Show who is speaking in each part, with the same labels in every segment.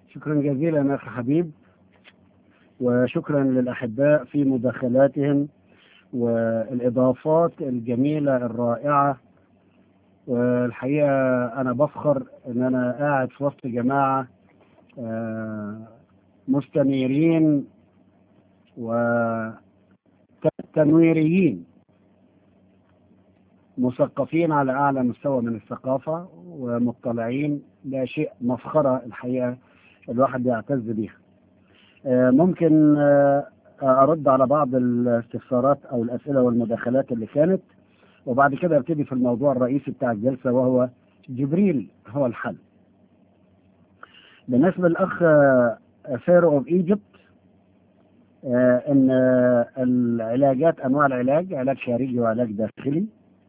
Speaker 1: شكرا جزيلا أخ حبيب وشكرا للأحباء في مداخلاتهم والإضافات الجميلة الرائعة والحقيقة أنا بفخر إن أنا قاعد في وسط جماعة آه، مستنيرين وتنويريين مثقفين على أعلى مستوى من الثقافة ومطلعين ده شيء مفخرة الحقيقة الواحد يعتز بيها آه، ممكن آه، أرد على بعض الاستفسارات أو الأسئلة والمداخلات اللي كانت وبعد كده ابتدي في الموضوع الرئيسي بتاع الجلسة وهو جبريل هو الحل بالنسبة للأخ فيرو أوف إيجيبت إن آه، العلاجات أنواع العلاج علاج خارجي وعلاج داخلي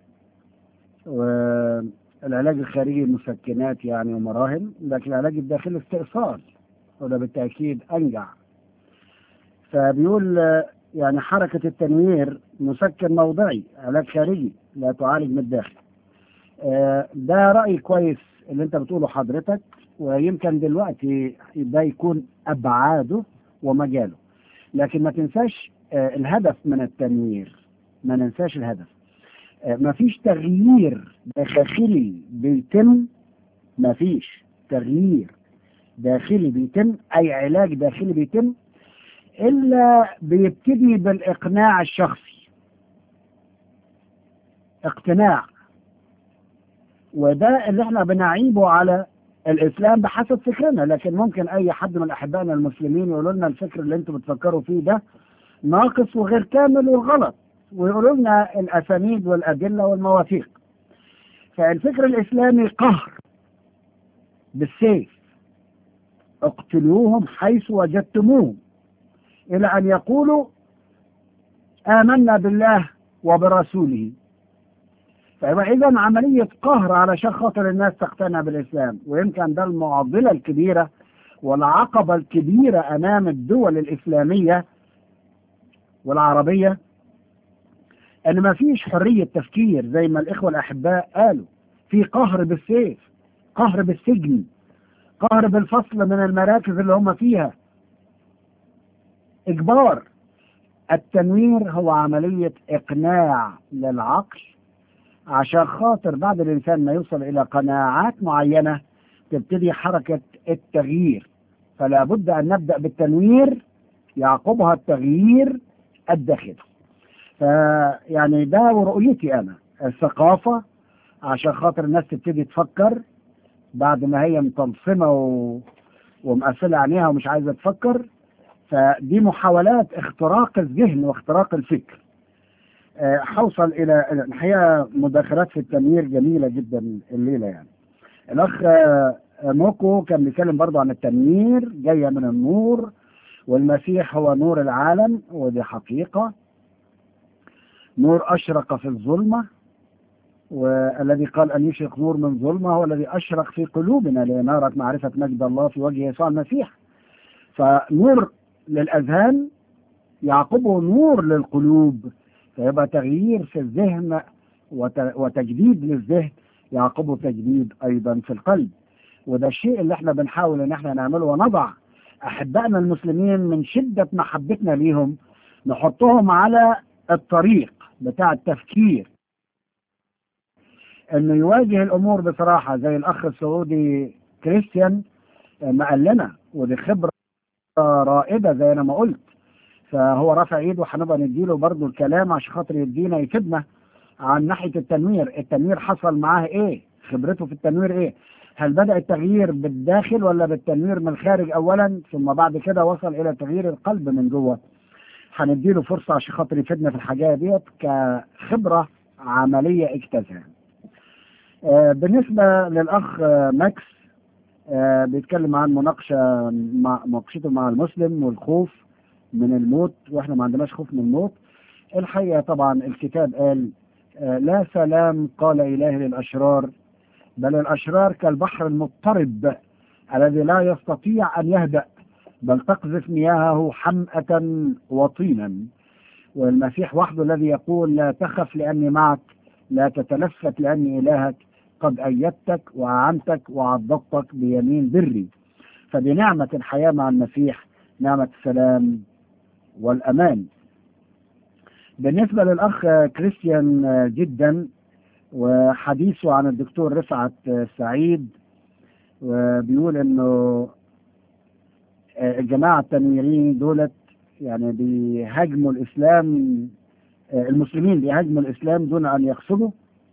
Speaker 1: والعلاج الخارجي مسكنات يعني ومراهم لكن العلاج الداخلي استئصال وده بالتأكيد أنجع فبيقول آه، يعني حركة التنوير مسكن موضعي علاج خارجي لا تعالج من الداخل آه، ده رأي كويس اللي انت بتقوله حضرتك ويمكن دلوقتي ده يكون أبعاده ومجاله لكن ما تنساش آه، الهدف من التنوير ما ننساش الهدف آه، ما فيش تغيير داخلي بيتم ما فيش تغيير داخلي بيتم أي علاج داخلي بيتم إلا بيبتدي بالإقناع الشخصي اقتناع وده اللي احنا بنعيبه على الاسلام بحسب فكرنا لكن ممكن اي حد من احبائنا المسلمين يقولوا لنا الفكر اللي انتم بتفكروا فيه ده ناقص وغير كامل وغلط ويقولوا لنا الاسانيد والادله والمواثيق فالفكر الاسلامي قهر بالسيف اقتلوهم حيث وجدتموهم الى ان يقولوا امنا بالله وبرسوله فيبقى اذا عمليه قهر علشان خاطر الناس تقتنع بالاسلام ويمكن ده المعضله الكبيره والعقبه الكبيره امام الدول الاسلاميه والعربيه ان ما فيش حريه تفكير زي ما الاخوه الاحباء قالوا في قهر بالسيف قهر بالسجن قهر بالفصل من المراكز اللي هم فيها اجبار التنوير هو عمليه اقناع للعقل عشان خاطر بعد الإنسان ما يوصل إلى قناعات معينة تبتدي حركة التغيير فلا بد أن نبدأ بالتنوير يعقبها التغيير الداخلي فيعني ده ورؤيتي أنا الثقافة عشان خاطر الناس تبتدي تفكر بعد ما هي مطلسمة و... ومقفلة عينيها ومش عايزة تفكر فدي محاولات اختراق الذهن واختراق الفكر آه، حوصل الى الحقيقه مداخلات في التنوير جميله جدا الليله يعني الاخ آه، موكو كان بيتكلم برضه عن التنوير جايه من النور والمسيح هو نور العالم ودي حقيقه نور اشرق في الظلمه والذي قال ان يشرق نور من ظلمه هو الذي اشرق في قلوبنا لنارة معرفه مجد الله في وجه يسوع المسيح فنور للاذهان يعقبه نور للقلوب فيبقى تغيير في الذهن وت- وتجديد للذهن يعقبه تجديد ايضا في القلب وده الشيء اللي احنا بنحاول ان احنا نعمله ونضع احبائنا المسلمين من شده محبتنا ليهم نحطهم على الطريق بتاع التفكير انه يواجه الامور بصراحه زي الاخ السعودي كريستيان ما قال لنا ودي خبره رائده زي انا ما قلت فهو رافع ايده هنبقى نديله برضه الكلام عشان خاطر يدينا يفيدنا عن ناحيه التنوير، التنوير حصل معاه ايه؟ خبرته في التنوير ايه؟ هل بدأ التغيير بالداخل ولا بالتنوير من الخارج اولا ثم بعد كده وصل الى تغيير القلب من جوه؟ هنديله فرصه عشان خاطر يفيدنا في الحاجات ديت كخبره عمليه اجتازها. آه بالنسبه للاخ آه ماكس آه بيتكلم عن مناقشه مع مناقشته مع المسلم والخوف من الموت واحنا ما عندناش خوف من الموت الحقيقه طبعا الكتاب قال آه، لا سلام قال اله للاشرار بل الاشرار كالبحر المضطرب الذي لا يستطيع ان يهدأ بل تقذف مياهه حمأة وطينا والمسيح وحده الذي يقول لا تخف لأني معك لا تتلفت لأني إلهك قد أيدتك وأعنتك وعضدتك بيمين بري فبنعمة الحياة مع المسيح نعمة السلام والأمان بالنسبة للأخ كريستيان جدا وحديثه عن الدكتور رفعت سعيد وبيقول انه الجماعة التنويريين دولت يعني بيهاجموا الإسلام المسلمين بيهاجموا الإسلام دون أن يقصدوا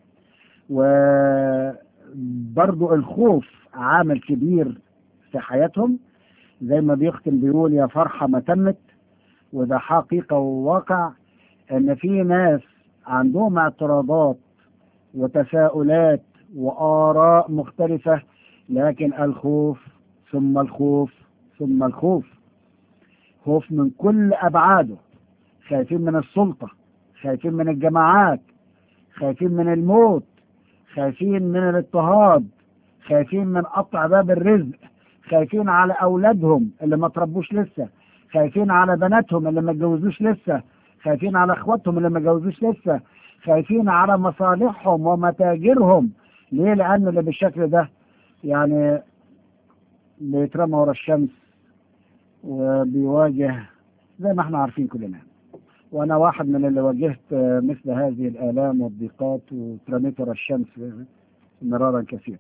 Speaker 1: وبرضو الخوف عامل كبير في حياتهم زي ما بيختم بيقول يا فرحة ما تمت وده حقيقة وواقع ان في ناس عندهم اعتراضات وتساؤلات وآراء مختلفة لكن الخوف ثم الخوف ثم الخوف خوف من كل أبعاده خايفين من السلطة خايفين من الجماعات خايفين من الموت خايفين من الاضطهاد خايفين من قطع باب الرزق خايفين على أولادهم اللي ما تربوش لسه خايفين على بناتهم اللي ما اتجوزوش لسه خايفين على اخواتهم اللي ما اتجوزوش لسه خايفين على مصالحهم ومتاجرهم ليه لأن اللي بالشكل ده يعني بيترمى ورا الشمس وبيواجه زي ما احنا عارفين كلنا وانا واحد من اللي واجهت مثل هذه الالام والضيقات وترميت ورا الشمس مرارا كثيرا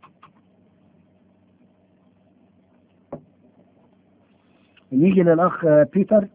Speaker 1: نيجي للاخ بيتر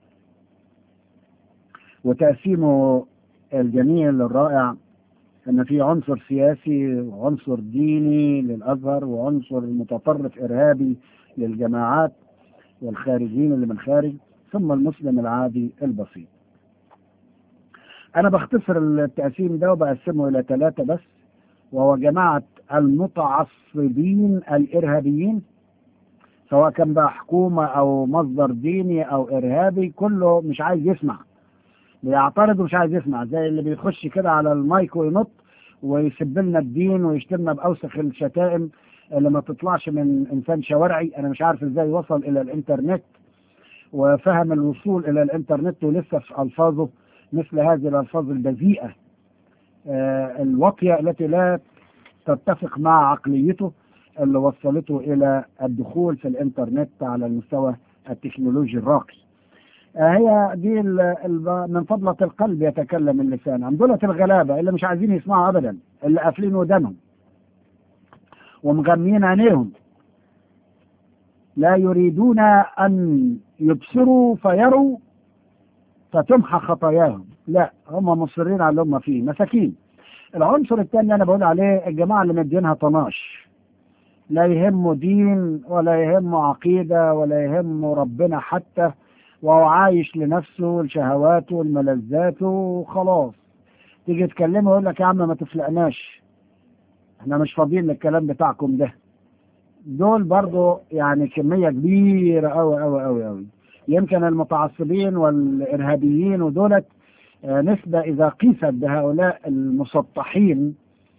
Speaker 1: وتقسيمه الجميل الرائع ان في عنصر سياسي وعنصر ديني للازهر وعنصر متطرف ارهابي للجماعات والخارجين اللي من خارج ثم المسلم العادي البسيط انا بختصر التقسيم ده وبقسمه الى ثلاثة بس وهو جماعة المتعصبين الارهابيين سواء كان بقى حكومة او مصدر ديني او ارهابي كله مش عايز يسمع بيعترض ومش عايز يسمع زي اللي بيخش كده على المايك وينط ويسب لنا الدين ويشتمنا باوسخ الشتائم اللي ما تطلعش من انسان شوارعي انا مش عارف ازاي وصل الى الانترنت وفهم الوصول الى الانترنت ولسه في الفاظه مثل هذه الالفاظ البذيئه آه الواقيه التي لا تتفق مع عقليته اللي وصلته الى الدخول في الانترنت على المستوى التكنولوجي الراقي آه هي دي ال ال من فضلة القلب يتكلم اللسان عن دولة الغلابة اللي مش عايزين يسمعوا أبدا اللي قافلين ودانهم ومغميين عينيهم لا يريدون أن يبصروا فيروا فتمحى خطاياهم لا هم مصرين على اللي هم فيه مساكين العنصر الثاني اللي انا بقول عليه الجماعه اللي مدينها طناش لا يهمه دين ولا يهمه عقيده ولا يهمه ربنا حتى وهو عايش لنفسه لشهواته لملذاته وخلاص تيجي تكلمه يقول لك يا عم ما تفلقناش احنا مش فاضيين للكلام بتاعكم ده دول برضو يعني كميه كبيره قوي قوي قوي قوي يمكن المتعصبين والارهابيين ودولت آه نسبه اذا قيست بهؤلاء المسطحين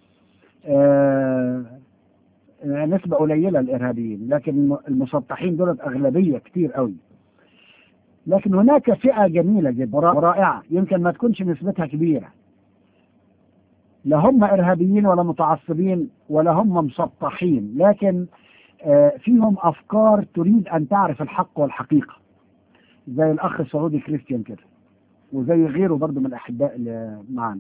Speaker 1: آه نسبه قليله الارهابيين لكن المسطحين دولت اغلبيه كتير قوي لكن هناك فئه جميله جدا ورائعه يمكن ما تكونش نسبتها كبيره لا هم ارهابيين ولا متعصبين ولا هم مسطحين لكن آه فيهم افكار تريد ان تعرف الحق والحقيقه زي الاخ السعودي كريستيان كده وزي غيره برضه من الاحباء اللي معانا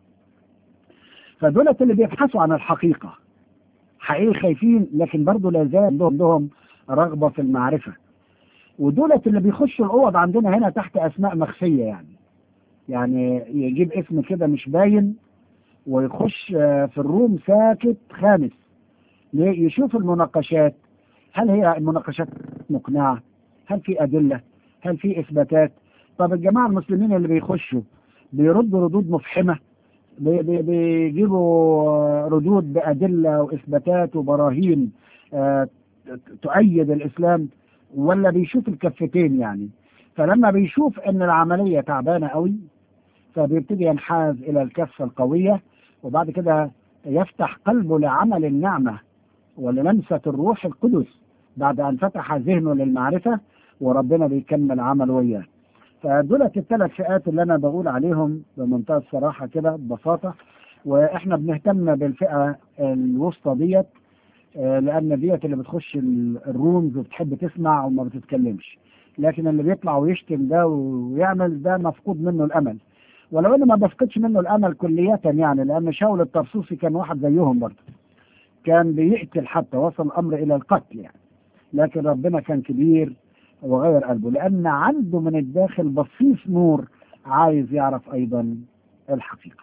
Speaker 1: فدولت اللي بيبحثوا عن الحقيقه حقيقي خايفين لكن برضه لا زال عندهم رغبه في المعرفه ودولت اللي بيخشوا الاوض عندنا هنا تحت اسماء مخفيه يعني يعني يجيب اسم كده مش باين ويخش في الروم ساكت خامس يشوف المناقشات هل هي المناقشات مقنعه هل في ادله هل في اثباتات طب الجماعه المسلمين اللي بيخشوا بيردوا ردود مفحمه بي بي بيجيبوا ردود بادله واثباتات وبراهين آه تؤيد الاسلام ولا بيشوف الكفتين يعني فلما بيشوف ان العمليه تعبانه قوي فبيبتدي ينحاز الى الكفه القويه وبعد كده يفتح قلبه لعمل النعمه وللمسه الروح القدس بعد ان فتح ذهنه للمعرفه وربنا بيكمل عمل وياه فدولت الثلاث فئات اللي انا بقول عليهم بمنتهى الصراحه كده ببساطه واحنا بنهتم بالفئه الوسطى ديت آه، لان ديت اللي بتخش ال- الرومز وبتحب تسمع وما بتتكلمش لكن اللي بيطلع ويشتم ده ويعمل ده مفقود منه الامل ولو انه ما بفقدش منه الامل كلية يعني لان شاول الطرسوسي كان واحد زيهم برضه كان بيقتل حتى وصل الامر الى القتل يعني لكن ربنا كان كبير وغير قلبه لان عنده من الداخل بصيص نور عايز يعرف ايضا الحقيقه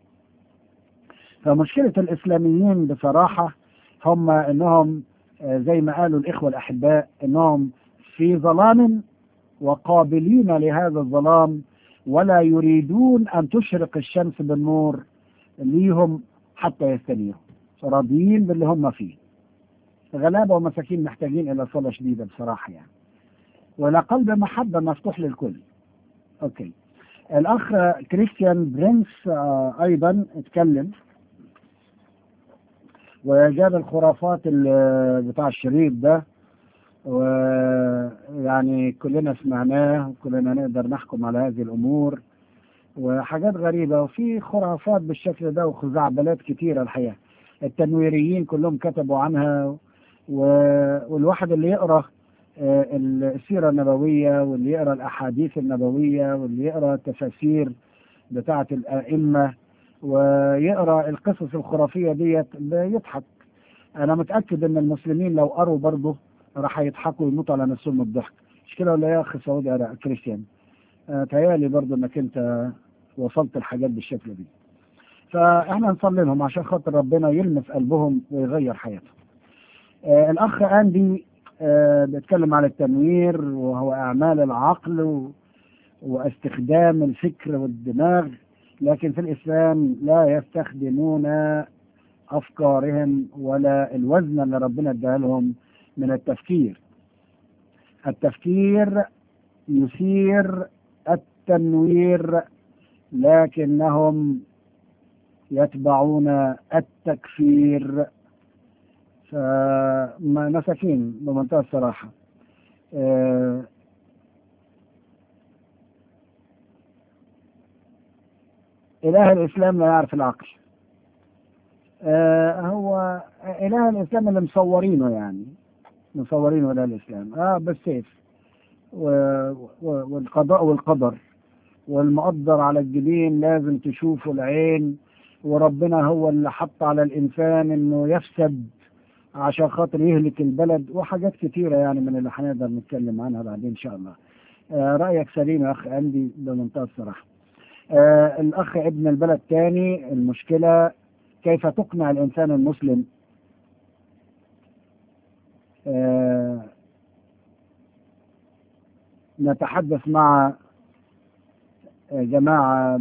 Speaker 1: فمشكله الاسلاميين بصراحه هم انهم آه، زي ما قالوا الاخوه الاحباء انهم في ظلام وقابلين لهذا الظلام ولا يريدون ان تشرق الشمس بالنور ليهم حتى يستنيروا راضيين باللي هم فيه غلابه ومساكين محتاجين الى صلاه شديده بصراحه يعني ولا قلب محبه مفتوح للكل اوكي الاخ كريستيان برينس آه، ايضا اتكلم وجاب الخرافات ال- بتاع الشريط ده ويعني كلنا سمعناه وكلنا نقدر نحكم على هذه الامور وحاجات غريبه وفي خرافات بالشكل ده وخزعبلات كتيره الحقيقه التنويريين كلهم كتبوا عنها و- والواحد اللي يقرا آه، السيره النبويه واللي يقرا الاحاديث النبويه واللي يقرا التفاسير بتاعه الائمه ويقرا القصص الخرافيه ديت بيضحك انا متاكد ان المسلمين لو قروا برضه راح يضحكوا ويموتوا على نفسهم من الضحك مش كده ولا إيه يا اخي سعودي يا كريستيان آه، تهيألي برضه انك انت وصلت الحاجات بالشكل دي فاحنا نصلي لهم عشان خاطر ربنا يلمس قلبهم ويغير حياتهم آه الاخ اندي آه بيتكلم على التنوير وهو اعمال العقل و... واستخدام الفكر والدماغ لكن في الاسلام لا يستخدمون افكارهم ولا الوزن اللي ربنا اداها لهم من التفكير التفكير يثير التنوير لكنهم يتبعون التكفير فمساكين بمنتهى الصراحة آه، إله الإسلام لا يعرف العقل آه، هو إله الإسلام اللي مصورينه يعني مصورينه إله الإسلام آه بالسيف و- و- والقضاء والقدر والمقدر على الجبين لازم تشوفه العين وربنا هو اللي حط على الإنسان إنه يفسد عشان خاطر يهلك البلد وحاجات كتيرة يعني من اللي هنقدر نتكلم عنها بعدين إن شاء الله آه رأيك سليم يا أخ أندي بمنتهى الصراحة آه الأخ ابن البلد تاني المشكلة كيف تقنع الإنسان المسلم آه نتحدث مع جماعة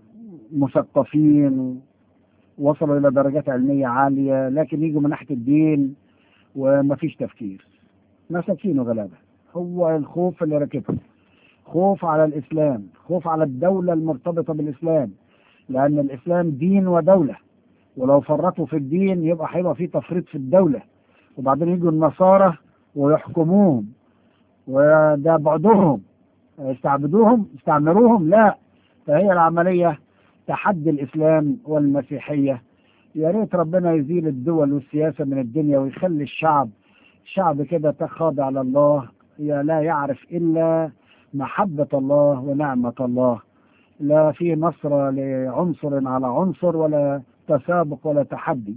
Speaker 1: مثقفين وصلوا إلى درجات علمية عالية لكن يجوا من ناحية الدين ومفيش تفكير مساكين وغلابة هو الخوف اللي راكبهم خوف على الإسلام خوف على الدولة المرتبطة بالإسلام لأن الإسلام دين ودولة ولو فرطوا في الدين يبقى هيبقى في تفريط في الدولة وبعدين يجوا النصارى ويحكموهم وده بعضهم يستعبدوهم يستعمروهم لا فهي العملية تحدي الإسلام والمسيحية يا ريت ربنا يزيل الدول والسياسة من الدنيا ويخلي الشعب شعب كده تخاضع لله يا لا يعرف إلا محبة الله ونعمة الله لا في نصر لعنصر على عنصر ولا تسابق ولا تحدي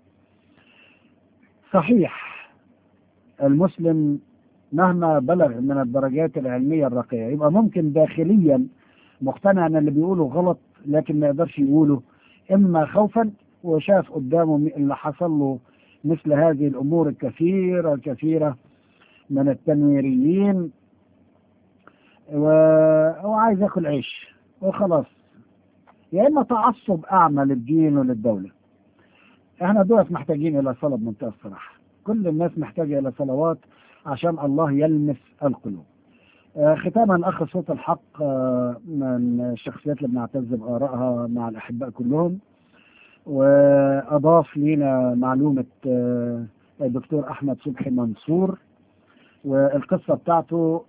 Speaker 1: صحيح المسلم مهما بلغ من الدرجات العلمية الراقية يبقى ممكن داخليا مقتنع ان اللي بيقوله غلط لكن ما يقدرش يقوله اما خوفا وشاف قدامه اللي حصل له مثل هذه الامور الكثيرة الكثيرة من التنويريين وهو عايز ياكل عيش وخلاص يا اما تعصب اعمى للدين وللدولة احنا دولت محتاجين الى صلاة بمنتهى الصراحة كل الناس محتاجة الى صلوات عشان الله يلمس القلوب آه ختاما الاخ صوت الحق آه من الشخصيات اللي بنعتز بارائها مع الاحباء كلهم واضاف لنا معلومه آه الدكتور احمد صبحي منصور والقصه بتاعته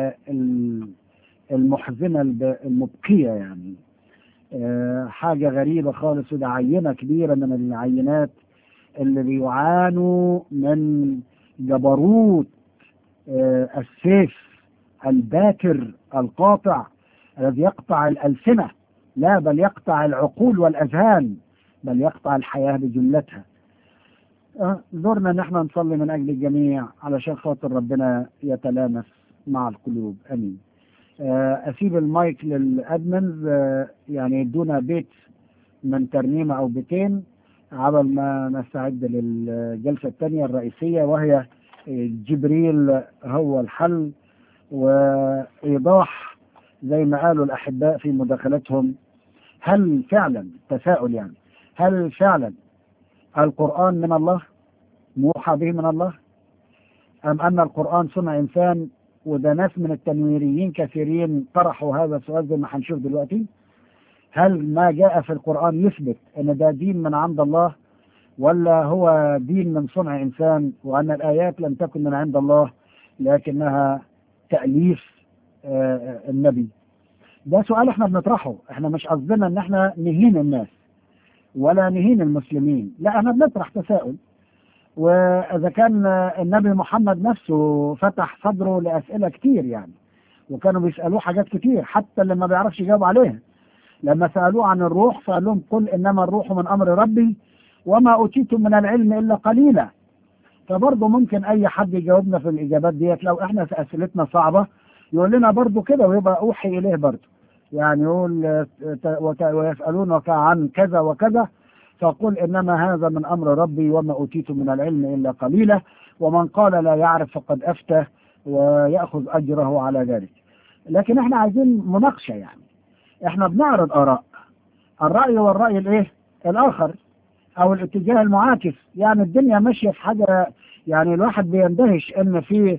Speaker 1: المحزنه المبكيه يعني حاجه غريبه خالص وده عينه كبيره من العينات اللي بيعانوا من جبروت آه، السيف الباكر القاطع الذي يقطع الألسنة لا بل يقطع العقول والأذهان بل يقطع الحياة بجملتها آه، دورنا ان احنا نصلي من اجل الجميع علشان خاطر ربنا يتلامس مع القلوب امين آه، اسيب المايك للادمنز آه، يعني يدونا بيت من ترنيمه او بيتين على ما نستعد للجلسه الثانيه الرئيسيه وهي جبريل هو الحل وايضاح زي ما قالوا الاحباء في مداخلتهم هل فعلا تساؤل يعني هل فعلا القرآن من الله موحى به من الله أم أن القرآن صنع إنسان وده ناس من التنويريين كثيرين طرحوا هذا السؤال زي ما هنشوف دلوقتي هل ما جاء في القرآن يثبت أن ده دين من عند الله ولا هو دين من صنع إنسان وأن الآيات لم تكن من عند الله لكنها تأليف آه، النبي ده سؤال احنا بنطرحه احنا مش قصدنا ان احنا نهين الناس ولا نهين المسلمين لا احنا بنطرح تساؤل واذا كان النبي محمد نفسه فتح صدره لاسئله كتير يعني وكانوا بيسالوه حاجات كتير حتى اللي ما بيعرفش يجاوب عليها لما سالوه عن الروح فقال لهم قل انما الروح من امر ربي وما اوتيتم من العلم الا قليلا فبرضه ممكن اي حد يجاوبنا في الاجابات ديت لو احنا اسئلتنا صعبه يقول لنا برضه كده ويبقى اوحي اليه برضه يعني يقول آه، ت- وك- ويسألونك عن كذا وكذا فقل إنما هذا من أمر ربي وما أوتيت من العلم إلا قليلا ومن قال لا يعرف فقد أفتى ويأخذ أجره على ذلك لكن احنا عايزين مناقشة يعني احنا بنعرض آراء الرأي والرأي الايه الآخر أو الاتجاه المعاكس يعني الدنيا ماشية في حاجة يعني الواحد بيندهش إن في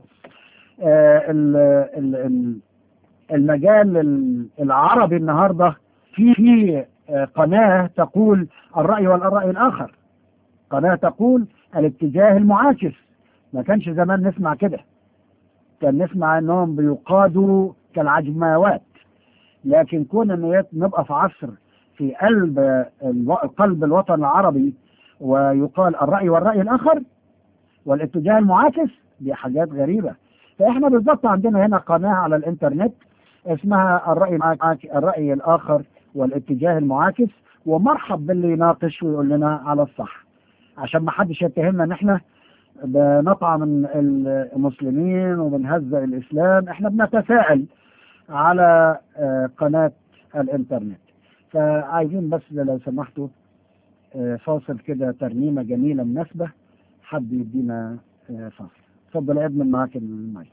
Speaker 1: آه ال ال ال المجال ال- العربي النهارده في في آه، قناه تقول الراي والراي الاخر قناه تقول الاتجاه المعاكس ما كانش زمان نسمع كده كان نسمع انهم بيقادوا كالعجماوات لكن كون ان يت- نبقى في عصر في قلب الو- قلب الوطن العربي ويقال الراي والراي الاخر والاتجاه المعاكس دي حاجات غريبه فاحنا بالظبط عندنا هنا قناه على الانترنت اسمها الرأي المعاك- الرأي الآخر والاتجاه المعاكس ومرحب باللي يناقش ويقول لنا على الصح عشان ما حدش يتهمنا ان احنا بنطعن من المسلمين وبنهزأ الاسلام احنا بنتساءل على آه، قناة الانترنت فعايزين بس لو سمحتوا آه، فاصل كده ترنيمة جميلة مناسبة حد يدينا آه، فاصل اتفضل يا ابن معاك المايك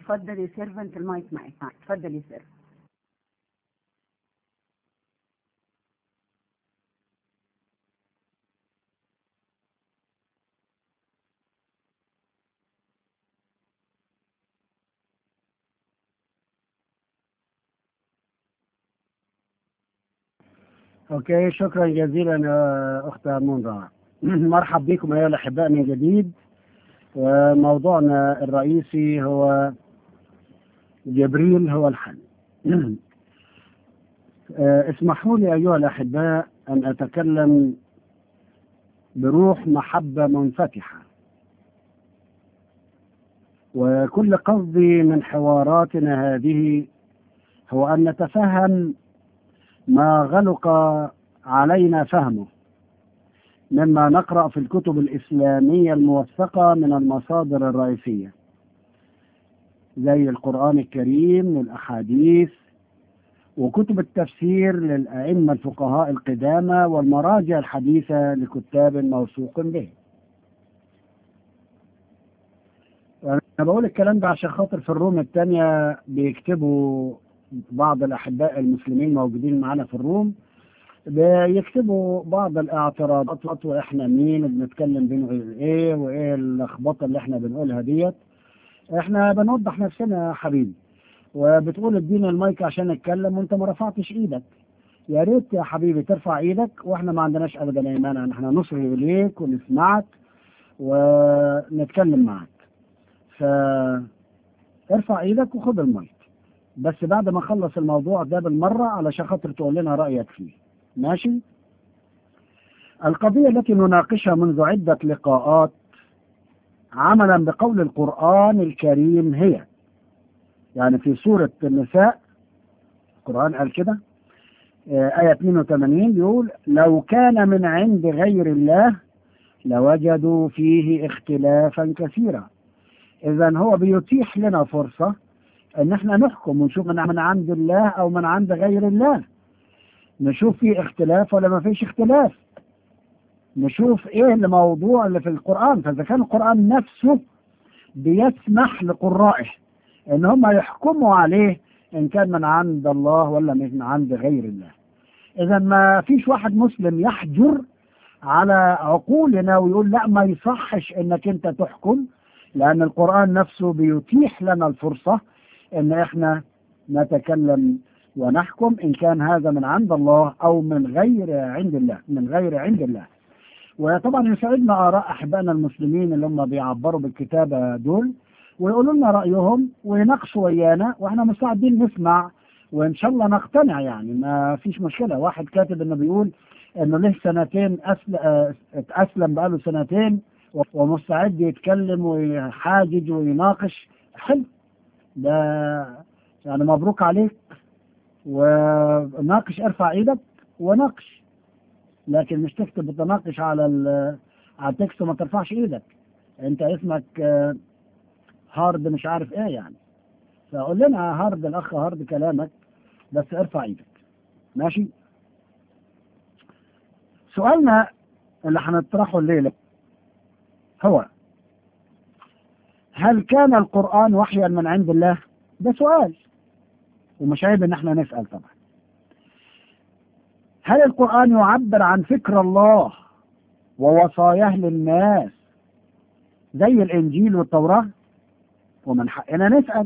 Speaker 2: اتفضل يا سيرفنت المايك معك اتفضل يا سيرفنت
Speaker 1: اوكي شكرا جزيلا يا اخت منى مرحب بكم ايها الاحباء من جديد وموضوعنا الرئيسي هو جبريل هو الحل آه، اسمحوا لي ايها الاحباء ان اتكلم بروح محبه منفتحه وكل قصدي من حواراتنا هذه هو ان نتفهم ما غلق علينا فهمه مما نقرأ في الكتب الإسلامية الموثقة من المصادر الرئيسية زي القرآن الكريم والأحاديث وكتب التفسير للأئمة الفقهاء القدامى والمراجع الحديثة لكتاب موثوق به أنا بقول الكلام ده عشان خاطر في الروم الثانية بيكتبوا بعض الأحباء المسلمين موجودين معانا في الروم بيكتبوا بعض الاعتراضات واحنا مين وبنتكلم بين ايه وايه اللخبطه اللي احنا بنقولها ديت احنا بنوضح نفسنا يا حبيبي وبتقول ادينا المايك عشان نتكلم وانت ما رفعتش ايدك يا ريت يا حبيبي ترفع ايدك واحنا ما عندناش ابدا اي مانع ان احنا نصغي اليك ونسمعك ونتكلم معك ف ارفع ايدك وخد المايك بس بعد ما اخلص الموضوع ده بالمره علشان خاطر تقول لنا رايك فيه ماشي القضية التي نناقشها منذ عدة لقاءات عملا بقول القرآن الكريم هي يعني في سورة النساء القرآن قال كده آية 82 يقول لو كان من عند غير الله لوجدوا فيه اختلافا كثيرا إذا هو بيتيح لنا فرصة إن احنا نحكم ونشوف من عند الله أو من عند غير الله نشوف في اختلاف ولا ما فيش اختلاف نشوف ايه الموضوع اللي في القرآن فإذا كان القرآن نفسه بيسمح لقرائه ان هم يحكموا عليه ان كان من عند الله ولا من عند غير الله اذا ما فيش واحد مسلم يحجر على عقولنا ويقول لا ما يصحش انك انت تحكم لان القرآن نفسه بيتيح لنا الفرصة ان احنا نتكلم ونحكم إن كان هذا من عند الله أو من غير عند الله من غير عند الله وطبعا يسعدنا آراء أحبائنا المسلمين اللي هم بيعبروا بالكتابة دول ويقولوا لنا رأيهم ويناقشوا ويانا وإحنا مستعدين نسمع وإن شاء الله نقتنع يعني ما فيش مشكلة واحد كاتب إنه بيقول إنه له سنتين أسل... أسلم بقاله سنتين ومستعد يتكلم ويحاجج ويناقش حلو ده يعني مبروك عليك وناقش ارفع ايدك وناقش لكن مش تكتب بتناقش على على التكست وما ترفعش ايدك انت اسمك هارد مش عارف ايه يعني فقول لنا هارد الاخ هارد كلامك بس ارفع ايدك ماشي سؤالنا اللي هنطرحه الليلة هو هل كان القرآن وحيا من عند الله ده سؤال ومش عيب ان احنا نسأل طبعا هل القرآن يعبر عن فكر الله ووصاياه للناس زي الانجيل والتوراة ومن حقنا نسأل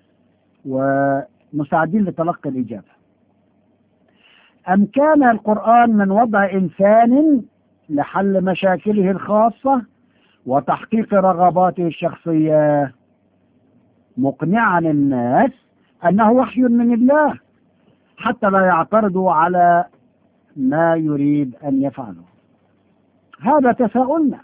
Speaker 1: ومساعدين لتلقي الإجابة أم كان القرآن من وضع إنسان لحل مشاكله الخاصة وتحقيق رغباته الشخصية مقنعا الناس أنه وحي من الله حتى لا يعترضوا على ما يريد أن يفعله هذا تساؤلنا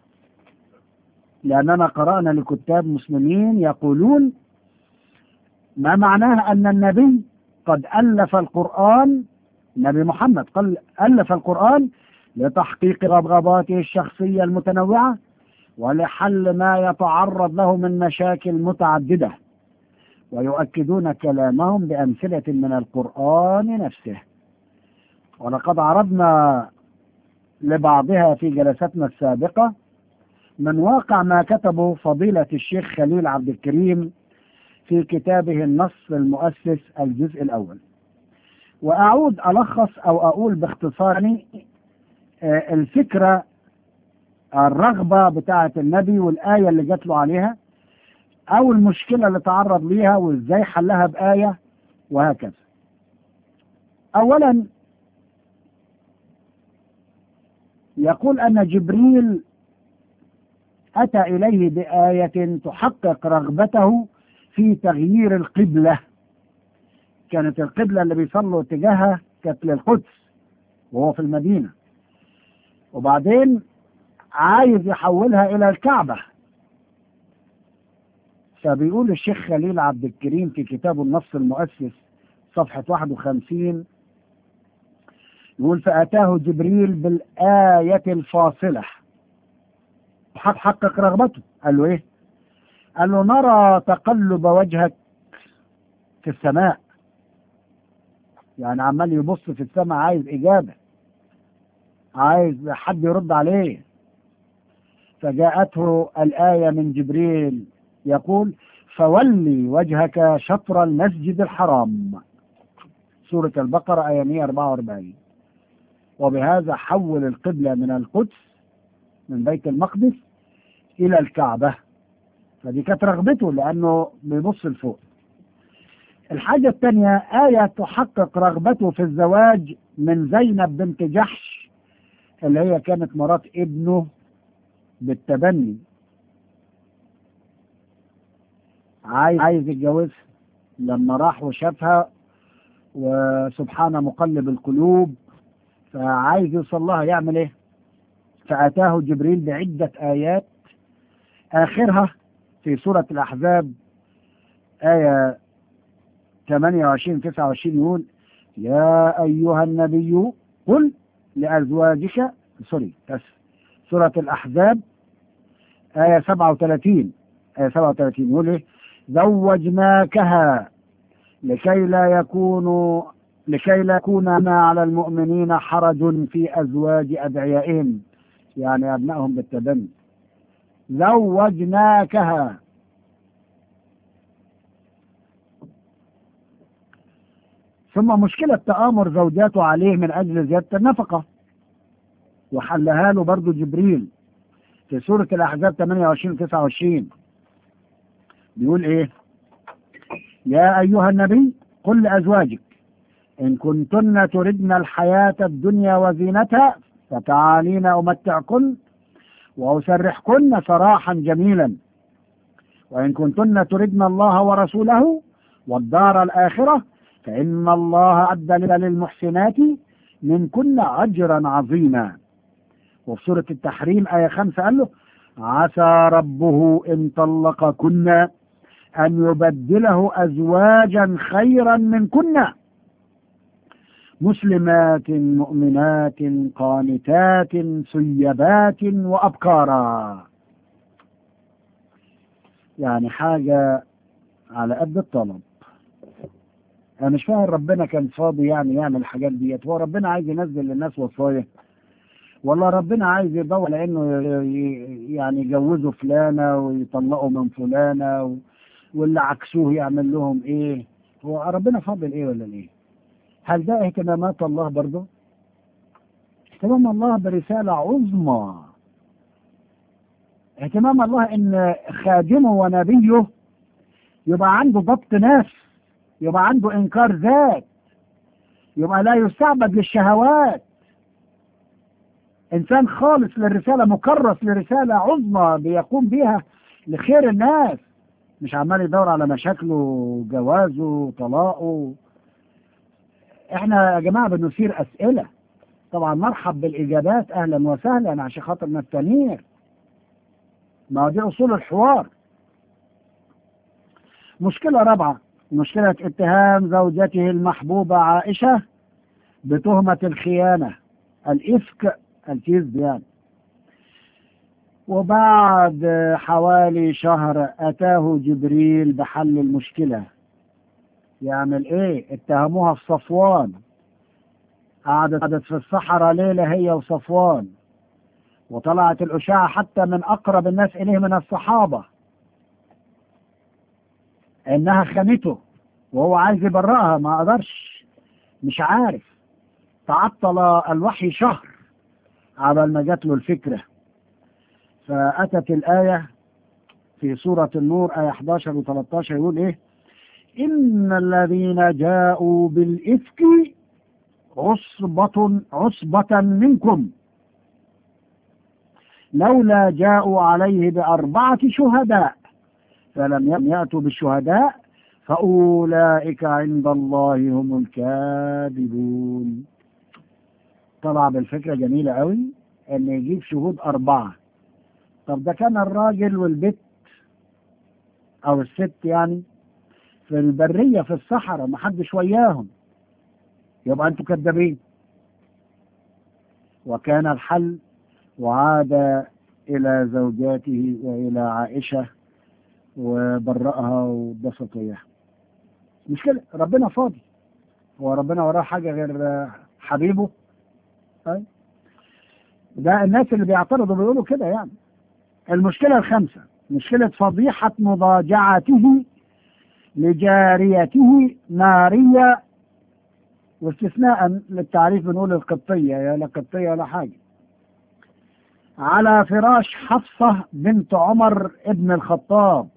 Speaker 1: لأننا قرأنا لكتاب مسلمين يقولون ما معناه أن النبي قد ألف القرآن نبي محمد قال ألف القرآن لتحقيق رغباته الشخصية المتنوعة ولحل ما يتعرض له من مشاكل متعددة ويؤكدون كلامهم بأمثلة من القرآن نفسه ولقد عرضنا لبعضها في جلساتنا السابقة من واقع ما كتبه فضيلة الشيخ خليل عبد الكريم في كتابه النص المؤسس الجزء الأول وأعود ألخص أو أقول باختصار آه، الفكرة الرغبة بتاعة النبي والآية اللي جات له عليها أو المشكلة اللي تعرض ليها وإزاي حلها بآية وهكذا أولا يقول أن جبريل أتى إليه بآية تحقق رغبته في تغيير القبلة كانت القبلة اللي بيصلوا اتجاهها كانت للقدس وهو في المدينة وبعدين عايز يحولها إلى الكعبة فبيقول الشيخ خليل عبد الكريم في كتابه النص المؤسس صفحة 51 يقول فأتاه جبريل بالآية الفاصلة حقق رغبته قال له إيه؟ قال له نرى تقلب وجهك في السماء يعني عمال يبص في السماء عايز إجابة عايز حد يرد عليه فجاءته الآية من جبريل يقول فولي وجهك شطر المسجد الحرام سورة البقرة آية 144 وبهذا حول القبلة من القدس من بيت المقدس إلى الكعبة فدي كانت رغبته لأنه بيبص لفوق الحاجة الثانية آية تحقق رغبته في الزواج من زينب بنت جحش اللي هي كانت مرات ابنه بالتبني عايز عايز يتجوزها لما راح وشافها وسبحان مقلب القلوب فعايز يوصل لها يعمل ايه فأتاه جبريل بعدة آيات آخرها في سورة الأحزاب آية 28 29 يقول يا أيها النبي قل لأزواجك سوري بس سورة الأحزاب آية 37 آية 37 يقول إيه زوجناكها لكي لا يكونوا لكي لا يكون على المؤمنين حرج في أزواج أدعيائهم يعني أبنائهم بالتبني زوجناكها ثم مشكلة تآمر زوجاته عليه من أجل زيادة النفقة وحلها له برضه جبريل في سورة الأحزاب 28 29 بيقول إيه يا أيها النبي قل لأزواجك إن كنتن تردن الحياة الدنيا وزينتها فتعالين أمتعكن وأسرحكن سراحا جميلا وإن كنتن تردن الله ورسوله والدار الآخرة فإن الله أعد للمحسنات منكن أجرا عظيما وفي سورة التحريم آية خمسة قال له عسى ربه إن طلقكن أن يبدله أزواجا خيرا منكن مسلمات مؤمنات قانتات سيبات وأبكارا يعني حاجة على قد الطلب أنا مش فاهم ربنا كان فاضي يعني يعمل الحاجات ديت هو ربنا عايز ينزل للناس وصايا والله ربنا عايز يدور على انه يعني يجوزوا فلانه ويطلقوا من فلانه و... واللي عكسوه يعمل لهم ايه هو ربنا فاضل ايه ولا ايه هل ده اهتمامات الله برضه اهتمام الله برسالة عظمى اهتمام الله ان خادمه ونبيه يبقى عنده ضبط نفس يبقى عنده انكار ذات يبقى لا يستعبد للشهوات انسان خالص للرسالة مكرس لرسالة عظمى بيقوم بها لخير الناس مش عمال يدور على مشاكله جوازه طلاقه احنا يا جماعة بنثير اسئلة طبعا مرحب بالاجابات اهلا وسهلا عشان خاطر نستنير ما دي اصول الحوار مشكلة رابعة مشكلة اتهام زوجته المحبوبة عائشة بتهمة الخيانة الإفك الكذب يعني وبعد حوالي شهر أتاه جبريل بحل المشكلة يعمل إيه اتهموها في صفوان قعدت قعدت في الصحراء ليلة هي وصفوان وطلعت الأشاعة حتى من أقرب الناس إليه من الصحابة انها خانته وهو عايز يبرئها ما قدرش مش عارف تعطل الوحي شهر عبال ما جات له الفكرة فأتت الآية في سورة النور آية 11 و 13 يقول إيه إن الذين جاءوا بالإفك عصبة عصبة منكم لولا جاءوا عليه بأربعة شهداء فلم يأتوا بالشهداء فأولئك عند الله هم الكاذبون طلع بالفكرة جميلة قوي ان يجيب شهود أربعة طب ده كان الراجل والبت أو الست يعني في البرية في الصحراء محدش وياهم يبقى أنتوا كذابين وكان الحل وعاد إلى زوجاته وإلى عائشة وبرأها واتبسط وياها مش كده ربنا فاضي هو ربنا وراه حاجة غير حبيبه طيب ده الناس اللي بيعترضوا بيقولوا كده يعني المشكلة الخامسة مشكلة فضيحة مضاجعته لجاريته ماريا واستثناء للتعريف بنقول القبطية يا لا قبطية ولا حاجة على فراش حفصة بنت عمر ابن الخطاب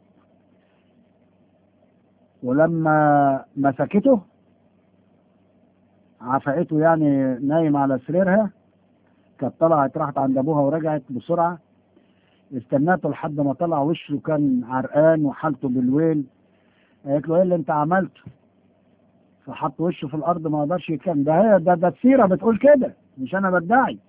Speaker 1: ولما مسكته عفقته يعني نايم على سريرها كانت طلعت راحت عند ابوها ورجعت بسرعه استناته لحد ما طلع وشه كان عرقان وحالته بالويل قالت له ايه اللي انت عملته فحط وشه في الارض ما قدرش يتكلم ده هي ده ده السيره بتقول كده مش انا بدعي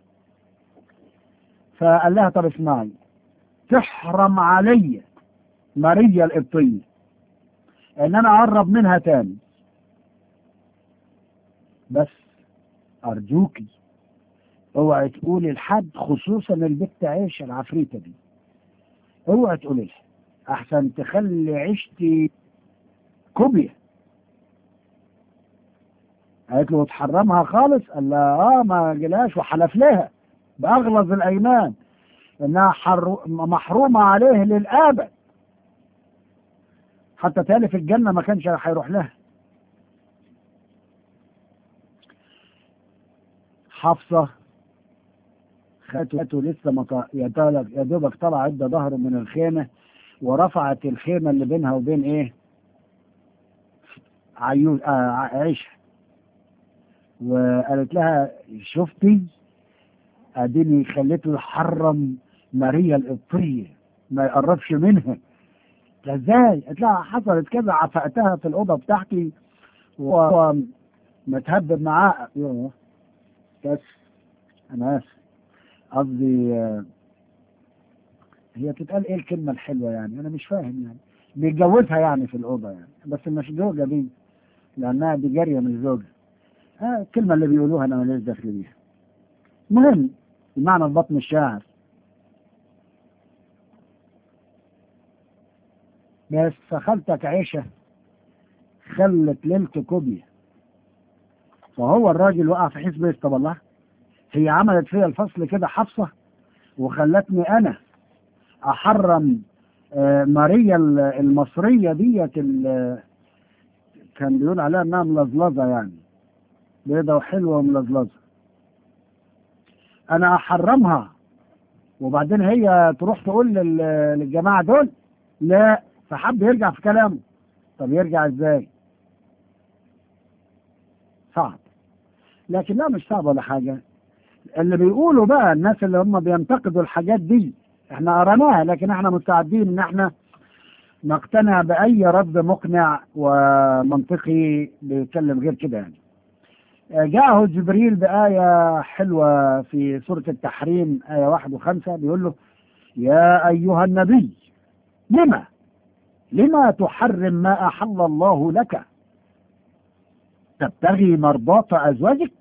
Speaker 1: فقال لها طب اسمعي تحرم علي ماريا القبطيه ان انا اقرب منها تاني بس ارجوكي اوعي تقولي لحد خصوصا البت عيشه العفريته دي اوعي تقولي لها احسن تخلي عيشتي كوبيا قالت له وتحرمها خالص قال لها اه ما جلاش وحلف لها باغلظ الايمان انها حر... محرومه عليه للابد حتى تالي في الجنه ما كانش هيروح لها حفصه خدته لسه ما يا دوبك طلع عدى ظهره من الخيمه ورفعت الخيمه اللي بينها وبين ايه عيون آه عيشه وقالت لها شفتي اديني خليته يحرم ماريا القبطيه ما يقربش منها ازاي؟ قالت لها حصلت كذا عفقتها في الاوضه بتاعتي وهو متهبب معاه يوه بس انا اسف قصدي هي تتقال ايه الكلمه الحلوه يعني انا مش فاهم يعني بيتجوزها يعني في الاوضه يعني بس مش زوجه دي لانها دي جاريه مش زوجه ها الكلمه اللي بيقولوها انا ماليش دخل بيها المهم بمعنى البطن الشاعر بس خالتك عيشه خلت ليلته كوبيا فهو الراجل وقع في حسبه طب الله هي عملت فيا الفصل كده حفصه وخلتني انا احرم آه ماريا المصريه ديت كان بيقول عليها انها ملظلظه يعني بيضه وحلوه وملظلظه انا احرمها وبعدين هي تروح تقول للجماعه دول لا فحب يرجع في كلامه طب يرجع ازاي صعب لكن لا مش صعب ولا حاجه اللي بيقولوا بقى الناس اللي هم بينتقدوا الحاجات دي احنا قرناها لكن احنا مستعدين ان احنا نقتنع باي رد مقنع ومنطقي بيتكلم غير كده يعني جاءه جبريل بآية حلوة في سورة التحريم آية واحد وخمسة بيقول له يا أيها النبي لما لما تحرم ما أحل الله لك تبتغي مرضاة أزواجك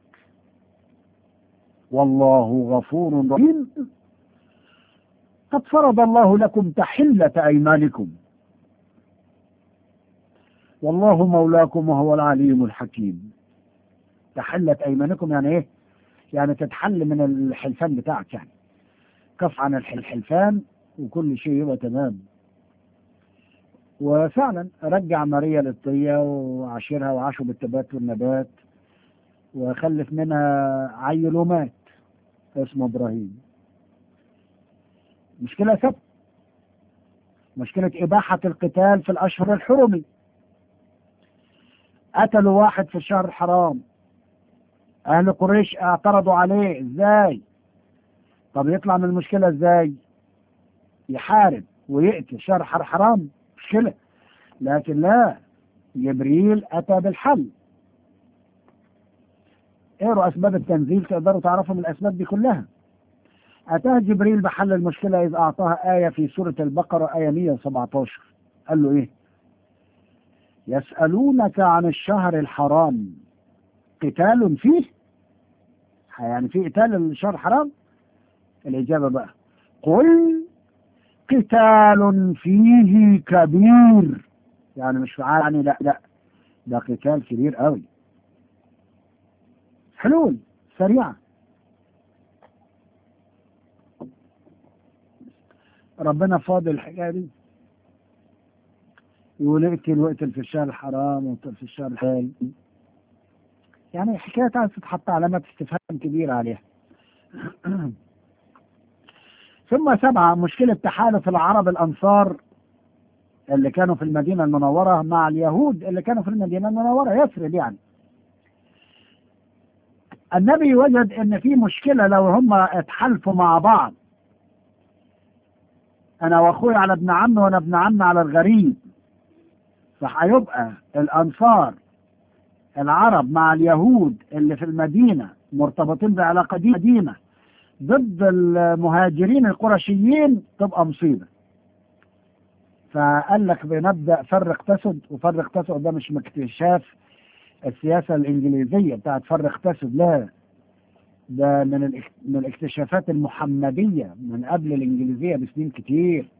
Speaker 1: والله غفور رحيم قد فرض الله لكم تحلة أيمانكم والله مولاكم وهو العليم الحكيم تحلة أيمانكم يعني إيه؟ يعني تتحل من الحلفان بتاعك يعني كف عن الحلفان وكل شيء يبقى تمام وفعلا رجع ماريا للطية وعاشرها وعاشوا بالتبات والنبات وخلف منها عيل ومات اسمه ابراهيم مشكلة سبب مشكلة إباحة القتال في الأشهر الحرمي قتلوا واحد في الشهر الحرام أهل قريش اعترضوا عليه إزاي طب يطلع من المشكلة إزاي يحارب ويقتل شهر حرام مشكلة لكن لا جبريل أتى بالحل اقروا أسباب التنزيل تقدروا تعرفوا من الأسباب دي كلها أتاه جبريل بحل المشكلة إذ أعطاها آية في سورة البقرة آية 117 قال له إيه يسألونك عن الشهر الحرام قتال فيه يعني في قتال الشهر الحرام الإجابة بقى قل قتال فيه كبير يعني مش يعني لا لا ده قتال كبير قوي حلول سريعة ربنا فاضل الحكاية دي يقول اقتل واقتل في الشهر الحرام واقتل في الشهر الحلال يعني حكاية عايز تتحط علامات استفهام كبيرة عليها ثم سبعة مشكلة تحالف العرب الأنصار اللي كانوا في المدينة المنورة مع اليهود اللي كانوا في المدينة المنورة يثرب يعني النبي وجد ان في مشكلة لو هم اتحالفوا مع بعض انا واخوي على ابن عمي وانا ابن عمي على الغريب فهيبقى الانصار العرب مع اليهود اللي في المدينة مرتبطين بعلاقة دي قديمة ضد المهاجرين القرشيين تبقى مصيبة فقال لك بنبدأ فرق تسد وفرق تسد ده مش اكتشاف السياسة الإنجليزية بتاعت فرق تسد لا ده من الاك- من الاكتشافات المحمدية من قبل الإنجليزية بسنين كتير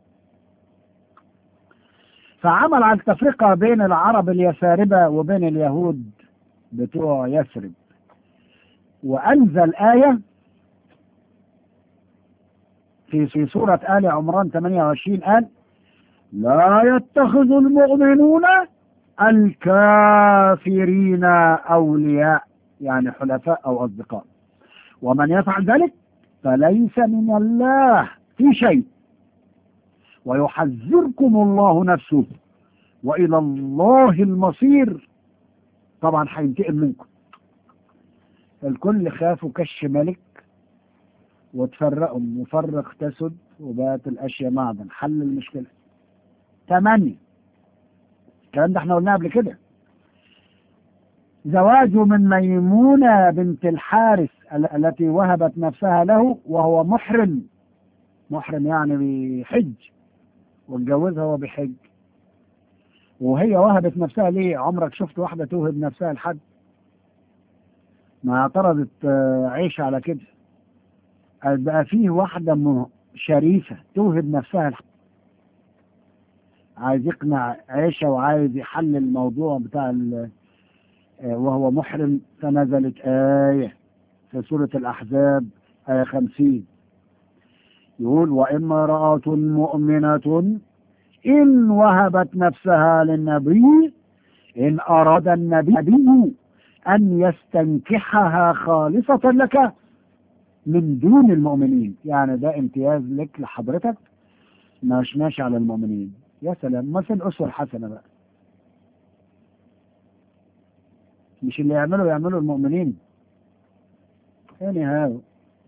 Speaker 1: فعمل على التفرقة بين العرب اليساربة وبين اليهود بتوع يثرب وأنزل آية في في سورة آل عمران 28 قال لا يتخذ المؤمنون الكافرين أولياء يعني حلفاء أو أصدقاء ومن يفعل ذلك فليس من الله في شيء ويحذركم الله نفسه وإلى الله المصير طبعا هينتقم منكم الكل خافوا كش ملك وتفرقوا مفرق تسد وبقت الأشياء معدن حل المشكلة ثمانية الكلام ده احنا قلناه قبل كده زواجه من ميمونة بنت الحارث ال- التي وهبت نفسها له وهو محرم محرم يعني بحج واتجوزها وهو بحج وهي وهبت نفسها ليه عمرك شفت واحدة توهب نفسها لحد ما اعترضت آه، عيشة على كده قال بقى فيه واحدة م- شريفة توهب نفسها لحد عايز يقنع عيشة وعايز يحل الموضوع بتاع ال- آه، وهو محرم فنزلت آية في سورة الأحزاب آية خمسين يقول وامرأة مؤمنة إن وهبت نفسها للنبي إن أراد النبي أن يستنكحها خالصة لك من دون المؤمنين يعني ده امتياز لك لحضرتك مش ماشي على المؤمنين يا سلام ما في الأسوة الحسنة بقى مش اللي يعملوا يعملوا المؤمنين يعني هاو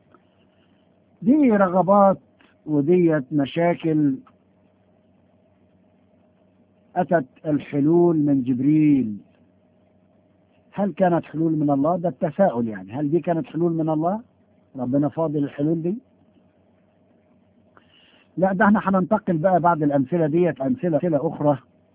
Speaker 1: دي رغبات وديت مشاكل أتت الحلول من جبريل هل كانت حلول من الله ده التساؤل يعني هل دي كانت حلول من الله ربنا فاضل الحلول دي لا ده احنا هننتقل بقى بعد الأمثلة ديت أمثلة أمثلة أخرى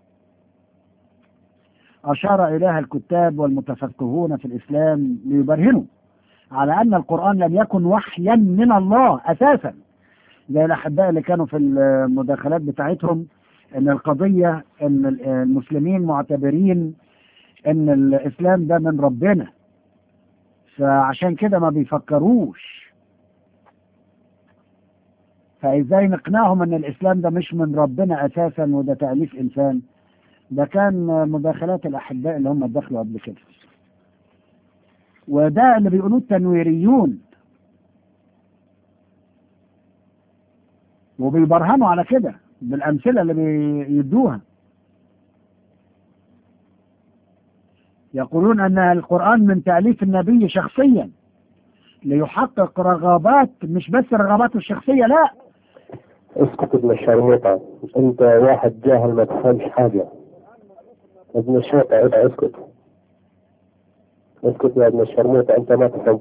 Speaker 1: أشار إليها الكتاب والمتفقهون في الإسلام ليبرهنوا على أن القرآن لم يكن وحيا من الله أساسا زي الأحباء اللي كانوا في المداخلات بتاعتهم أن القضية أن المسلمين معتبرين أن الإسلام ده من ربنا فعشان كده ما بيفكروش فازاي نقنعهم ان الاسلام ده مش من ربنا اساسا وده تاليف انسان ده كان مداخلات الاحباء اللي هم دخلوا قبل كده وده اللي بيقولوه التنويريون وبيبرهنوا على كده بالامثله اللي بيدوها يقولون ان القران من تاليف النبي شخصيا ليحقق رغبات مش بس رغباته الشخصيه لا
Speaker 3: اسكت ابن الشرموطة انت واحد جاهل ما تفهمش حاجة ابن الشرطة اسكت اسكت يا ابن الشرموطة انت ما تفهم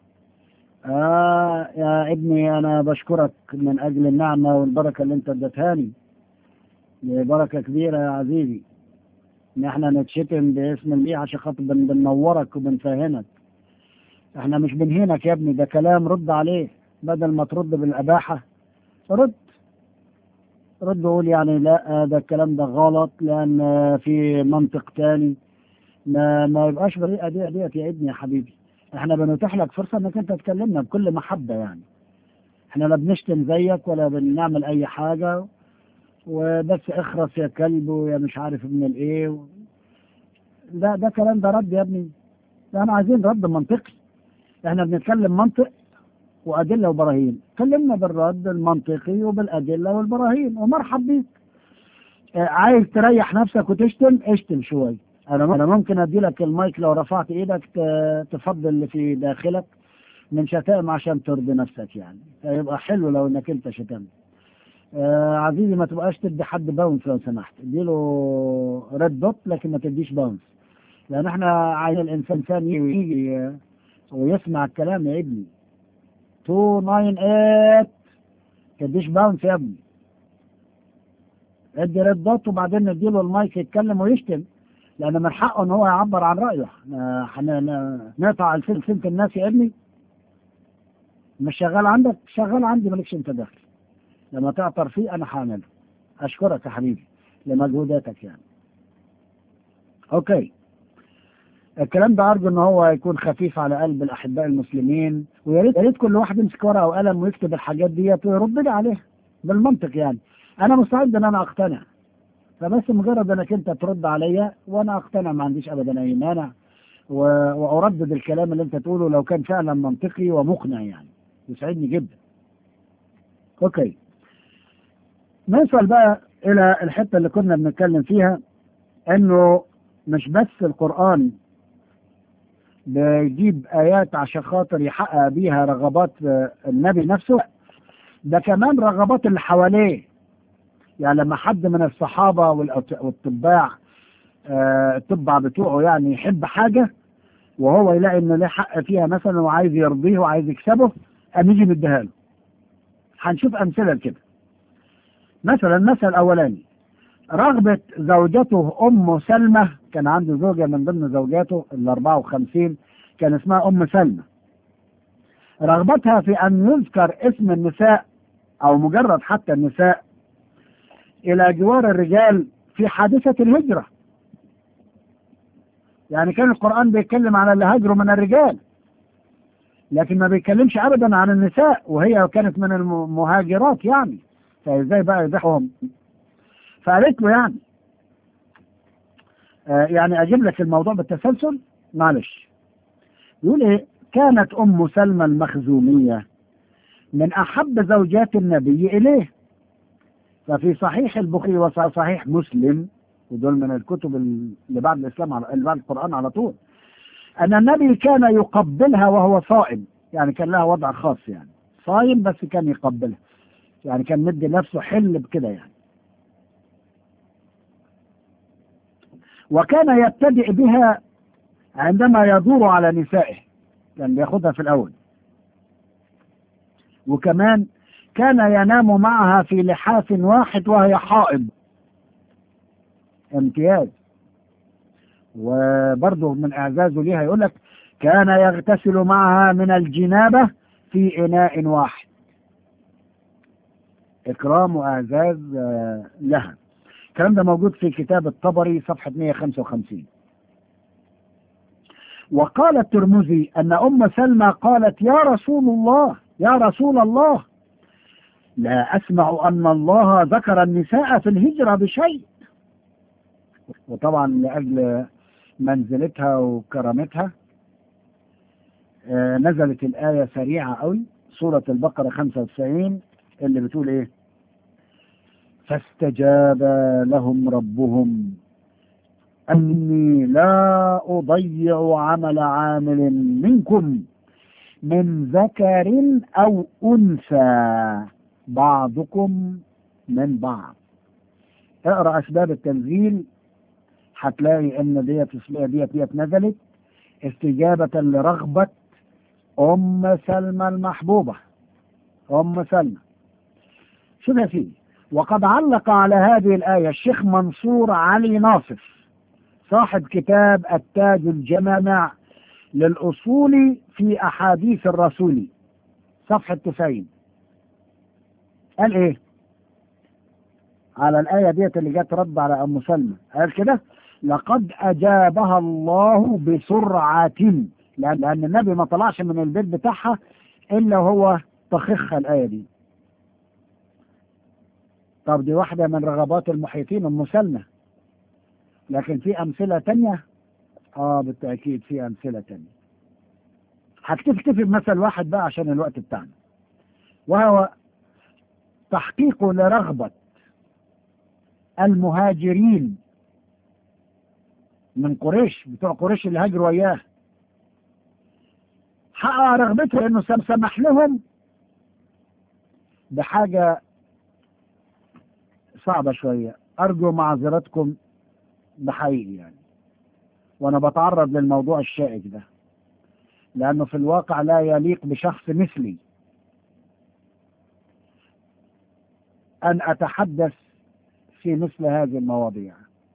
Speaker 1: آه يا ابني أنا بشكرك من أجل النعمة والبركة اللي أنت اديتهاني دي بركة كبيرة يا عزيزي إن إحنا نتشتم باسم الله عشان خاطر بن- بننورك وبنفهمك إحنا مش بنهينك يا ابني ده كلام رد عليه بدل ما ترد بالأباحة رد رد وقول يعني لا ده الكلام ده غلط لأن في منطق تاني ما ما يبقاش بالطريقة دي ديت يا ابني يا حبيبي احنا بنتيح لك فرصة انك انت تكلمنا بكل محبة يعني احنا لا بنشتم زيك ولا بنعمل اي حاجة وبس اخرس يا كلب ويا مش عارف ابن الايه و... ده ده كلام ده رد يا ابني ده احنا عايزين رد منطقي احنا بنتكلم منطق وادله وبراهين كلمنا بالرد المنطقي وبالادله والبراهين ومرحب بيك اه عايز تريح نفسك وتشتم اشتم شويه انا انا ممكن ادي لك المايك لو رفعت ايدك ت- تفضل اللي في داخلك من شتائم عشان ترضي نفسك يعني فيبقى حلو لو انك انت شتمت آه عزيزي ما تبقاش تدي حد باونس لو سمحت اديله ريد دوت لكن ما تديش باونس لان احنا عايزين الانسان ثاني يجي آه، ويسمع الكلام يا ابني 298 تديش باونس يا ابني ادي ريد دوت وبعدين نديله المايك يتكلم ويشتم لان من حقه ان هو يعبر عن رايه آه، احنا ن- نقطع الفيلم سنة الناس يا ابني مش شغال عندك شغال عندي مالكش انت داخل لما تعطر فيه انا هعمله اشكرك يا حبيبي لمجهوداتك يعني اوكي الكلام ده ارجو ان هو يكون خفيف على قلب الاحباء المسلمين ويا ريت يا ريت كل واحد يمسك ورقه وقلم ويكتب الحاجات ديت ويرد لي عليها بالمنطق يعني انا مستعد ان انا اقتنع فبس مجرد انك انت ترد عليا وانا اقتنع ما عنديش ابدا اي مانع و- واردد الكلام اللي انت تقوله لو كان فعلا منطقي ومقنع يعني يسعدني جدا اوكي نوصل بقى الى الحته اللي كنا بنتكلم فيها انه مش بس القران بيجيب ايات عشان خاطر يحقق بيها رغبات آه، النبي نفسه ده كمان رغبات اللي حواليه يعني لما حد من الصحابه والأت- والتباع آه، التبع بتوعه يعني يحب حاجه وهو يلاقي انه له حق فيها مثلا وعايز يرضيه وعايز يكسبه قام يجي مديها له هنشوف امثله كده مثلا المثل الاولاني رغبة زوجته أم سلمة كان عنده زوجة من ضمن زوجاته ال 54 كان اسمها أم سلمة رغبتها في أن يذكر اسم النساء أو مجرد حتى النساء إلى جوار الرجال في حادثة الهجرة يعني كان القرآن بيتكلم على اللي هاجروا من الرجال لكن ما بيتكلمش أبدا عن النساء وهي كانت من المهاجرات يعني فإزاي بقى يضحهم فقالت له يعني آه يعني أجيب لك الموضوع بالتسلسل معلش يقول إيه كانت أم سلمى المخزومية من أحب زوجات النبي إليه ففي صحيح البخاري وصحيح مسلم ودول من الكتب اللي بعد الإسلام على اللي بعد القرآن على طول أن النبي كان يقبلها وهو صائم يعني كان لها وضع خاص يعني صايم بس كان يقبلها يعني كان مدي نفسه حل بكده يعني وكان يبتدئ بها عندما يدور على نسائه كان بياخدها في الأول وكمان كان ينام معها في لحاف واحد وهي حائض امتياز وبرضه من اعزازه ليها يقول لك كان يغتسل معها من الجنابه في اناء واحد اكرام واعزاز آه، لها الكلام ده موجود في كتاب الطبري صفحه 155 وقال الترمذي ان ام سلمى قالت يا رسول الله يا رسول الله لا أسمع أن الله ذكر النساء في الهجرة بشيء وطبعا لأجل منزلتها وكرامتها آه، نزلت الآية سريعة قوي سورة البقرة 95 اللي بتقول إيه فاستجاب لهم ربهم أني لا أضيع عمل عامل منكم من ذكر أو أنثى بعضكم من بعض اقرأ أسباب التنزيل هتلاقي ان ديت ديت ديت نزلت استجابة لرغبة أم سلمى المحبوبة أم سلمى شوف يا سيدي وقد علق على هذه الآية الشيخ منصور علي ناصف صاحب كتاب التاج الجمامع للأصول في أحاديث الرسول صفحة 90 قال إيه؟ على الآية ديت اللي جت رد على أم سلمى قال كده لقد أجابها الله بسرعة لأن, لأن النبي ما طلعش من البيت بتاعها إلا هو طخخ الآية دي طب دي واحدة من رغبات المحيطين أم سلمى لكن في أمثلة تانية آه بالتأكيد في أمثلة تانية هكتفي بمثل واحد بقى عشان الوقت بتاعنا وهو تحقيق لرغبة المهاجرين من قريش بتوع قريش اللي هاجروا وياه حقق رغبته انه سمح لهم بحاجة صعبة شوية أرجو معذرتكم بحقيقي يعني وأنا بتعرض للموضوع الشائك ده لأنه في الواقع لا يليق بشخص مثلي أن أتحدث في مثل هذه المواضيع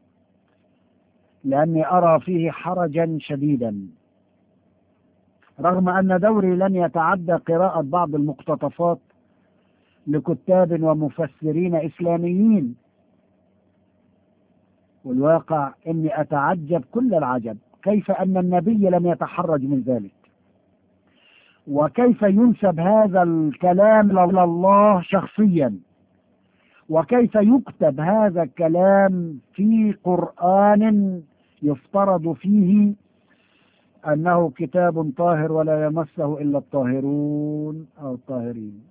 Speaker 1: لأني أرى فيه حرجا شديدا رغم أن دوري لن يتعدى قراءة بعض المقتطفات لكتاب ومفسرين إسلاميين والواقع أني أتعجب كل العجب كيف أن النبي لم يتحرج من ذلك وكيف ينسب هذا الكلام إلى الله شخصيا وكيف يكتب هذا الكلام في قرآن يفترض فيه أنه كتاب طاهر ولا يمسه إلا الطاهرون أو الطاهرين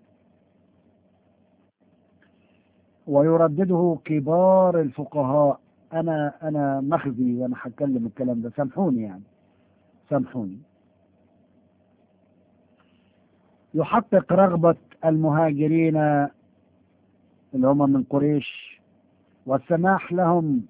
Speaker 1: ويردده كبار الفقهاء أنا أنا مخزي وأنا هتكلم الكلام ده سامحوني يعني سامحوني يحقق رغبة المهاجرين اللي هم من قريش والسماح لهم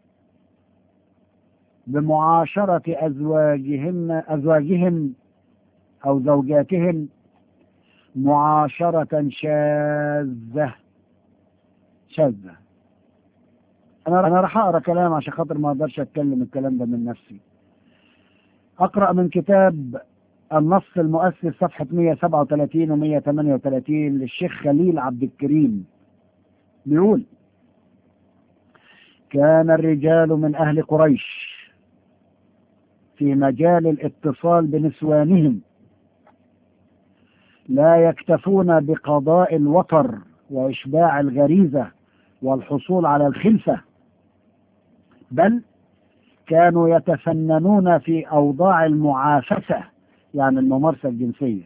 Speaker 1: بمعاشرة أزواجهن أزواجهم أو زوجاتهم معاشرة شاذة شاذة أنا أنا راح أقرأ كلام عشان خاطر ما أقدرش أتكلم الكلام ده من نفسي أقرأ من كتاب النص المؤسس صفحة 137 و 138 للشيخ خليل عبد الكريم بيقول كان الرجال من أهل قريش في مجال الاتصال بنسوانهم لا يكتفون بقضاء الوطر وإشباع الغريزة والحصول على الخلفة بل كانوا يتفننون في أوضاع المعافسة يعني الممارسة الجنسية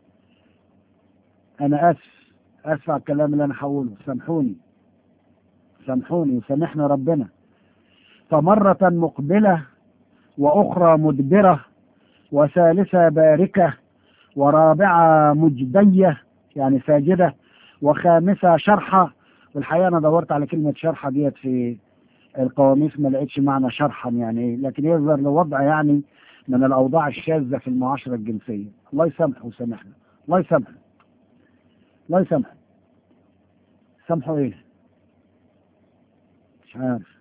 Speaker 1: أنا آسف آسف على الكلام اللي أنا هقوله سامحوني سامحوني وسامحنا ربنا فمرة مقبلة وأخرى مدبرة وثالثة باركة ورابعة مجدية يعني ساجدة وخامسة شرحة والحقيقة أنا دورت على كلمة شرحة ديت في القواميس ما لقيتش معنى شرحا يعني لكن يظهر لوضع يعني من الأوضاع الشاذة في المعاشرة الجنسية الله يسامحه ويسامحنا الله يسامحه الله يسامحه سامحه إيه مش عارف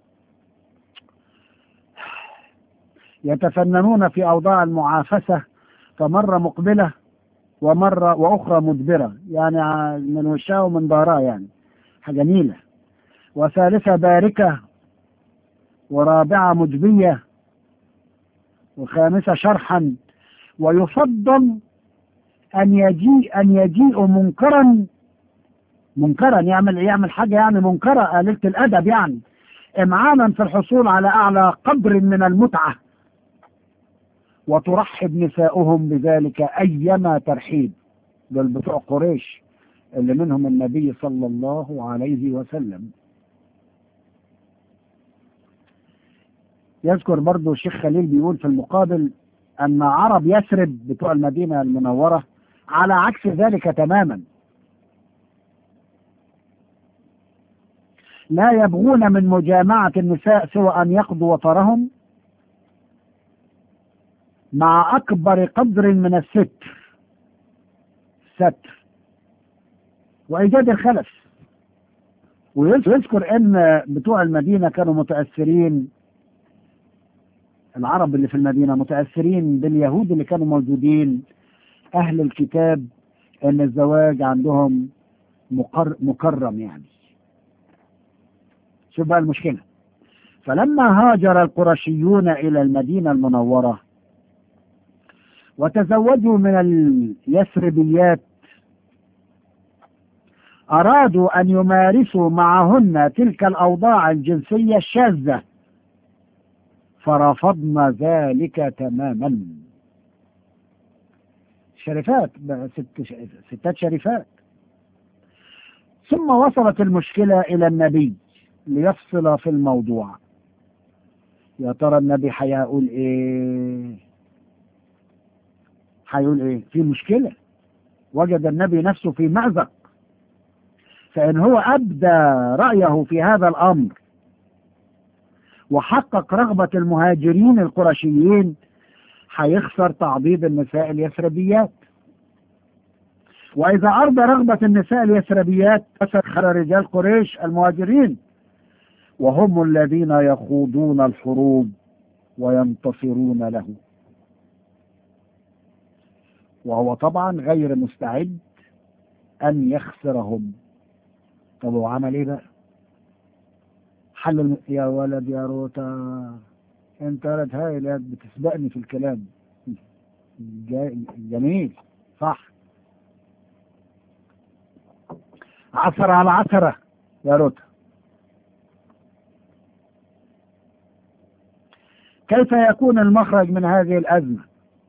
Speaker 1: يتفننون في أوضاع المعافسة فمرة مقبلة ومرة وأخرى مدبرة يعني من وشها ومن ظهرها يعني حاجة جميلة وثالثة باركة ورابعة مجبية وخامسة شرحا ويفضل أن يجيء أن يجيء منكرا منكرا يعمل يعمل حاجة يعني منكرة قليلة الأدب يعني إمعانا في الحصول على أعلى قدر من المتعة وترحب نساؤهم بذلك أيما ترحيب دول بتوع قريش اللي منهم النبي صلى الله عليه وسلم يذكر برضو الشيخ خليل بيقول في المقابل أن عرب يثرب بتوع المدينة المنورة على عكس ذلك تماما لا يبغون من مجامعة النساء سوى أن يقضوا وطرهم مع أكبر قدر من الستر ستر وإيجاد الخلف ويذكر أن بتوع المدينة كانوا متأثرين العرب اللي في المدينة متأثرين باليهود اللي كانوا موجودين أهل الكتاب أن الزواج عندهم مقر مكرم يعني شوف بقى المشكلة فلما هاجر القرشيون إلى المدينة المنورة وتزوجوا من اليثربيات أرادوا أن يمارسوا معهن تلك الأوضاع الجنسية الشاذة فرفضنا ذلك تماما شرفات ست ستات شرفات ثم وصلت المشكلة إلى النبي ليفصل في الموضوع يا ترى النبي هيقول ايه هيقول ايه في مشكلة وجد النبي نفسه في مأزق فإن هو أبدى رأيه في هذا الأمر وحقق رغبة المهاجرين القرشيين هيخسر تعضيد النساء اليثربيات وإذا أرضى رغبة النساء اليثربيات فسخر رجال قريش المهاجرين وهم الذين يخوضون الحروب وينتصرون له وهو طبعا غير مستعد أن يخسرهم طب هو عمل إيه بقى؟ حل الم... يا ولد يا روتا انت ولد هايل يا بتسبقني في الكلام جا... جميل صح عثرة على عثرة يا روتا كيف يكون المخرج من هذه الأزمة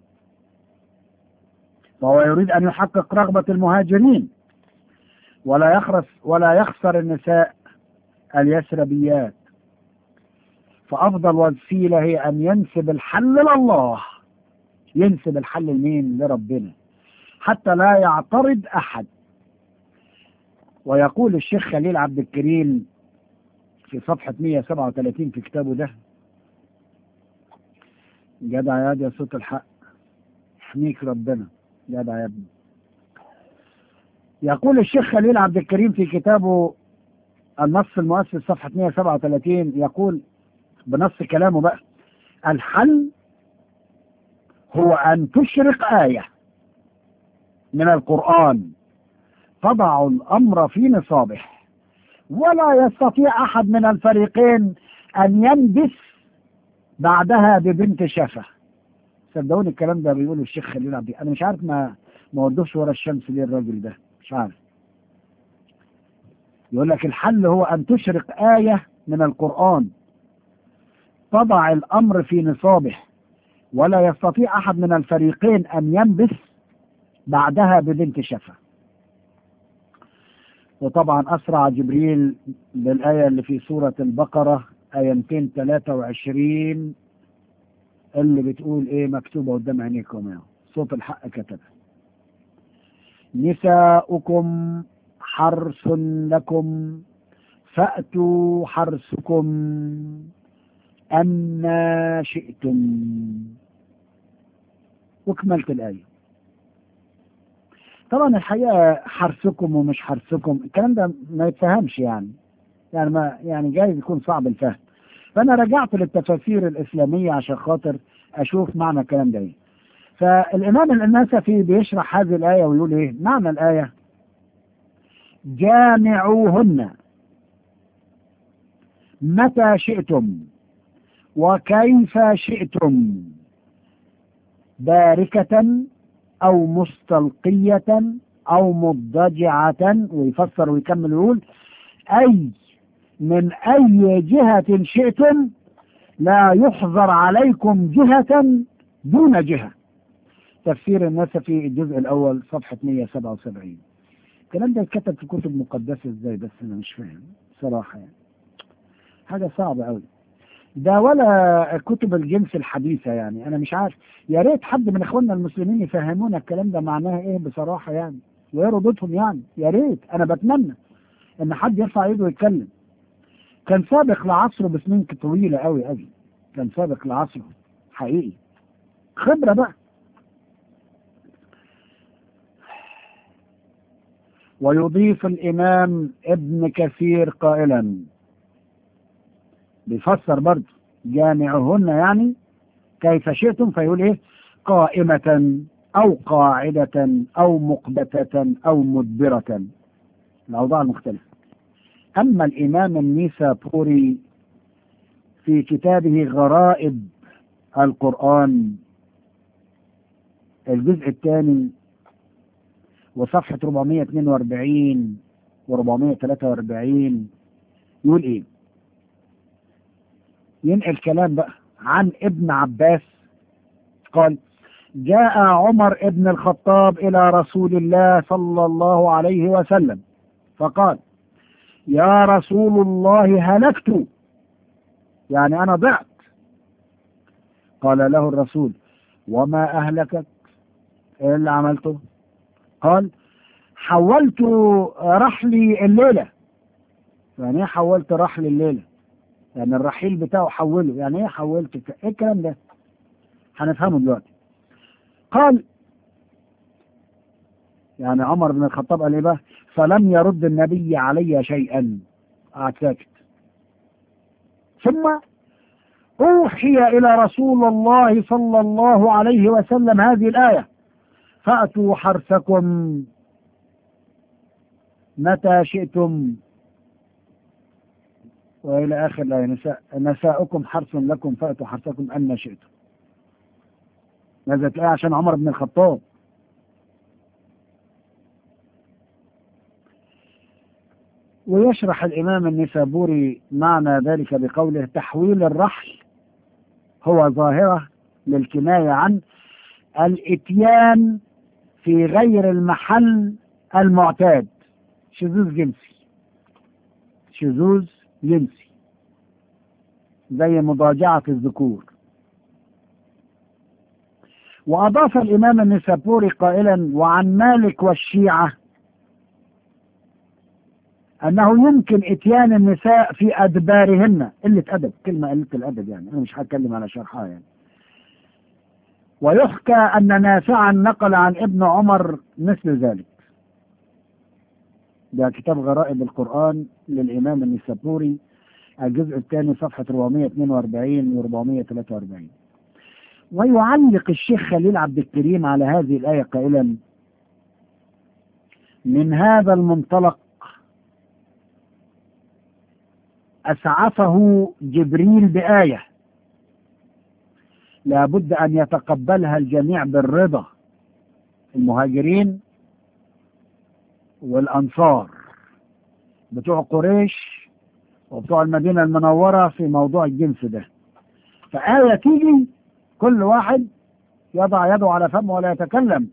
Speaker 1: فهو يريد أن يحقق رغبة المهاجرين ولا يخرس ولا يخسر النساء اليسربيات فأفضل وسيلة هي أن ينسب الحل لله ينسب الحل لمين لربنا حتى لا يعترض أحد ويقول الشيخ خليل عبد الكريم في صفحة 137 في كتابه ده جدع يا يا صوت الحق يحميك ربنا جدع يا ابني يقول الشيخ خليل عبد الكريم في كتابه النص المؤسس صفحة 137 يقول بنص كلامه بقى الحل هو أن تشرق آية من القرآن تضع الأمر في نصابه ولا يستطيع أحد من الفريقين أن ينبس بعدها ببنت شفة صدقوني الكلام ده بيقوله الشيخ خليل عبد أنا مش عارف ما ما ودوش ورا الشمس ليه الراجل ده مش عارف يقول لك الحل هو أن تشرق آية من القرآن تضع الأمر في نصابه ولا يستطيع أحد من الفريقين أن ينبث بعدها ببنت شفة وطبعا أسرع جبريل بالآية اللي في سورة البقرة آية 223 اللي بتقول إيه مكتوبة قدام عينيكم يعني صوت الحق كتبها نساؤكم حرث لكم فأتوا حرثكم أما شئتم وكملت الآية طبعا الحقيقة حرثكم ومش حرثكم الكلام ده ما يتفهمش يعني يعني ما يعني جايز يكون صعب الفهم فأنا رجعت للتفاسير الإسلامية عشان خاطر أشوف معنى الكلام ده إيه فالإمام النسفي بيشرح هذه الآية ويقول إيه معنى الآية جامعوهن متى شئتم وكيف شئتم باركة أو مستلقية أو مضجعة ويفسر ويكمل ويقول أي من أي جهة شئتم لا يحظر عليكم جهة دون جهة تفسير النسفي الجزء الأول صفحة 177 الكلام ده اتكتب في كتب مقدسة ازاي بس أنا مش فاهم صراحة يعني حاجة صعبة أوي ده ولا كتب الجنس الحديثة يعني أنا مش عارف يا ريت حد من إخواننا المسلمين يفهمونا الكلام ده معناه إيه بصراحة يعني وإيه ردودهم يعني يا ريت أنا بتمنى إن حد يرفع إيده ويتكلم كان سابق لعصره بسنين طويلة أوي أوي كان سابق لعصره حقيقي خبرة بقى ويضيف الإمام ابن كثير قائلا بيفسر برضه جامعهن يعني كيف شئتم فيقول ايه قائمة أو قاعدة أو مقبتة أو مدبرة الأوضاع المختلفة أما الإمام النيسابوري في كتابه غرائب القرآن الجزء الثاني وصفحة 442 و 443 يقول ايه ينقل كلام بقى عن ابن عباس قال جاء عمر ابن الخطاب إلى رسول الله صلى الله عليه وسلم فقال يا رسول الله هلكت يعني أنا ضعت قال له الرسول وما أهلكك إيه اللي عملته قال حولت رحلي الليلة يعني ايه حولت رحل الليلة يعني الرحيل بتاعه حوله يعني ايه حولت ك- ايه الكلام ده هنفهمه دلوقتي قال يعني عمر بن الخطاب قال ايه بقى فلم يرد النبي علي شيئا قعد ساكت ثم أوحي إلى رسول الله صلى الله عليه وسلم هذه الآية فأتوا حرثكم متى شئتم وإلى آخر الآية نساء نساؤكم حرث لكم فأتوا حرثكم أن شئتم نزلت الآية عشان عمر بن الخطاب ويشرح الإمام النسابوري معنى ذلك بقوله تحويل الرحل هو ظاهرة للكناية عن الإتيان في غير المحل المعتاد شذوذ جنسي شذوذ جنسي زي مضاجعة الذكور وأضاف الإمام النسابوري قائلا وعن مالك والشيعة أنه يمكن إتيان النساء في أدبارهن قلة أدب كلمة قلة الأدب يعني أنا مش هتكلم على شرحها يعني ويحكى أن نافعا نقل عن ابن عمر مثل ذلك ده كتاب غرائب القرآن للإمام النسابوري الجزء الثاني صفحة 442 و 443 ويعلق الشيخ خليل عبد الكريم على هذه الآية قائلا من هذا المنطلق أسعفه جبريل بآية لابد أن يتقبلها الجميع بالرضا المهاجرين والأنصار بتوع قريش وبتوع المدينة المنورة في موضوع الجنس ده فآية تيجي كل واحد يضع يده على فمه ولا يتكلم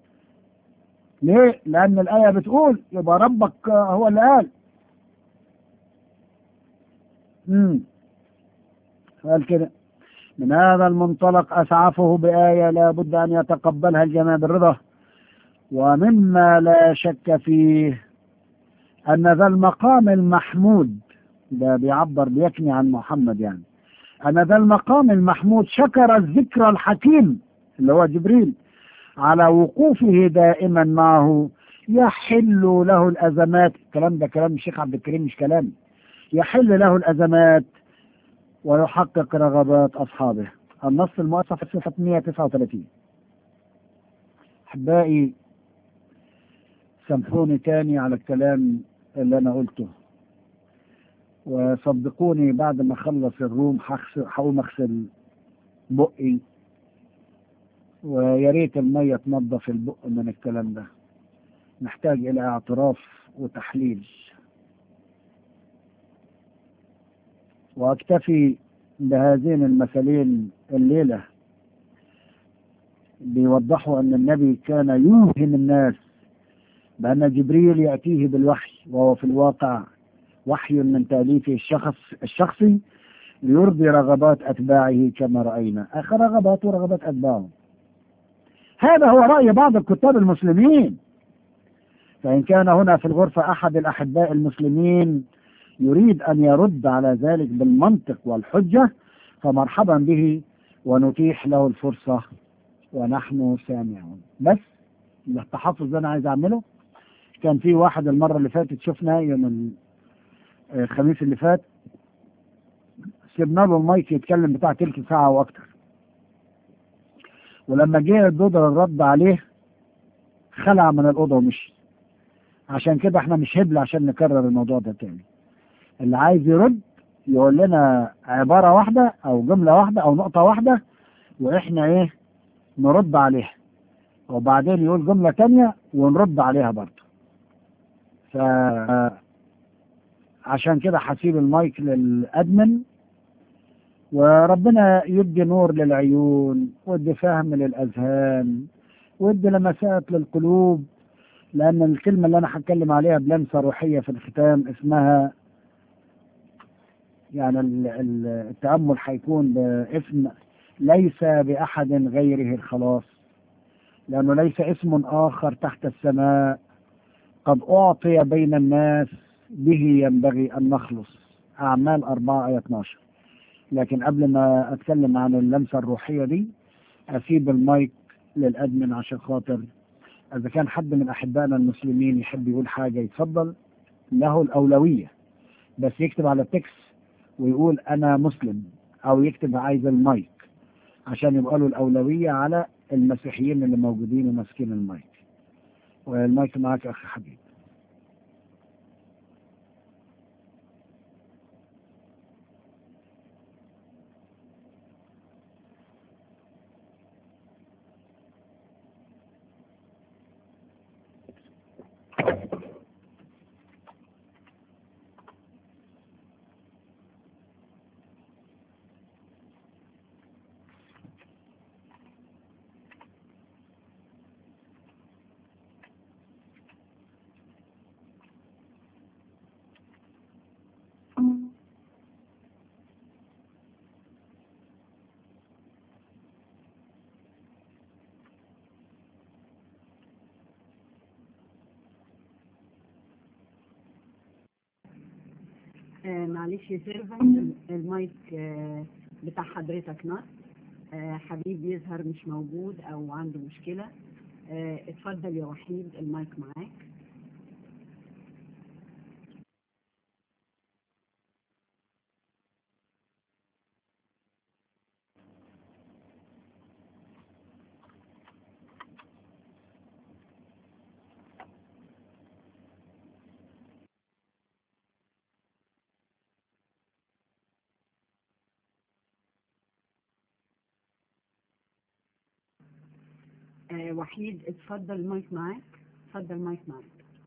Speaker 1: ليه؟ لأن الآية بتقول يبقى ربك هو اللي قال امم قال كده من هذا المنطلق أسعفه بآية لا بد أن يتقبلها الجميع بالرضا ومما لا شك فيه أن ذا المقام المحمود ده بيعبر بيكني عن محمد يعني أن ذا المقام المحمود شكر الذكر الحكيم اللي هو جبريل على وقوفه دائما معه يحل له الأزمات الكلام ده كلام الشيخ عبد الكريم مش كلامي يحل له الأزمات ويحقق رغبات أصحابه النص المؤسس في صفحة 139 أحبائي سامحوني تاني على الكلام اللي أنا قلته وصدقوني بعد ما أخلص الروم هغسل- هقوم أغسل بقي ويا ريت المية تنظف البق من الكلام ده نحتاج إلى اعتراف وتحليل وأكتفي بهذين المثلين الليلة بيوضحوا أن النبي كان يوهم الناس بأن جبريل يأتيه بالوحي وهو في الواقع وحي من تأليفه الشخص الشخصي ليرضي رغبات أتباعه كما رأينا آخر رغبات ورغبات أتباعه هذا هو رأي بعض الكتاب المسلمين فإن كان هنا في الغرفة أحد الأحباء المسلمين يريد أن يرد على ذلك بالمنطق والحجة فمرحبا به ونتيح له الفرصة ونحن سامعون بس التحفظ ده أنا عايز أعمله كان في واحد المرة اللي فاتت شفنا يوم الخميس اللي فات سيبنا له المايك يتكلم بتاع تلت ساعة وأكتر ولما جه الدودر الرد عليه خلع من الأوضة ومشي عشان كده احنا مش هبل عشان نكرر الموضوع ده تاني اللي عايز يرد يقول لنا عبارة واحدة أو جملة واحدة أو نقطة واحدة وإحنا إيه نرد عليها وبعدين يقول جملة تانية ونرد عليها برضه ف عشان كده هسيب المايك للأدمن وربنا يدي نور للعيون ويدي فهم للأذهان ويدي لمسات للقلوب لأن الكلمة اللي أنا هتكلم عليها بلمسة روحية في الختام اسمها يعني التأمل هيكون باسم ليس بأحد غيره الخلاص لأنه ليس اسم آخر تحت السماء قد أعطي بين الناس به ينبغي أن نخلص أعمال أربعة آية 12 لكن قبل ما أتكلم عن اللمسة الروحية دي أسيب المايك للأدمن عشان خاطر إذا كان حد من أحبائنا المسلمين يحب يقول حاجة يتفضل له الأولوية بس يكتب على التكست ويقول أنا مسلم أو يكتب عايز المايك عشان يبقى له الأولوية على المسيحيين اللي موجودين وماسكين المايك والمايك معاك أخي حبيب
Speaker 2: آه معلش يا سيرفنت المايك آه بتاع حضرتك نار آه حبيب يظهر مش موجود او عنده مشكلة آه اتفضل يا وحيد المايك معاك آه وحيد اتفضل المايك معاك اتفضل المايك معاك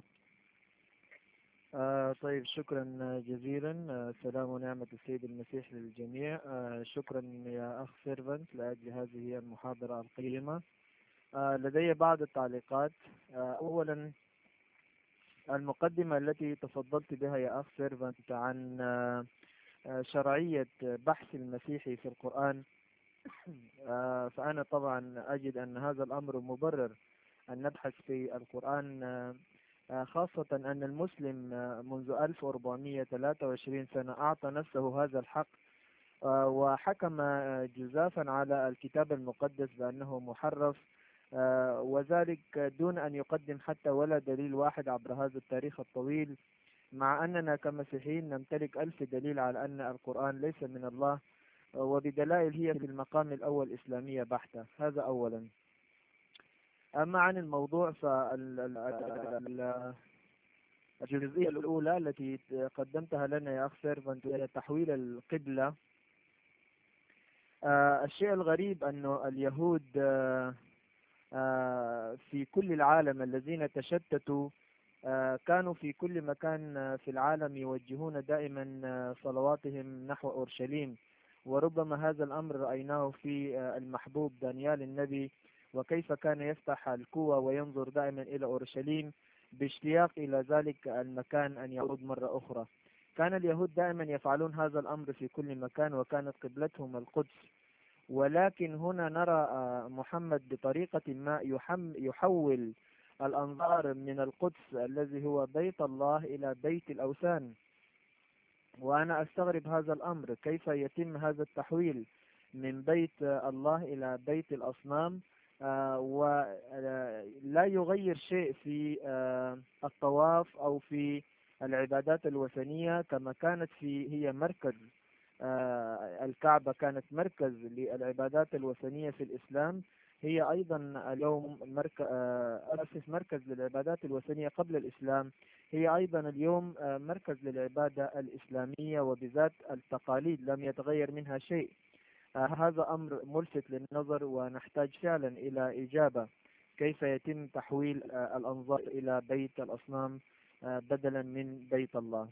Speaker 4: آه طيب شكرا جزيلا آه سلام ونعمة السيد المسيح للجميع آه شكرا يا أخ سيرفنت لأجل هذه المحاضرة القيمة آه لدي بعض التعليقات آه أولا المقدمة التي تفضلت بها يا أخ سيرفنت عن آه آه شرعية بحث المسيحي في القرآن آه فأنا طبعا أجد أن هذا الأمر مبرر أن نبحث في القرآن آه خاصة أن المسلم منذ 1423 سنة أعطى نفسه هذا الحق وحكم جزافا على الكتاب المقدس بأنه محرف وذلك دون أن يقدم حتى ولا دليل واحد عبر هذا التاريخ الطويل مع أننا كمسيحيين نمتلك ألف دليل على أن القرآن ليس من الله وبدلائل هي في المقام الأول إسلامية بحتة هذا أولا أما عن الموضوع فالجزئية الأولى التي قدمتها لنا يا أخ سيرفنت هي تحويل القبلة الشيء الغريب أنه اليهود آه، في كل العالم الذين تشتتوا آه، كانوا في كل مكان آه، في العالم يوجهون دائما آه، صلواتهم نحو أورشليم وربما هذا الأمر رأيناه في آه، المحبوب دانيال النبي وكيف كان يفتح الكوى وينظر دائما إلى أورشليم باشتياق إلى ذلك المكان أن يعود مرة أخرى كان اليهود دائما يفعلون هذا الأمر في كل مكان وكانت قبلتهم القدس ولكن هنا نرى آه، محمد بطريقة ما يحم يحول الأنظار من القدس الذي هو بيت الله إلى بيت الأوثان وأنا أستغرب هذا الأمر كيف يتم هذا التحويل من بيت آه، الله إلى بيت الأصنام آه، ولا يغير شيء في آه، الطواف أو في العبادات الوثنية كما كانت في هي مركز آه، الكعبة كانت مركز للعبادات الوثنية في الإسلام هي أيضا اليوم مركز أسس مركز للعبادات الوثنية قبل الإسلام هي أيضا اليوم آه، مركز للعبادة الإسلامية وبذات التقاليد لم يتغير منها شيء آه، هذا أمر ملفت للنظر ونحتاج فعلا إلى إجابة كيف يتم تحويل آه، الأنظار إلى بيت الأصنام آه، بدلا من بيت الله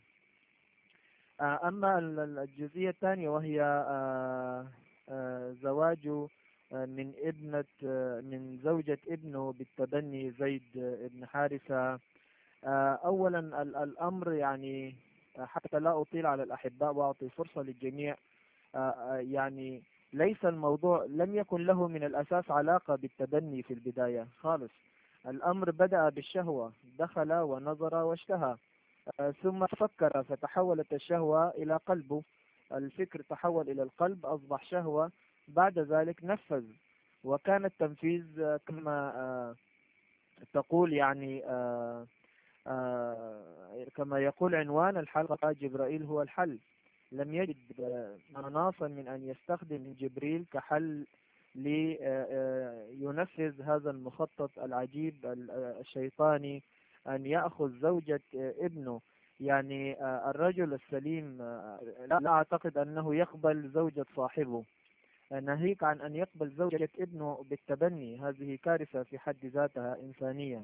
Speaker 4: آه، أما ال- ال- الجزئية الثانية وهي آه، آه، زواج آه، من ابنة آه، من زوجة ابنه بالتبني زيد آه، ابن حارثة آه، أولا ال- الأمر يعني آه، حتى لا أطيل على الأحباء وأعطي فرصة للجميع آه، آه، يعني ليس الموضوع لم يكن له من الأساس علاقة بالتبني في البداية خالص الأمر بدأ بالشهوة دخل ونظر واشتهى آه، ثم فكر فتحولت الشهوة إلى قلبه الفكر تحول إلى القلب أصبح شهوة بعد ذلك نفذ وكان التنفيذ آه، كما آه، تقول يعني آه، آه، كما يقول عنوان الحلقة جبرائيل هو الحل لم يجد آه، مناصا من أن يستخدم جبريل كحل لينفذ هذا المخطط العجيب ال- آه، الشيطاني أن يأخذ زوجة آه، ابنه يعني آه، الرجل السليم آه، لا أعتقد أنه يقبل زوجة صاحبه ناهيك عن أن يقبل زوجة ابنه بالتبني هذه كارثة في حد ذاتها إنسانية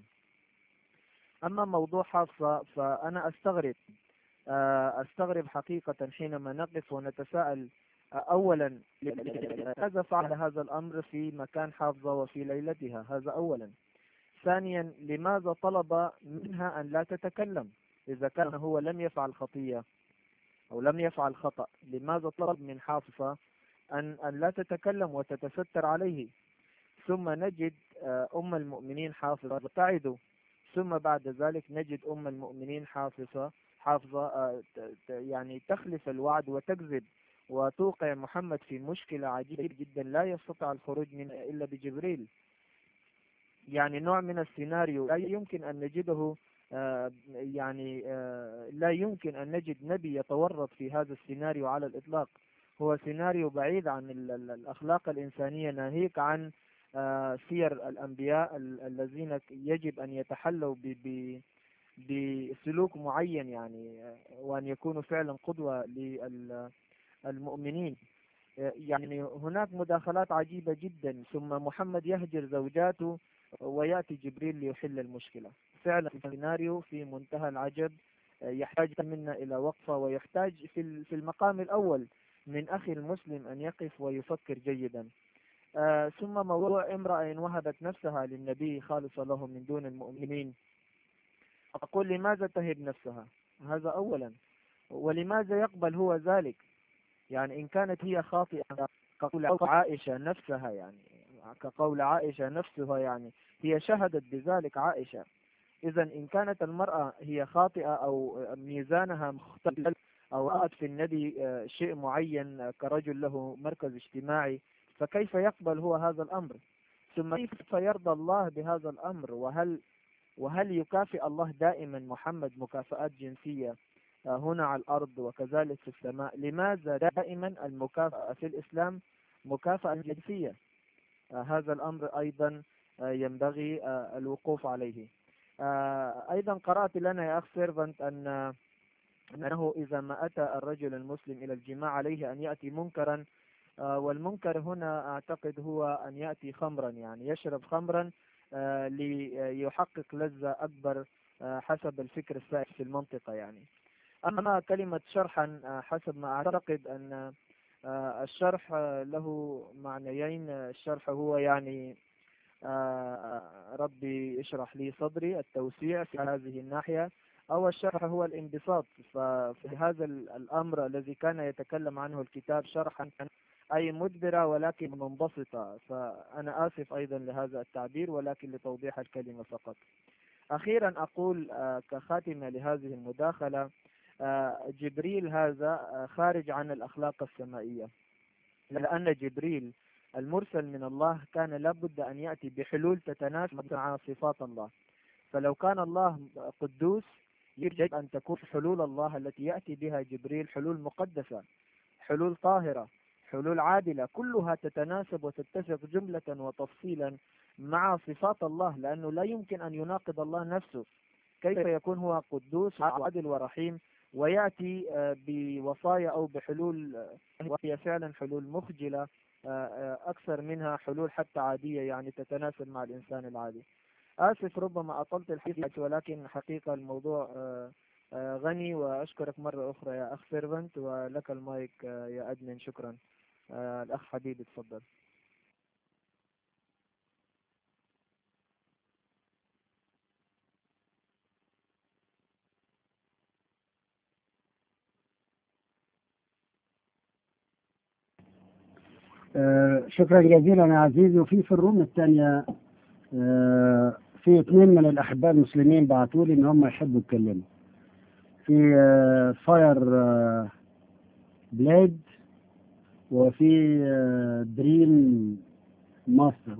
Speaker 4: أما موضوع حافظة فأنا أستغرب آه، أستغرب حقيقة حينما نقف ونتساءل آه، أولا لماذا فعل هذا الأمر في مكان حافظة وفي ليلتها هذا أولا ثانيا لماذا طلب منها أن لا تتكلم إذا كان هو لم يفعل خطية أو لم يفعل خطأ لماذا طلب من حافظة أن أن لا تتكلم وتتستر عليه ثم نجد آه، أم المؤمنين حافظة تعد ثم بعد ذلك نجد أم المؤمنين حافظة حافظة آه، ت- ت- يعني تخلف الوعد وتكذب وتوقع محمد في مشكلة عجيبة جدا لا يستطيع الخروج منها إلا بجبريل يعني نوع من السيناريو لا يمكن أن نجده آه، يعني آه، لا يمكن أن نجد نبي يتورط في هذا السيناريو على الإطلاق هو سيناريو بعيد عن ال- ال- الأخلاق الإنسانية ناهيك عن آه، سير الأنبياء ال- الذين يجب أن يتحلوا ب- ب- بسلوك معين يعني آه، وأن يكونوا فعلا قدوة للمؤمنين يعني هناك مداخلات عجيبة جدا ثم محمد يهجر زوجاته ويأتي جبريل ليحل المشكلة فعلا سيناريو في منتهى العجب آه، يحتاج منا إلى وقفة ويحتاج في ال- في المقام الأول من أخي المسلم أن يقف ويفكر جيدا آه، ثم موضوع امرأة إن وهبت نفسها للنبي خالصة له من دون المؤمنين أقول لماذا تهب نفسها هذا أولا ولماذا يقبل هو ذلك يعني إن كانت هي خاطئة كقول عائشة نفسها يعني كقول عائشة نفسها يعني هي شهدت بذلك عائشة إذا إن كانت المرأة هي خاطئة أو ميزانها مختل أو رأت في النبي آه، شيء معين آه، كرجل له مركز اجتماعي فكيف يقبل هو هذا الأمر ثم كيف يرضى الله بهذا الأمر وهل وهل يكافئ الله دائما محمد مكافآت جنسية آه، هنا على الأرض وكذلك في السماء لماذا دائما المكافأة في الإسلام مكافأة جنسية آه، هذا الأمر أيضا آه، ينبغي آه، الوقوف عليه آه، أيضا قرأت لنا يا أخ سيرفنت أن أنه إذا ما أتى الرجل المسلم إلى الجماع عليه أن يأتي منكرا آه، والمنكر هنا أعتقد هو أن يأتي خمرا يعني يشرب خمرا آه، ليحقق لذة أكبر آه، حسب الفكر السائد في المنطقة يعني أما كلمة شرحا آه، حسب ما أعتقد أن آه، الشرح آه، له معنيين الشرح هو يعني آه، ربي اشرح لي صدري التوسيع في هذه الناحية أو الشرح هو الانبساط ففي هذا ال- الأمر الذي كان يتكلم عنه الكتاب شرحا أي مدبرة ولكن منبسطة فأنا آسف أيضا لهذا التعبير ولكن لتوضيح الكلمة فقط أخيرا أقول آه، كخاتمة لهذه المداخلة آه، جبريل هذا آه، خارج عن الأخلاق السمائية لأن جبريل المرسل من الله كان لابد أن يأتي بحلول تتناسب مع صفات الله فلو كان الله قدوس يجب أن تكون حلول الله التي يأتي بها جبريل حلول مقدسة حلول طاهرة حلول عادلة كلها تتناسب وتتفق جملة وتفصيلا مع صفات الله لأنه لا يمكن أن يناقض الله نفسه كيف يكون هو قدوس وعادل ورحيم ويأتي آه، بوصايا أو بحلول آه، وهي فعلا حلول مخجلة آه، آه، أكثر منها حلول حتى عادية يعني تتناسب مع الإنسان العادي آسف ربما أطلت الحديث ولكن حقيقة الموضوع آه، آه، غني وأشكرك مرة أخرى يا أخ سيرفنت ولك المايك آه، يا أدمن شكرا آه، الأخ حبيبي تفضل
Speaker 1: آه، شكرا جزيلا يا عزيزي وفي في الروم الثانية آه، في اثنين من الأحباء المسلمين بعثوا لي إن هم يحبوا يتكلموا في آه، فاير آه، بليد وفي آه، دريم ماستر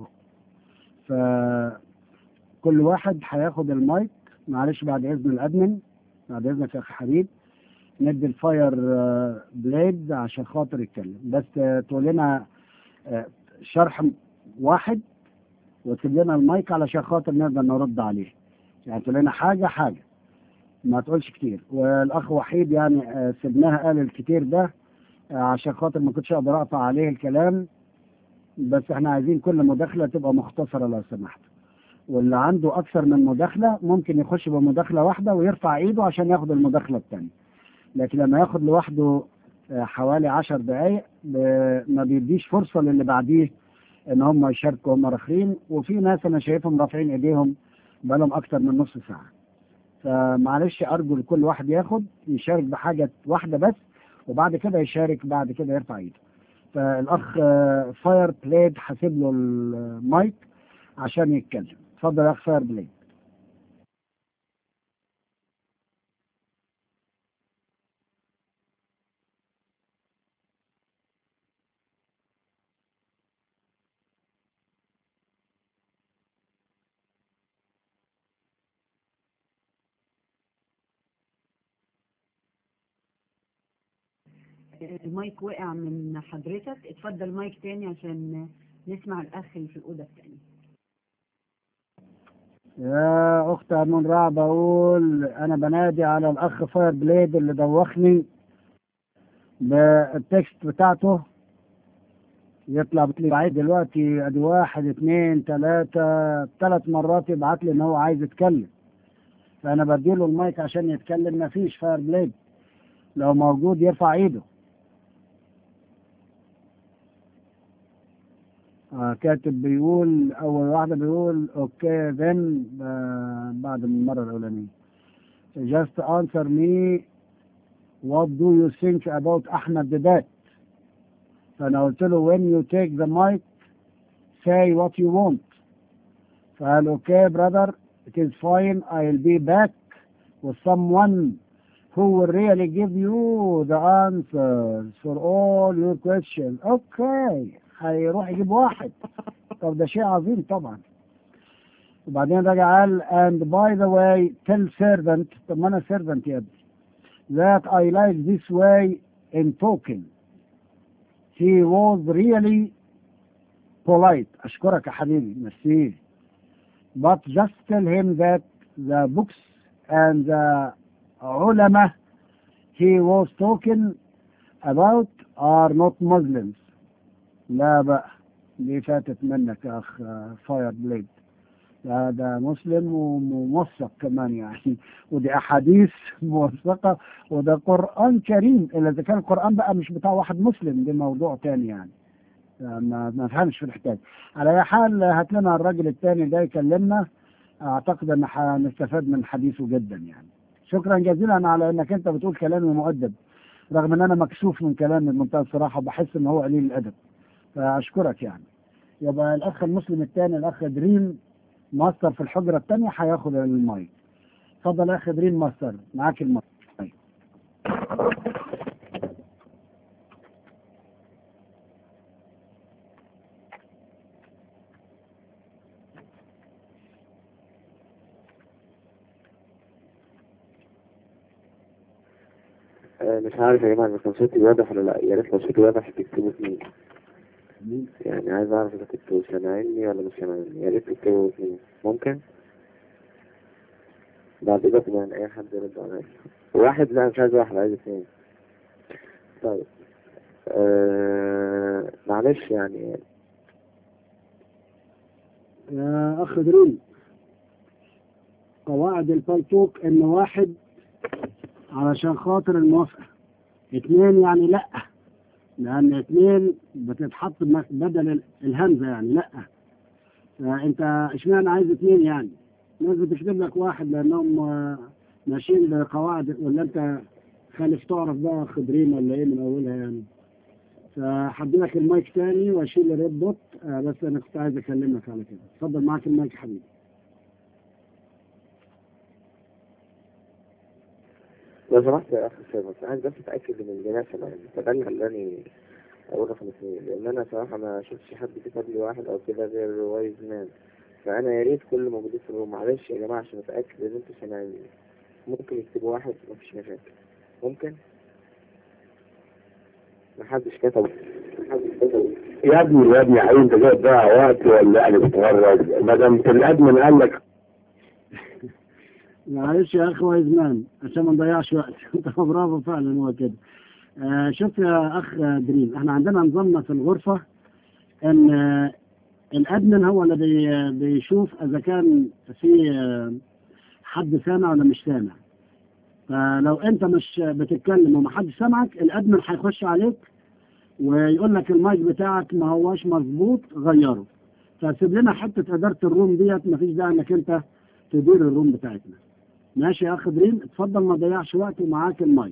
Speaker 1: فكل واحد هياخد المايك معلش بعد إذن الأدمن بعد إذنك يا أخي حبيب ندي الفاير آه، بليد عشان خاطر يتكلم بس آه، تقول لنا آه، شرح واحد وتسيب لنا المايك علشان خاطر نقدر نرد عليه يعني تقول لنا حاجة حاجة ما تقولش كتير والأخ وحيد يعني آه، سيبناها قال الكتير ده آه، عشان خاطر ما كنتش أقدر أقطع عليه الكلام بس احنا عايزين كل مداخلة تبقى مختصرة لو سمحت واللي عنده أكثر من مداخلة ممكن يخش بمداخلة واحدة ويرفع إيده عشان ياخد المداخلة التانية لكن لما ياخد لوحده آه، حوالي عشر دقايق ب- ما بيديش فرصة للي بعديه ان هم يشاركوا هم راخرين وفي ناس انا شايفهم رافعين ايديهم بقالهم اكتر من نص ساعة فمعلش ارجو لكل واحد ياخد يشارك بحاجة واحدة بس وبعد كده يشارك بعد كده يرفع ايده فالاخ آه، فاير بليد حاسب له المايك عشان يتكلم اتفضل يا اخ فاير بليد
Speaker 2: المايك وقع من حضرتك اتفضل مايك تاني عشان نسمع الأخ اللي في الأوضة التانية
Speaker 1: يا اخت امون رع بقول انا بنادي على الاخ فاير بليد اللي دوخني بالتكست بتاعته يطلع بتلي بعيد دلوقتي ادي واحد اتنين تلاتة تلات مرات يبعت لي ان هو عايز يتكلم فانا بديله المايك عشان يتكلم مفيش فاير بليد لو موجود يرفع ايده آه كاتب بيقول اول واحدة بيقول اوكي then آه بعد المرة الاولانية just answer me what do you think about احمد دبات فانا قلت له when you take the mic say what you want فقال اوكي brother it is fine I'll be back with someone who will really give you the answers for all your questions اوكي هيروح يجيب واحد طب ده شيء عظيم طبعا وبعدين رجع قال and by the way tell servant طب ما انا servant يا ابني that I like this way in talking he was really polite أشكرك يا حبيبي ميرسي but just tell him that the books and the علماء he was talking about are not Muslims لا بقى دي فاتت منك يا اخ فاير بليد ده, ده مسلم وموثق كمان يعني ودي احاديث موثقه وده قران كريم الا اذا كان القران بقى مش بتاع واحد مسلم ده موضوع تاني يعني ما ما فهمش في الحكايه على اي حال هات لنا الراجل التاني ده يكلمنا اعتقد ان هنستفاد من حديثه جدا يعني شكرا جزيلا على انك انت بتقول كلامي مؤدب رغم ان انا مكسوف من كلامي بمنتهى الصراحه وبحس ان هو قليل الادب فاشكرك يعني يبقى الاخ المسلم الثاني الاخ دريم ماستر في الحجره الثانيه هياخد المايك اتفضل يا اخ دريم ماستر معاك المايك
Speaker 3: آه، مش عارف يا جماعة إذا كان صوتي واضح ولا لأ يا ريت لو صوتي واضح تكتبوا اتنين يعني عايز أعرف إذا كنتوا سامعيني ولا مش سامعيني يا ريت تكتبوا اتنين ممكن؟ بعد كده يعني أي حد يرد عليا واحد لا مش عايز واحد عايز اتنين طيب آه معلش يعني
Speaker 1: يا اخ دريم قواعد الفلتوك ان واحد علشان خاطر الموافقة اثنين يعني لا لان اثنين بتتحط بدل ال- الهمزة يعني لا فانت اشمعنى عايز اثنين يعني الناس بتكتب لك واحد لانهم آه، ماشيين بقواعد ولا انت خالف تعرف بقى خضرين ولا ايه من اولها يعني فحدي لك المايك تاني واشيل الريد دوت آه بس انا كنت عايز اكلمك على كده اتفضل معاك المايك يا حبيبي
Speaker 3: لو سمحت يا أخي سيد بس عايز بس أتأكد من الجناح يعني فده اللي خلاني أقول رقم اثنين لأن أنا صراحة ما شفتش حد كتب لي واحد أو كده غير وايز مان فأنا يا ريت كل موجودين في الروم معلش يا جماعة عشان أتأكد إن أنتوا سامعيني ممكن يكتبوا واحد مفيش مشاكل ممكن محدش كتب محدش كتب
Speaker 5: يا ابني يا ابني عايز انت جاي تضيع وقت ولا يعني بتهرج ما دام الادمن قال لك
Speaker 1: معلش يا اخ وايزمان عشان ما نضيعش وقت برافو فعلا هو كده آه شوف يا اخ دريم احنا عندنا نظامنا في الغرفه ان آه الادمن هو اللي بي بيشوف اذا كان في آه حد سامع ولا مش سامع فلو انت مش بتتكلم ومحدش سامعك الادمن هيخش عليك ويقول لك المايك بتاعك ما هواش مظبوط غيره فسيب لنا حته اداره الروم ديت مفيش داعي انك انت تدير الروم بتاعتنا ماشي يا اخ دريم اتفضل ما تضيعش وقت ومعاك المايك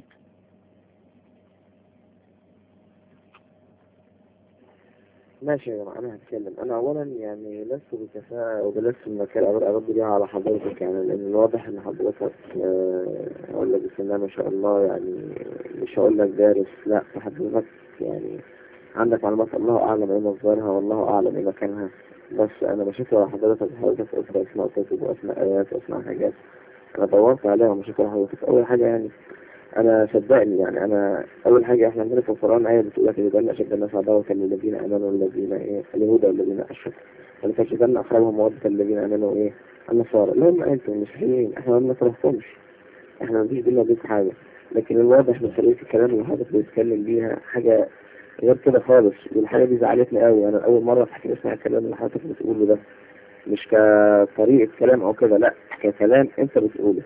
Speaker 3: ماشي يا جماعة أنا هتكلم أنا أولا يعني لست بكفاءة وبلست المكان أرد أرد بيها على حضرتك يعني لأن الواضح إن حضرتك آه، أقول لك بسم الله ما شاء الله يعني مش هقول لك دارس لا حضرتك يعني عندك معلومات الله أعلم إيه مصدرها والله أعلم إيه مكانها بس أنا بشوف على حضرتك حضرتك قلت أسماء كتب وأسماء آيات وأسماء حاجات أنا دورت عليها ومشيت على حضرتك أول حاجة يعني انا صدقني يعني انا اول حاجه احنا عندنا في القران ايه بتقول لك لان اشد الناس عداوه للذين امنوا الذين ايه اليهود والذين اشركوا ولتجدن اقربهم موده الذين امنوا ايه النصارى اللي هم انتم المسيحيين احنا ما بنكرهكمش احنا ما فيش بينا وبينكم حاجه لكن الواضح من طريقه الكلام اللي حضرتك بيتكلم بيها حاجه غير كده خالص والحاجه دي زعلتني قوي انا اول مره في اسمع الكلام اللي حضرتك بتقوله ده مش كطريقه كلام او كده لا ككلام انت بتقوله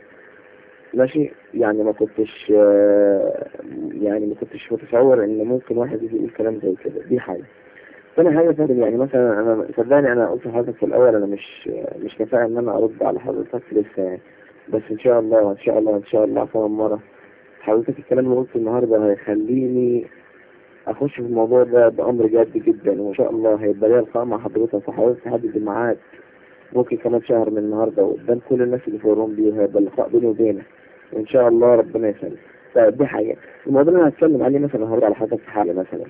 Speaker 3: ماشي يعني ما كنتش آه، يعني ما كنتش متصور ان ممكن واحد يجي يقول كلام زي كده دي حاجه تاني حاجه فاتن يعني مثلا انا صدقني انا قلت لحضرتك في الاول انا مش مش كفاءه ان انا ارد على حضرتك لسه يعني بس ان شاء الله ان شاء الله ان شاء الله كمان مره حضرتك الكلام اللي قلته النهارده هيخليني اخش في الموضوع ده بامر جاد جدا وان شاء الله هيبقى ليا لقاء مع حضرتك وحضرتك تحدد الميعاد ممكن كمان شهر من النهارده وقدام كل الناس اللي في الروم دي وهيبقى اللقاء بيني وبينك وان شاء الله ربنا يسلم طيب دي حاجه الموضوع اللي انا هتكلم عليه مثلا هرد على حضرتك في حاجه مثلا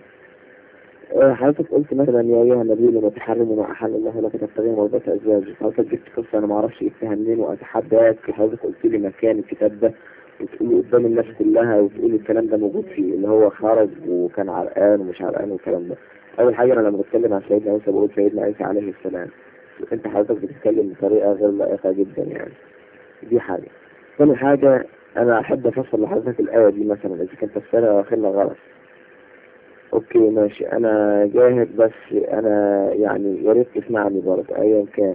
Speaker 3: آه، حضرتك قلت مثلا يا ايها النبي لما تحرموا ما احل الله لك تبتغي مرضات ازواجك حضرتك جبت قصه انا ما اعرفش جبتها منين واتحداك حضرتك قلت لي مكان الكتاب ده وتقولي قدام الناس كلها وتقولي الكلام ده موجود فيه اللي هو خرج وكان عرقان ومش عرقان والكلام ده اول حاجه انا لما بتكلم عن سيدنا عيسى بقول سيدنا عيسى عليه السلام انت حضرتك بتتكلم بطريقه غير لائقه جدا يعني دي حاجه ثاني حاجه انا احب افسر لحضرتك الايه دي مثلا اذا كانت تفسيرها واخدها غلط اوكي ماشي انا جاهز بس انا يعني يا ريت تسمعني برضه ايا كان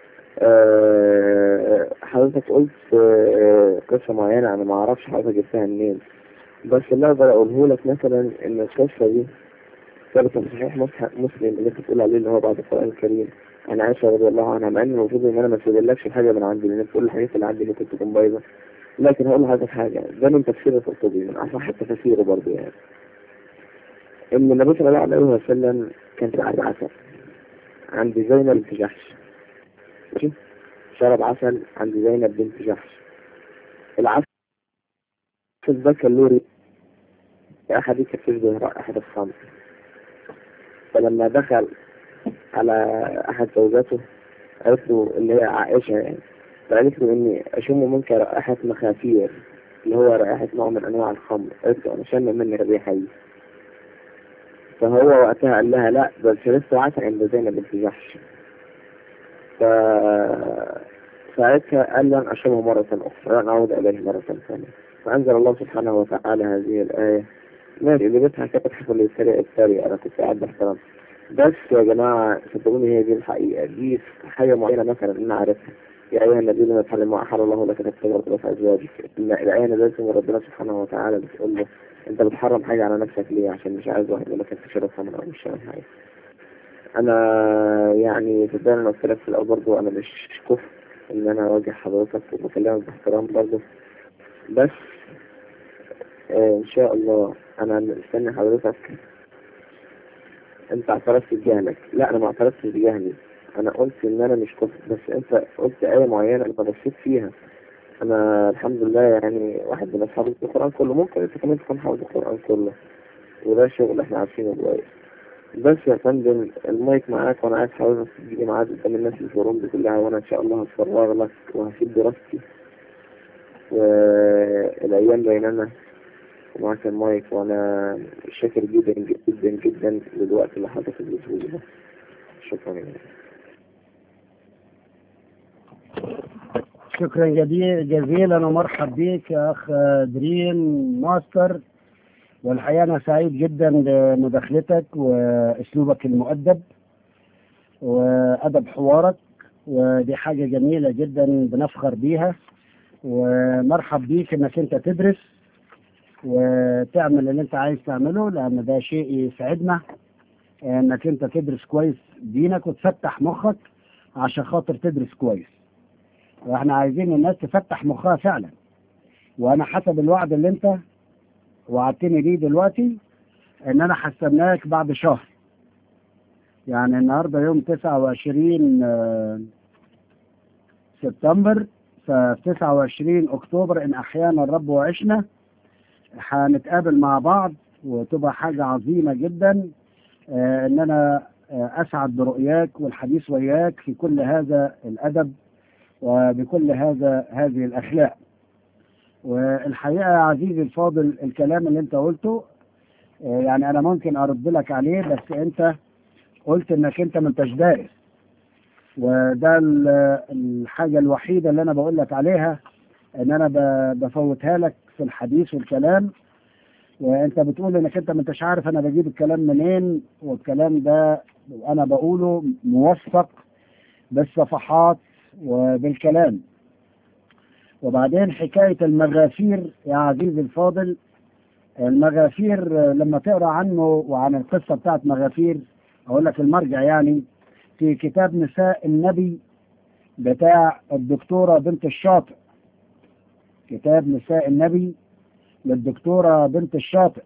Speaker 3: أه حضرتك قلت أه قصة معينة انا ما اعرفش حضرتك جبتها منين بس اللي اقدر اقوله لك مثلا ان القصة دي ثبت في صحيح مصح- مسلم اللي انت بتقول عليه اللي هو بعد القرآن الكريم عن عائشة رضي الله عنها مع ان المفروض ان انا ما اسيبلكش حاجة من عندي لان كل الحاجات اللي عندي ممكن تكون بايظة لكن هقول لحضرتك حاجة ده من تفسير القرطبي من اصح التفاسير برضه يعني ان النبي صلى الله عليه وسلم كان قاعد عسل عند زينب بنت جحش ماشي شرب عسل عند زينب بنت جحش العسل ده كان له ريحة أحد تشبه رائحة الخمر فلما دخل على أحد زوجاته قالت له اللي هي عائشة يعني فقالت له إني أشم منك رائحة مخافير اللي هو رائحة نوع من أنواع الخمر قالت له أنا شم منك الريحة دي فهو وقتها قال لها لا بل شربت عسل عند زينب بنت جحش ف ساعتها قال لن أشربه مرة أخرى لن أعود إليه مرة ثانية فأنزل الله سبحانه وتعالى هذه الآية ماشي اللي بيتها كانت حصل للسريع السريع أنا كنت قاعد بحترم بس يا جماعة صدقوني هي دي الحقيقة دي حاجة معينة مثلا أنا عارفها يا أيها النبي لما تحلم ما أحل الله لك تتبع في أزواجك إن الآية نزلت من ربنا سبحانه وتعالى بتقول له أنت بتحرم حاجة على نفسك ليه عشان مش عايز واحد يقول لك أنت تشرب خمر أو مش شارب حاجة أنا يعني صدقني أنا قلت لك في الأول برضه أنا مش كفر إن أنا أواجه حضرتك وبكلمك باحترام برضه بس آه إن شاء الله أنا مستني حضرتك أنت اعترفت بجهلك لا أنا ما اعترفتش بجهلي أنا قلت إن أنا مش كفر بس أنت قلت آية معينة أنا بصيت فيها أنا الحمد لله يعني واحد من أصحاب القرآن كله ممكن أنت كمان تكون حافظ القرآن كله وده شغل إحنا عارفينه كويس بس يا فندم المايك معاك وأنا عايز حضرتك تجيلي معاك قدام الناس اللي في الروم دي كلها وأنا إن شاء الله هتفرغ لك وهسيب دراستي والأيام بيننا ومعاك المايك وأنا شاكر جدا جدا جدا للوقت اللي حضرتك اديته لي ده شكرا جدا
Speaker 1: شكرا جدي- جزيلا ومرحب بيك يا اخ دريم ماستر والحقيقه انا سعيد جدا بمداخلتك واسلوبك المؤدب وادب حوارك ودي حاجه جميله جدا بنفخر بيها ومرحب بيك انك انت تدرس وتعمل اللي انت عايز تعمله لان ده شيء يسعدنا انك انت تدرس كويس دينك وتفتح مخك عشان خاطر تدرس كويس واحنا عايزين الناس تفتح مخها فعلا وانا حسب الوعد اللي انت وعدتني بيه دلوقتي ان انا هستناك بعد شهر يعني النهارده يوم 29 آه، سبتمبر ففي 29 اكتوبر ان احيانا الرب وعشنا هنتقابل مع بعض وتبقى حاجه عظيمه جدا آه، ان انا آه، اسعد برؤياك والحديث وياك في كل هذا الادب وبكل هذا هذه الاخلاق والحقيقه يا عزيزي الفاضل الكلام اللي انت قلته آه، يعني انا ممكن ارد لك عليه بس انت قلت انك انت ما انتش دارس وده ال- الحاجه الوحيده اللي انا بقول لك عليها ان انا ب- بفوتها لك في الحديث والكلام وانت بتقول انك انت ما انتش عارف انا بجيب الكلام منين والكلام ده انا بقوله موثق بالصفحات وبالكلام وبعدين حكاية المغافير يا عزيزي الفاضل المغافير آه، لما تقرا عنه وعن القصة بتاعت مغافير أقول لك المرجع يعني في كتاب نساء النبي بتاع الدكتورة بنت الشاطئ كتاب نساء النبي للدكتورة بنت الشاطئ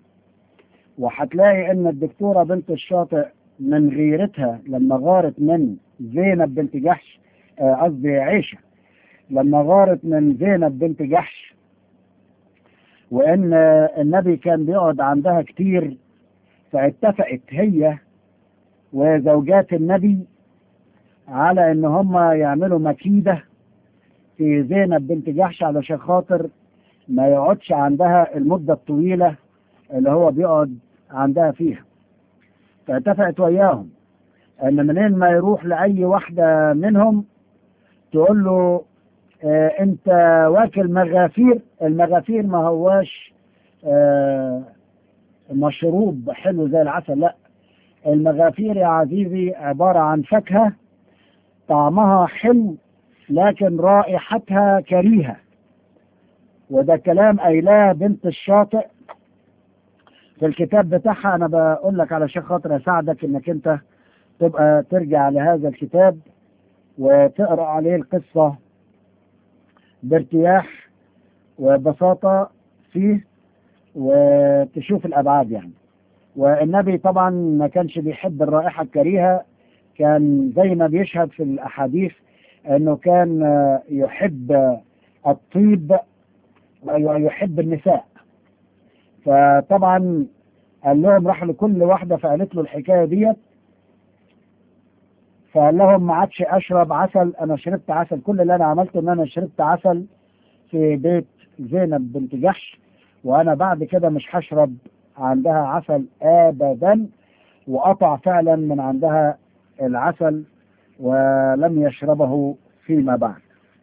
Speaker 1: وهتلاقي ان الدكتورة بنت الشاطئ من غيرتها لما غارت من زينب بنت جحش آه، قصدي عيشة لما غارت من زينب بنت جحش وان آه، النبي كان بيقعد عندها كتير فاتفقت هي وزوجات النبي على ان هم يعملوا مكيدة في زينب بنت جحش علشان خاطر ما يقعدش عندها المدة الطويلة اللي هو بيقعد عندها فيها فاتفقت وياهم ان منين ما يروح لاي واحدة منهم تقول له آه انت واكل مغافير المغافير ما هواش آه مشروب حلو زي العسل لا المغافير يا عزيزي عبارة عن فاكهة طعمها حلو لكن رائحتها كريهة وده كلام قايلاه بنت الشاطئ في الكتاب بتاعها انا بقول لك علشان خاطر اساعدك انك انت تبقى ترجع لهذا الكتاب وتقرا عليه القصه بارتياح وبساطه فيه وتشوف الابعاد يعني والنبي طبعا ما كانش بيحب الرائحه الكريهه كان زي ما بيشهد في الاحاديث انه كان يحب الطيب ويحب النساء فطبعا قال لهم راح لكل واحدة فقالت له الحكاية ديت فقال لهم ما عادش أشرب عسل أنا شربت عسل كل اللي أنا عملته إن أنا شربت عسل في بيت زينب بنت جحش وأنا بعد كده مش هشرب عندها عسل أبدا وقطع فعلا من عندها العسل ولم يشربه فيما بعد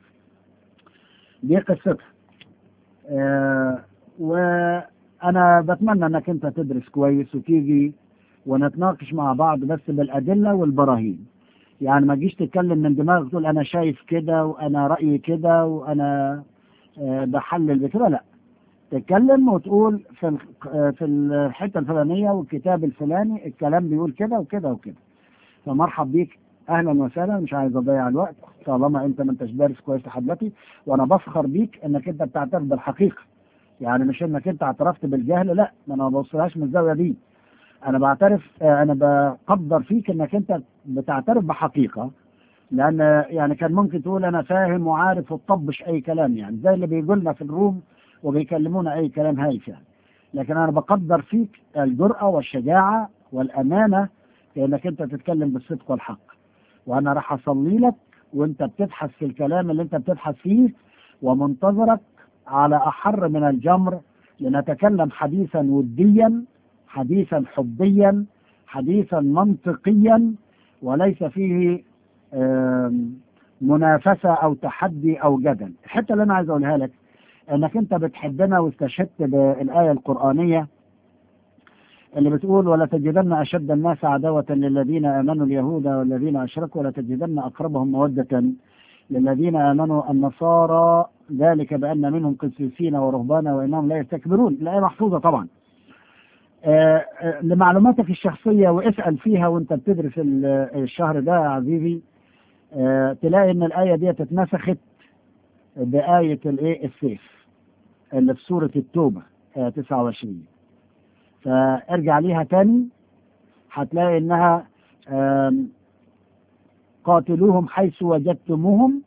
Speaker 1: دي قصتها آه وانا بتمنى انك انت تدرس كويس وتيجي ونتناقش مع بعض بس بالادله والبراهين يعني ما تجيش تتكلم من دماغك تقول انا شايف كده وانا رايي كده وانا آه بحلل بكده لا تتكلم وتقول في ال- في الحته الفلانيه والكتاب الفلاني الكلام بيقول كده وكده وكده فمرحب بيك اهلا وسهلا مش عايز اضيع الوقت طالما انت ما انتش دارس كويس لحد دلوقتي وانا بفخر بيك انك انت بتعترف بالحقيقه يعني مش انك انت اعترفت بالجهل لا ما انا ما ببصلهاش من الزاويه دي انا بعترف آه، انا بقدر فيك انك انت بتعترف بحقيقه لان يعني كان ممكن تقول انا فاهم وعارف وتطبش اي كلام يعني زي اللي بيقول لنا في الروم وبيكلمونا اي كلام هايف يعني لكن انا بقدر فيك الجرأة والشجاعة والامانة في انك انت تتكلم بالصدق والحق وانا راح اصلي لك وانت بتبحث في الكلام اللي انت بتبحث فيه ومنتظرك على احر من الجمر لنتكلم حديثا وديا حديثا حبيا حديثا منطقيا وليس فيه آم، منافسة او تحدي او جدل الحتة اللي انا عايز اقولها لك انك انت بتحبنا واستشهدت بالآية القرآنية اللي بتقول ولا تجدن أشد الناس عداوة للذين آمنوا اليهود والذين أشركوا ولا تجدن أقربهم مودة للذين آمنوا النصارى ذلك بأن منهم قسيسين ورهبانا وإنهم لا يستكبرون الآية محفوظة طبعا آه، آه، لمعلوماتك الشخصية واسأل فيها وانت بتدرس ال- الشهر ده يا عزيزي آه، تلاقي ان الآية دي اتنسخت بآية الايه السيف اللي في سورة التوبة آية 29 فارجع ليها تاني هتلاقي انها آم، قاتلوهم حيث وجدتموهم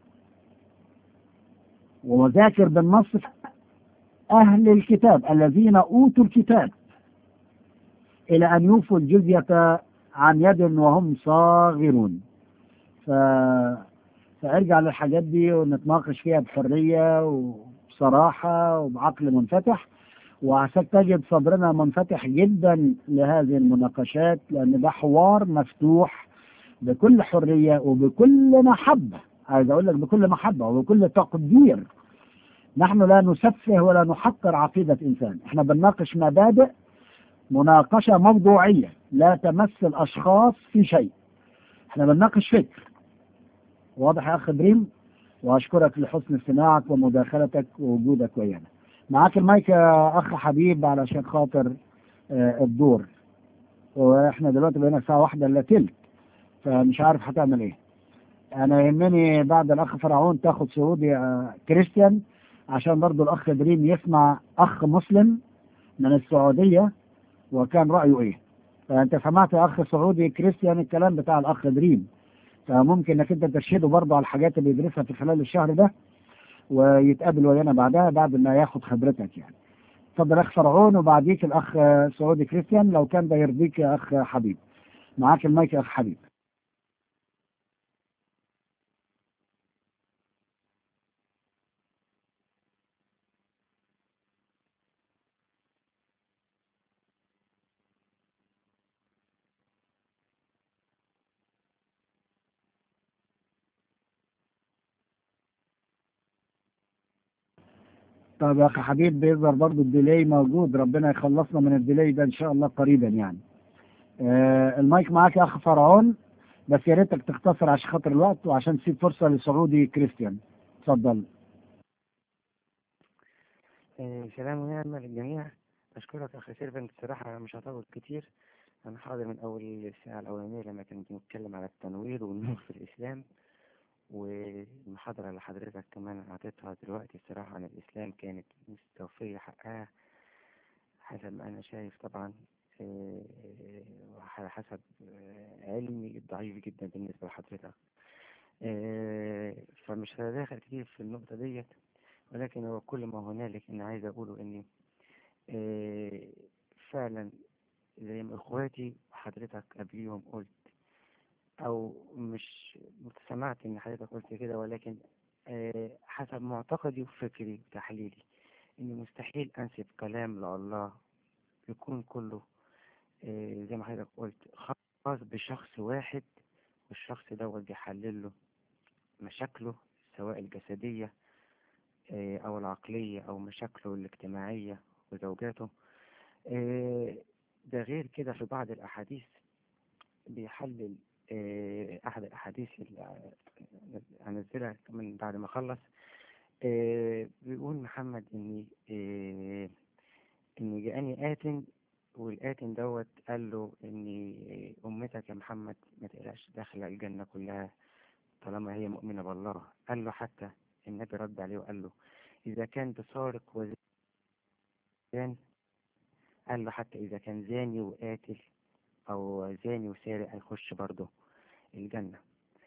Speaker 1: وذاكر بالنص أهل الكتاب الذين أوتوا الكتاب إلى أن يوفوا الجزية عن يد وهم صاغرون ف... فارجع للحاجات دي ونتناقش فيها بحرية وبصراحة وبعقل منفتح وعساك تجد صدرنا منفتح جدا لهذه المناقشات لأن ده حوار مفتوح بكل حرية وبكل محبة عايز أقول لك بكل محبة وبكل تقدير نحن لا نسفه ولا نحقر عقيدة إنسان احنا بنناقش مبادئ مناقشة موضوعية لا تمس الأشخاص في شيء احنا بنناقش فكر واضح يا أخ دريم وأشكرك لحسن استماعك ومداخلتك ووجودك ويانا معاك المايك يا أخ حبيب علشان خاطر آه، الدور واحنا دلوقتي بقينا الساعة واحدة إلا تلت فمش عارف هتعمل ايه انا يهمني بعد الاخ فرعون تاخد سعودي آه، كريستيان عشان برضو الاخ دريم يسمع اخ مسلم من السعودية وكان رأيه ايه فانت سمعت يا اخ سعودي كريستيان الكلام بتاع الاخ دريم فممكن انك انت ترشده برضو على الحاجات اللي يدرسها في خلال الشهر ده ويتقابل ويانا بعدها بعد ما ياخد خبرتك يعني اتفضل اخ فرعون وبعديك الاخ آه، سعودي كريستيان لو كان ده يرضيك يا اخ حبيب معاك المايك يا اخ حبيب طب يا اخي حبيب بيظهر برضو الديلي موجود ربنا يخلصنا من الديلي ده ان شاء الله قريبا يعني آه المايك معاك يا اخ فرعون بس يا ريتك تختصر عشان خاطر الوقت وعشان تسيب فرصه لسعودي كريستيان اتفضل
Speaker 6: آه، سلام ونعمة للجميع أشكرك أخي سيرفنت الصراحة مش هطول كتير أنا حاضر من أول الساعة الأولانية لما كنت بنتكلم على التنوير والنور في الإسلام والمحاضرة اللي حضرتك كمان أعطيتها دلوقتي الصراحة عن الإسلام كانت مستوفية حقها حسب ما أنا شايف طبعا آه، وعلى حسب آه، علمي الضعيف جدا بالنسبة لحضرتك آه، فمش هداخل كتير في النقطة ديت ولكن هو كل ما هنالك إن عايز أقوله إني آه، فعلا زي ما إخواتي وحضرتك قبليهم قلت أو مش سمعت إن حضرتك قلت كده ولكن آه، حسب معتقدي وفكري وتحليلي إن مستحيل أنسب كلام لله يكون كله آه، زي ما حضرتك قلت خاص بشخص واحد والشخص دوت بيحلل له مشاكله سواء الجسدية آه، أو العقلية أو مشاكله الاجتماعية وزوجاته آه، ده غير كده في بعض الأحاديث بيحلل آه، أحد الأحاديث اللي هنزلها كمان بعد ما أخلص آه، بيقول محمد إني آه، إن جاءني آت والآتن دوت قال له إن أمتك يا محمد ما تقلقش داخلة الجنة كلها طالما هي مؤمنة بالله قال له حتى النبي رد عليه وقال له إذا كان بسارق وزان قال له حتى إذا كان زاني وقاتل أو زاني وسارق هيخش برضه الجنة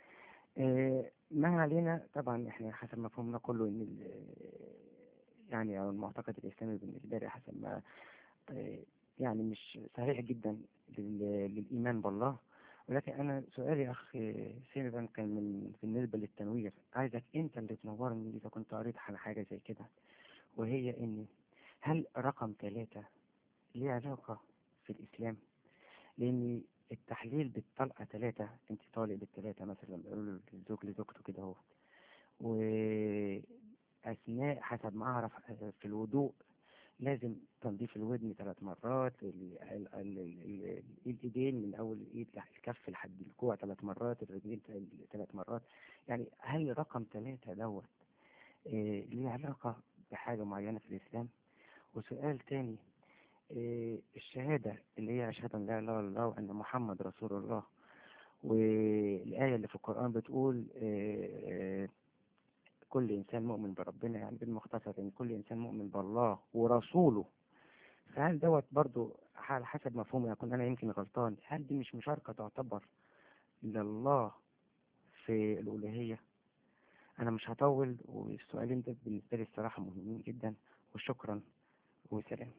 Speaker 6: آه، ما علينا طبعا احنا حسب مفهومنا كله ان ال- يعني او المعتقد الاسلامي بالنسبه لي حسب ما آه، يعني مش صحيح جدا لل- للايمان بالله ولكن انا سؤالي يا اخ سيلفان كان من بالنسبه للتنوير عايزك انت اللي تنورني اذا كنت قريت عن حاجه زي كده وهي ان هل رقم ثلاثة ليه علاقة في الإسلام؟ لأن التحليل بالطلقة ثلاثة أنت طالق بالثلاثة مثلا بيقولوا للزوج لزوجته كده أهو وأثناء حسب ما أعرف في الوضوء لازم تنظيف الودن ثلاث مرات ال- ال- ال- ال- الإيدين من أول الإيد لحد الكف لحد الكوع ثلاث مرات الرجلين ثلاث مرات يعني هل رقم ثلاثة دوت آه، ليه علاقة بحاجة معينة في الإسلام؟ وسؤال تاني آه، الشهادة اللي هي أشهد أن لا إله إلا الله وأن محمد رسول الله والآية اللي في القرآن بتقول آه، آه، كل إنسان مؤمن بربنا يعني بالمختصر إن كل إنسان مؤمن بالله ورسوله فهل دوت برضو على حسب مفهومي يكون أنا يمكن غلطان هل دي مش مشاركة تعتبر لله في الألوهية أنا مش هطول والسؤالين ده بالنسبة لي الصراحة مهمين جدا وشكرا وسلام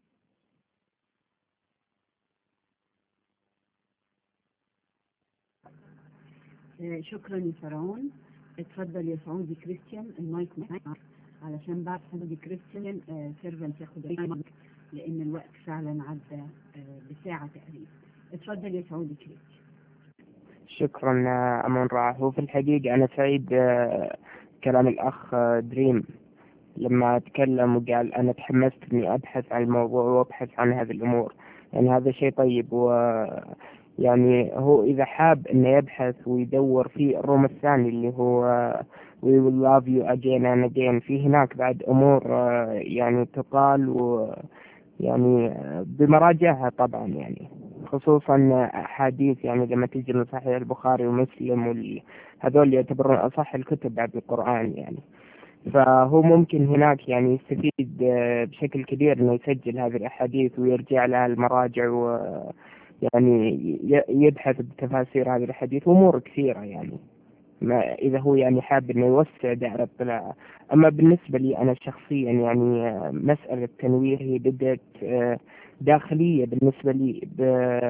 Speaker 2: آه، شكرا يا فرعون اتفضل يا سعودي كريستيان المايك معاك علشان بعد سعودي كريستيان آه، سيرفنت ياخد المايك لان الوقت فعلا عدى آه، بساعة تقريبا اتفضل يا سعودي كريستيان
Speaker 7: شكرا آه، أمون راح وفي الحقيقة أنا سعيد آه، كلام الأخ آه، دريم لما تكلم وقال أنا تحمست إني أبحث عن الموضوع وأبحث عن هذه الأمور يعني هذا شيء طيب و يعني هو إذا حاب إنه يبحث ويدور في الروم الثاني اللي هو We will love you again and again في هناك بعد أمور آه، يعني تقال و يعني آه، بمراجعها طبعا يعني خصوصا أحاديث يعني لما تجي من صحيح البخاري ومسلم وال... هذول يعتبرون أصح الكتب بعد القرآن يعني فهو ممكن هناك يعني يستفيد آه، بشكل كبير انه يسجل هذه الاحاديث ويرجع لها المراجع و يعني ي- يبحث بتفاسير هذه الاحاديث وامور كثيره يعني ما اذا هو يعني حاب انه يوسع دائره اطلاعه اما بالنسبه لي انا شخصيا يعني آه، مساله التنوير هي بدات آه، داخليه بالنسبه لي ب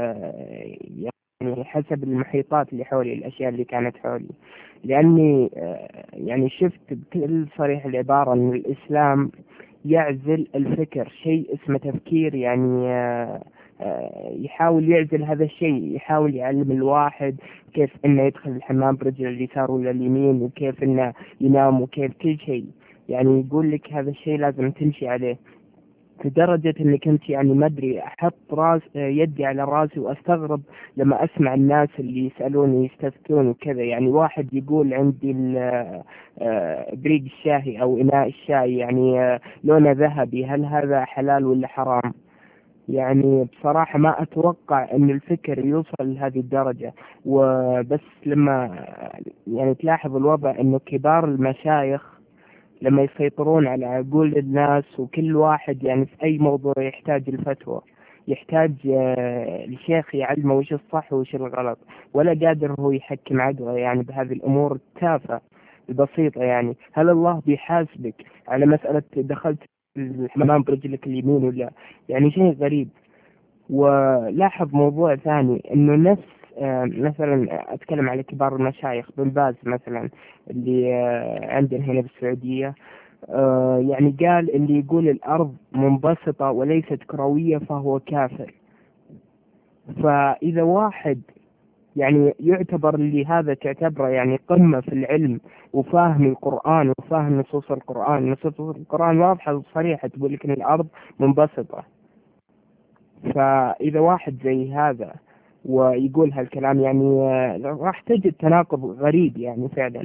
Speaker 7: يعني حسب المحيطات اللي حولي الاشياء اللي كانت حولي لاني آه، يعني شفت بكل صريح العباره ان الاسلام يعزل الفكر شيء اسمه تفكير يعني آه، آه، يحاول يعزل هذا الشيء يحاول يعلم الواحد كيف انه يدخل الحمام برجل اليسار ولا اليمين وكيف انه ينام وكيف كل شيء يعني يقول لك هذا الشيء لازم تمشي عليه لدرجة اني كنت يعني ما ادري احط راس يدي على راسي واستغرب لما اسمع الناس اللي يسألوني يستفتون وكذا يعني واحد يقول عندي ال- آه، بريق الشاهي او اناء الشاي يعني آه، لونه ذهبي هل هذا حلال ولا حرام؟ يعني بصراحة ما أتوقع أن الفكر يوصل لهذه الدرجة وبس لما يعني تلاحظ الوضع أنه كبار المشايخ لما يسيطرون على عقول الناس وكل واحد يعني في أي موضوع يحتاج الفتوى يحتاج آه، الشيخ يعلمه وش الصح وش الغلط ولا قادر هو يحكم عقله يعني بهذه الأمور التافهة البسيطة يعني هل الله بيحاسبك على مسألة دخلت الحمام برجلك اليمين ولا يعني شيء غريب ولاحظ موضوع ثاني انه نفس آه، مثلا اتكلم على كبار المشايخ بن باز مثلا اللي آه، عندنا هنا بالسعوديه آه، يعني قال اللي يقول الارض منبسطه وليست كرويه فهو كافر فاذا واحد يعني يعتبر اللي هذا تعتبره يعني قمه في العلم وفاهم القران وفاهم نصوص القران نصوص القران واضحه وصريحه تقول لك ان الارض منبسطه فإذا واحد زي هذا ويقول هالكلام يعني آه، راح تجد تناقض غريب يعني فعلا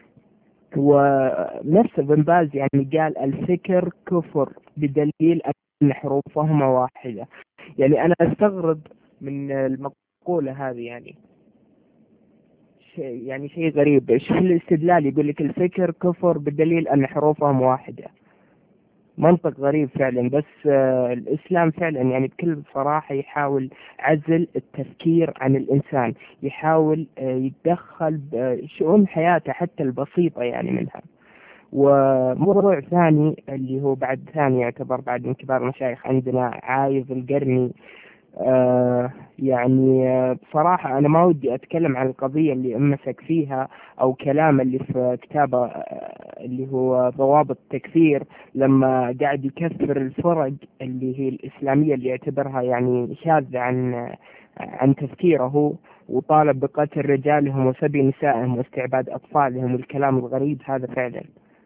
Speaker 7: ونفس ابن باز يعني قال الفكر كفر بدليل أن حروفهما واحدة يعني أنا أستغرب من المقولة هذه يعني شيء يعني شيء غريب شوف الاستدلال يقول لك الفكر كفر بدليل أن حروفهم واحدة منطق غريب فعلا بس آه، الإسلام فعلا يعني بكل صراحة يحاول عزل التفكير عن الإنسان يحاول آه، يتدخل بشؤون حياته حتى البسيطة يعني منها وموضوع ثاني اللي هو بعد ثاني يعتبر بعد من كبار المشايخ عندنا عايض القرني آه يعني آه بصراحة أنا ما ودي أتكلم عن القضية اللي أمسك فيها أو كلام اللي في كتابه آه اللي هو ضوابط التكفير لما قاعد يكفر الفرق اللي هي الإسلامية اللي يعتبرها يعني شاذة عن عن تفكيره وطالب بقتل رجالهم وسبي نسائهم واستعباد أطفالهم والكلام الغريب هذا فعلا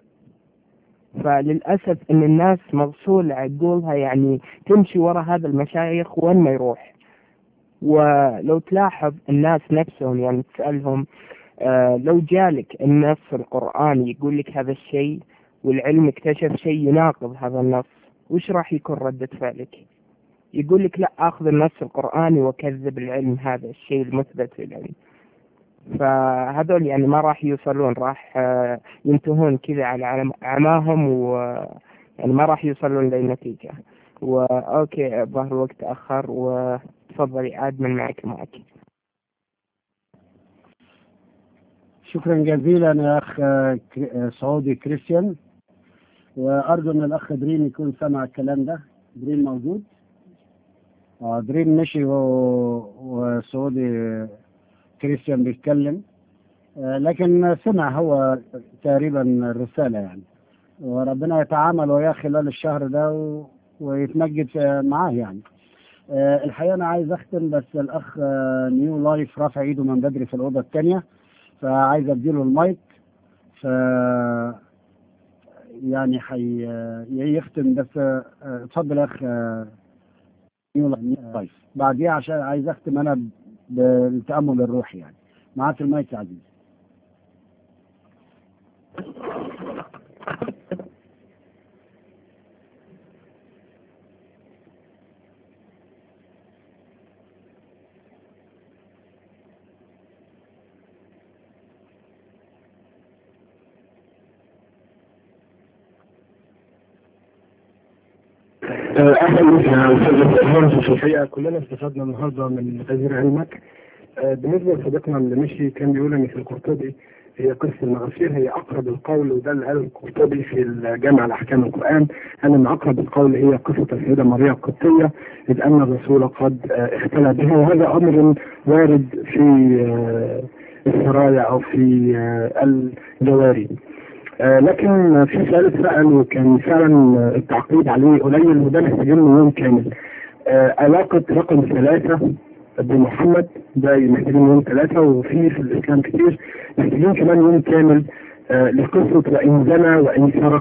Speaker 7: فللأسف إن الناس مغسول عقولها يعني تمشي وراء هذا المشايخ وين ما يروح ولو تلاحظ الناس نفسهم يعني تسألهم آه لو جالك النص القرآني يقول لك هذا الشيء والعلم اكتشف شيء يناقض هذا النص وش راح يكون ردة فعلك يقول لك لا أخذ النص القرآني وكذب العلم هذا الشيء المثبت في العلم فهذول يعني ما راح يوصلون راح آه، ينتهون كذا على عم- عماهم و يعني ما راح يوصلون للنتيجة وأوكي الظاهر الوقت تأخر وتفضلي آدمن معك معك
Speaker 1: شكرا جزيلا يا اخ آه، كري- آه، سعودي كريستيان وارجو ان الاخ دريم يكون سمع الكلام ده دريم موجود اه دريم مشي و- وسعودي كريستيان بيتكلم آه، لكن سمع هو تقريبا الرسالة يعني وربنا يتعامل وياه خلال الشهر ده و... ويتمجد في- معاه يعني آه، الحقيقة أنا عايز أختم بس الأخ آه، نيو لايف رافع إيده من بدري في الأوضة الثانية فعايز أديله المايك ف يعني حي يختم بس آه، اتفضل يا أخ آه، نيو لايف بعديها عشان عايز أختم أنا بالتأمل الروحي يعني معاك المايك يا عزيزي
Speaker 5: اهلا بك يا استاذ إبراهيم. في الحقيقه كلنا استفدنا النهارده من تغيير علمك آه، بالنسبه لصديقنا اللي مشي كان بيقول ان في القرطبي هي قصه المغافير هي اقرب القول وده اللي قاله القرطبي في الجامع لاحكام القران ان من اقرب القول هي قصه السيده مريم القبطيه اذ ان الرسول قد آه، اختلى بها وهذا امر وارد في آه، السرايا او في آه، الجواري آه، لكن في سؤال اتسأل وكان فعلا التعقيد عليه قليل وده محتاجين له يوم كامل آه، علاقة رقم ثلاثة بمحمد ده محتاجين يوم ثلاثة وفي في الإسلام كتير محتاجين كمان يوم كامل آه، لقصة وإن زنى وإن سرق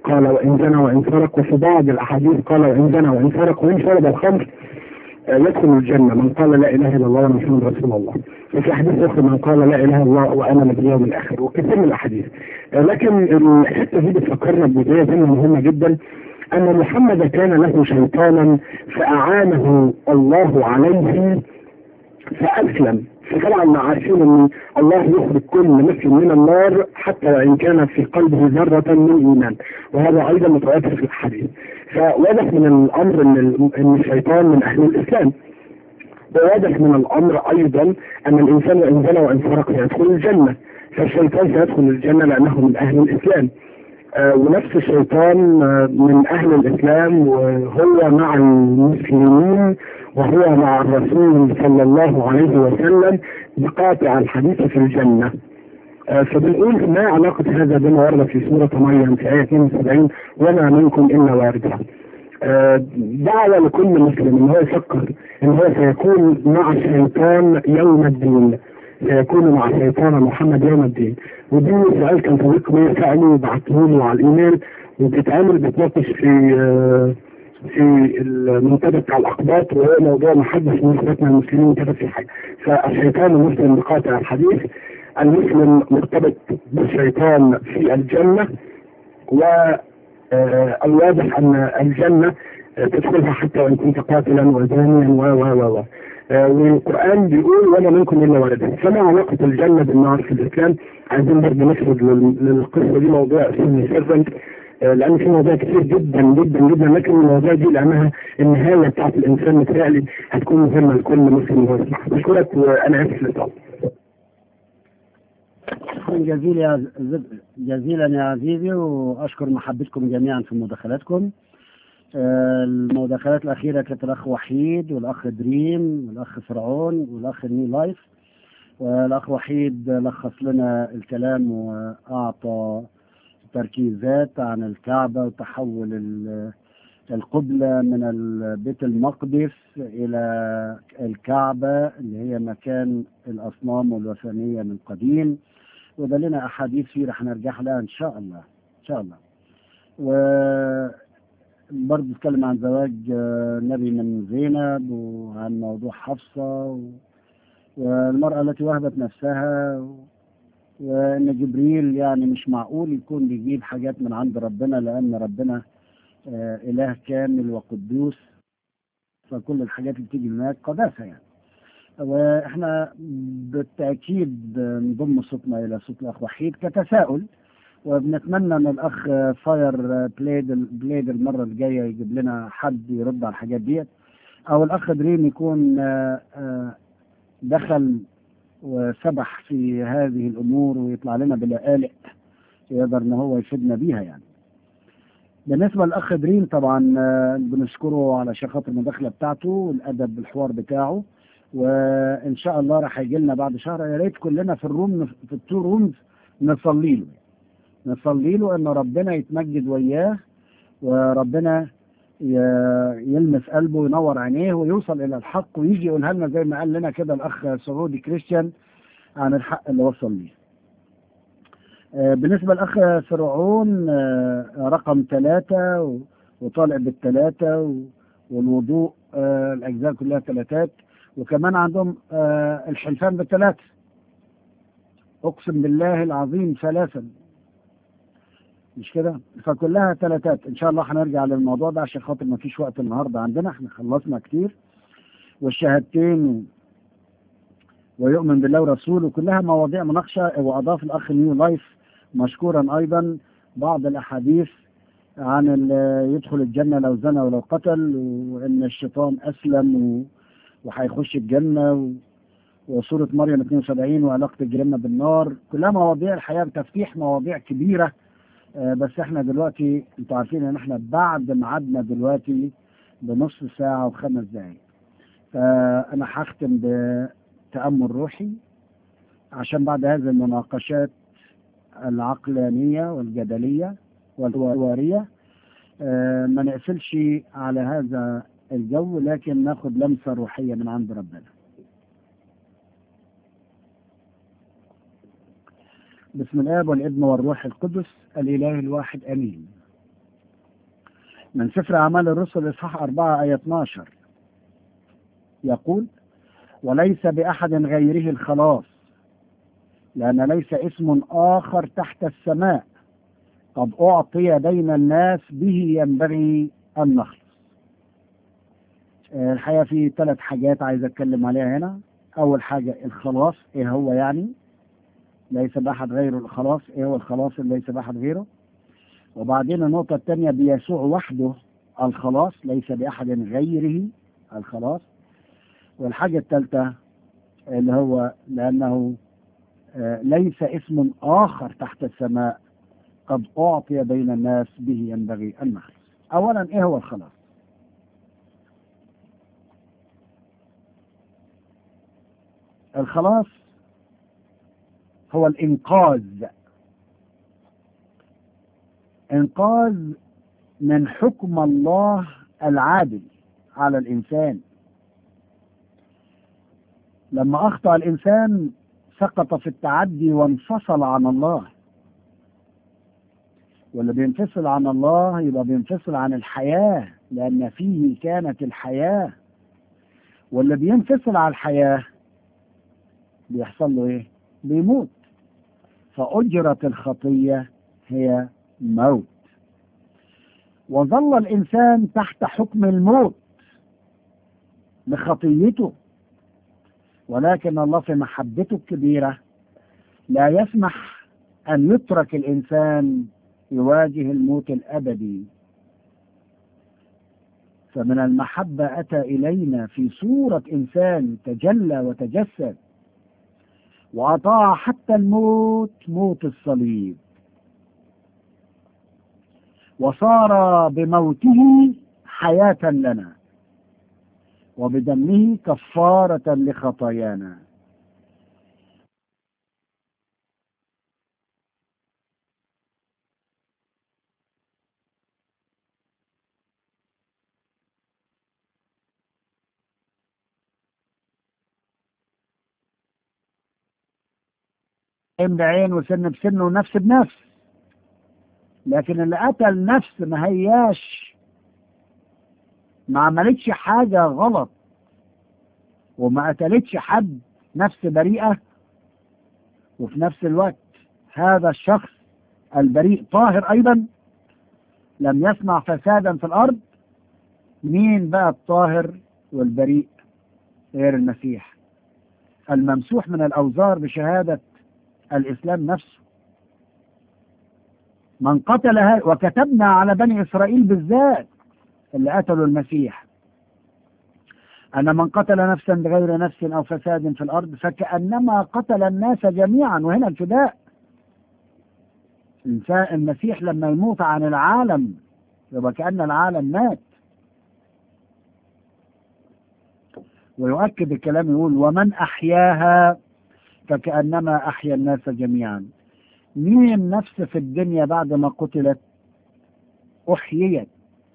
Speaker 5: قال وإن زنى وإن سرق وفي بعض الأحاديث قال وإن زنى وإن سرق وإن شرب الخمر آه، يدخل الجنة من قال لا إله إلا الله ومحمد رسول الله وفي أحاديث أخرى من قال لا إله إلا الله وأنا باليوم الآخر وكثير من الأحاديث آه، لكن الحتة دي بتفكرنا بجزئية ثانية مهمة جدا أن محمد كان له شيطانا فأعانه الله عليه فأسلم فطبعا مع عارفين ان الله يخرج كل مثل من النار حتى وان كان في قلبه ذرة من ايمان وهذا ايضا متواتر في الحديث فواضح من الامر ان ال- ان الشيطان من اهل الاسلام وواضح من الامر ايضا ان الانسان وان زنى وان سرق يدخل الجنه فالشيطان سيدخل الجنه لانه من اهل الاسلام آه، ونفس الشيطان آه، من اهل الاسلام وهو مع المسلمين وهو مع الرسول صلى الله عليه وسلم بقاطع الحديث في الجنة آه، فبنقول ما علاقة هذا بما ورد في سورة مريم في آية 72 وما منكم إلا واردها آه، دعوة لكل مسلم ان هو يفكر ان هو سيكون مع الشيطان يوم الدين سيكون مع شيطان محمد يوم الدين ودي سؤال كان صديق لي سأله وبعته له على الايميل وبتتعمل بتناقش في آه، في المنتدى بتاع الاقباط وهو موضوع محدث من اخواتنا المسلمين كده في حاجه فالشيطان المسلم بقاطع الحديث المسلم مرتبط بالشيطان في الجنه و آه، الواضح ان الجنه آه، تدخلها حتى وان كنت قاتلا وزانيا و و و و آه، والقران بيقول وما منكم الا ولدا فما علاقه الجنه بالنار في الاسلام عايزين برضه نفرض لل- للقصه دي موضوع اسمه سيرفنت لان في مواضيع كتير جدا جدا جدا لكن المواضيع دي لانها النهايه بتاعت الانسان متهيألي هتكون مهمه لكل مسلم وهو يسمعها بشكرك وانا اسف للطلب
Speaker 1: شكرا جزيلا يا عز- جزيلا يا عزيزي واشكر محبتكم جميعا في مداخلاتكم آه، المداخلات الاخيره كانت الاخ وحيد والاخ دريم والاخ فرعون والاخ نيو لايف والاخ وحيد لخص لنا الكلام واعطى تركيزات عن الكعبه وتحول ال- القبله من ال- بيت المقدس الى الكعبه اللي هي مكان الاصنام والوثنيه من قديم وده لنا احاديث فيه رح نرجع لها ان شاء الله ان شاء الله و برضه اتكلم عن زواج آه، النبي من زينب وعن موضوع حفصة و- والمرأة التي وهبت نفسها و- وإن جبريل يعني مش معقول يكون بيجيب حاجات من عند ربنا لأن ربنا آه، إله كامل وقدوس فكل الحاجات اللي بتيجي هناك قداسة يعني واحنا بالتاكيد نضم صوتنا الى صوت الاخ وحيد كتساؤل وبنتمنى ان الاخ فاير بليد بليد المره الجايه يجيب لنا حد يرد على الحاجات ديت او الاخ دريم يكون آه، آه، دخل وسبح في هذه الامور ويطلع لنا بلقالق يقدر ان هو يفيدنا بيها يعني بالنسبه للاخ دريم طبعا آه، بنشكره على خاطر المداخله بتاعته والادب بالحوار بتاعه وان شاء الله راح يجي لنا بعد شهر يا ريت كلنا في الروم في التو رومز نصلي له نصلي له ان ربنا يتمجد وياه وربنا ي- يلمس قلبه وينور عينيه ويوصل الى الحق ويجي يقولها لنا زي ما قال لنا كده الاخ سعودي كريستيان عن الحق اللي وصل ليه. آه، بالنسبه للاخ فرعون آه، رقم ثلاثه و- وطالع بالثلاثه و- والوضوء آه، الاجزاء كلها ثلاثات وكمان عندهم آه، الحلفان بالثلاثه اقسم بالله العظيم ثلاثا مش كده فكلها ثلاثات ان شاء الله هنرجع للموضوع ده عشان خاطر ما فيش وقت النهارده عندنا احنا خلصنا كتير والشهادتين و... ويؤمن بالله ورسوله كلها مواضيع مناقشه واضاف الاخ نيو لايف مشكورا ايضا بعض الاحاديث عن ال- يدخل الجنه لو زنى ولو قتل وان الشيطان اسلم و... وهيخش الجنه و... وسوره مريم 72 وعلاقه الجنه بالنار كلها مواضيع الحقيقه بتفتيح مواضيع كبيره آه، بس احنا دلوقتي انتوا عارفين ان احنا بعد ميعادنا دلوقتي بنص ساعة وخمس دقايق فأنا هختم بتأمل روحي عشان بعد هذه المناقشات العقلانية والجدلية والحوارية آه، ما نقفلش على هذا الجو لكن ناخد لمسة روحية من عند ربنا بسم الآب والابن والروح القدس الإله الواحد آمين من سفر أعمال الرسل إصحاح 4 آية 12 يقول وليس بأحد غيره الخلاص لأن ليس اسم آخر تحت السماء قد أعطي بين الناس به ينبغي أن نخلص آه، الحقيقة في ثلاث حاجات عايز أتكلم عليها هنا أول حاجة الخلاص إيه هو يعني ليس بأحد غيره الخلاص إيه هو الخلاص اللي ليس بأحد غيره وبعدين النقطة الثانية بيسوع وحده الخلاص ليس بأحد غيره الخلاص والحاجة الثالثة اللي هو لأنه آه، ليس اسم آخر تحت السماء قد أعطي بين الناس به ينبغي أن نخلص أولا إيه هو الخلاص الخلاص هو الإنقاذ إنقاذ من حكم الله العادل على الإنسان لما أخطأ الإنسان سقط في التعدي وانفصل عن الله واللي بينفصل عن الله يبقى بينفصل عن الحياة لأن فيه كانت الحياة واللي بينفصل عن الحياة بيحصل له إيه؟ بيموت فأجرة الخطية هي موت وظل الإنسان تحت حكم الموت بخطيته ولكن الله في محبته الكبيرة لا يسمح أن يترك الإنسان يواجه الموت الأبدي فمن المحبة أتى إلينا في صورة إنسان تجلى وتجسد وأطاع حتى الموت موت الصليب وصار بموته حياة لنا وبدمه كفارة لخطايانا عين بعين وسن بسن ونفس بنفس لكن اللي قتل نفس ما هياش ما عملتش حاجة غلط وما قتلتش حد نفس بريئة وفي نفس الوقت هذا الشخص البريء طاهر أيضا لم يصنع فسادا في الأرض مين بقى الطاهر والبريء غير المسيح الممسوح من الأوزار بشهادة الإسلام نفسه من قتل ه- وكتبنا على بني إسرائيل بالذات اللي قتلوا المسيح أن من قتل نفسا بغير نفس أو فساد في الأرض فكأنما قتل الناس جميعا وهنا الفداء الإنسان المسيح لما يموت عن العالم يبقى كأن العالم مات ويؤكد الكلام يقول ومن أحياها فكأنما أحيا الناس جميعا مين نفس في الدنيا بعد ما قتلت أحييت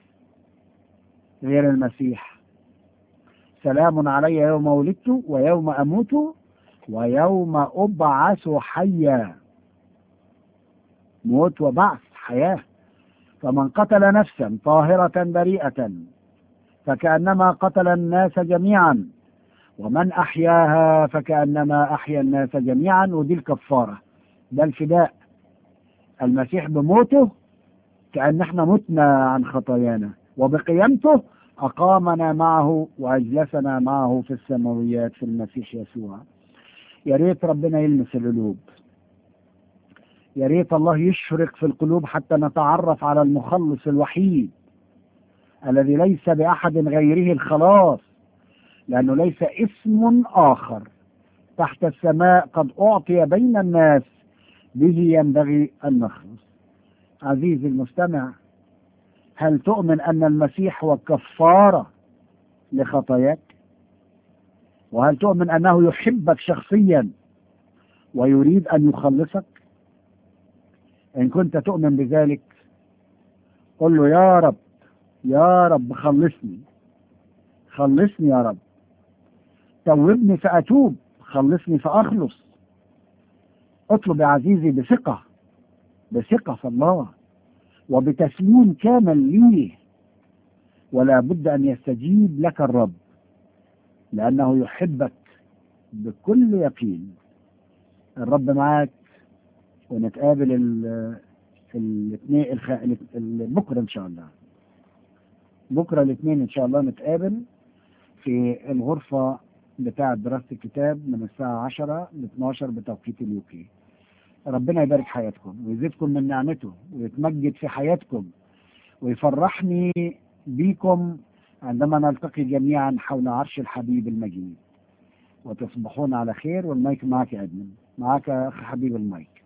Speaker 1: غير المسيح سلام علي يوم ولدت ويوم أموت ويوم أبعث حيا موت وبعث حياة فمن قتل نفسا طاهرة بريئة فكأنما قتل الناس جميعا ومن أحياها فكأنما أحيا الناس جميعا ودي الكفارة ده الفداء المسيح بموته كأن احنا متنا عن خطايانا وبقيامته أقامنا معه وأجلسنا معه في السماويات في المسيح يسوع يا ريت ربنا يلمس القلوب يا ريت الله يشرق في القلوب حتى نتعرف على المخلص الوحيد الذي ليس بأحد غيره الخلاص لأنه ليس اسم آخر تحت السماء قد أعطي بين الناس به ينبغي أن نخلص عزيزي المستمع هل تؤمن أن المسيح هو كفارة لخطاياك وهل تؤمن أنه يحبك شخصيا ويريد أن يخلصك إن كنت تؤمن بذلك قل له يا رب يا رب خلصني خلصني يا رب توبني فأتوب خلصني فأخلص اطلب يا عزيزي بثقة بثقة في الله وبتسليم كامل ليه ولا بد أن يستجيب لك الرب لأنه يحبك بكل يقين الرب معاك ونتقابل ال- الاثنين الخ... ال- بكرة إن شاء الله بكرة الاثنين إن شاء الله نتقابل في الغرفة بتاعة دراسة الكتاب من الساعة 10 ل 12 بتوقيت اليوكي ربنا يبارك حياتكم ويزيدكم من نعمته ويتمجد في حياتكم ويفرحني بيكم عندما نلتقي جميعا حول عرش الحبيب المجيد وتصبحون على خير والمايك معك يا ادمن معك يا اخ حبيب المايك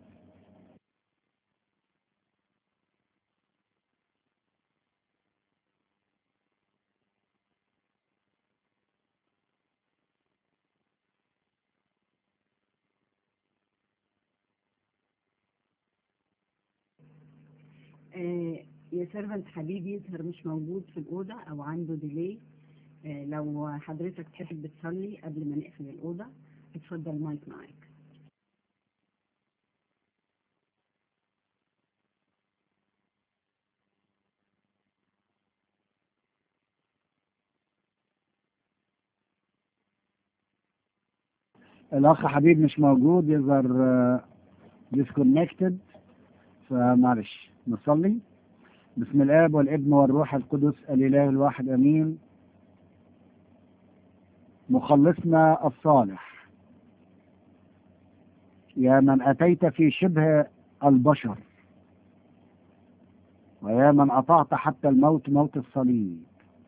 Speaker 2: آه، يا سيرفنت حبيبي يظهر مش موجود في الأوضة أو عنده ديلي آه، لو حضرتك تحب تصلي قبل ما نقفل الأوضة اتفضل المايك معاك
Speaker 1: الاخ حبيب مش موجود يظهر ديسكونكتد فمعلش نصلي بسم الاب والابن والروح القدس الاله الواحد امين مخلصنا الصالح يا من اتيت في شبه البشر ويا من اطعت حتى الموت موت الصليب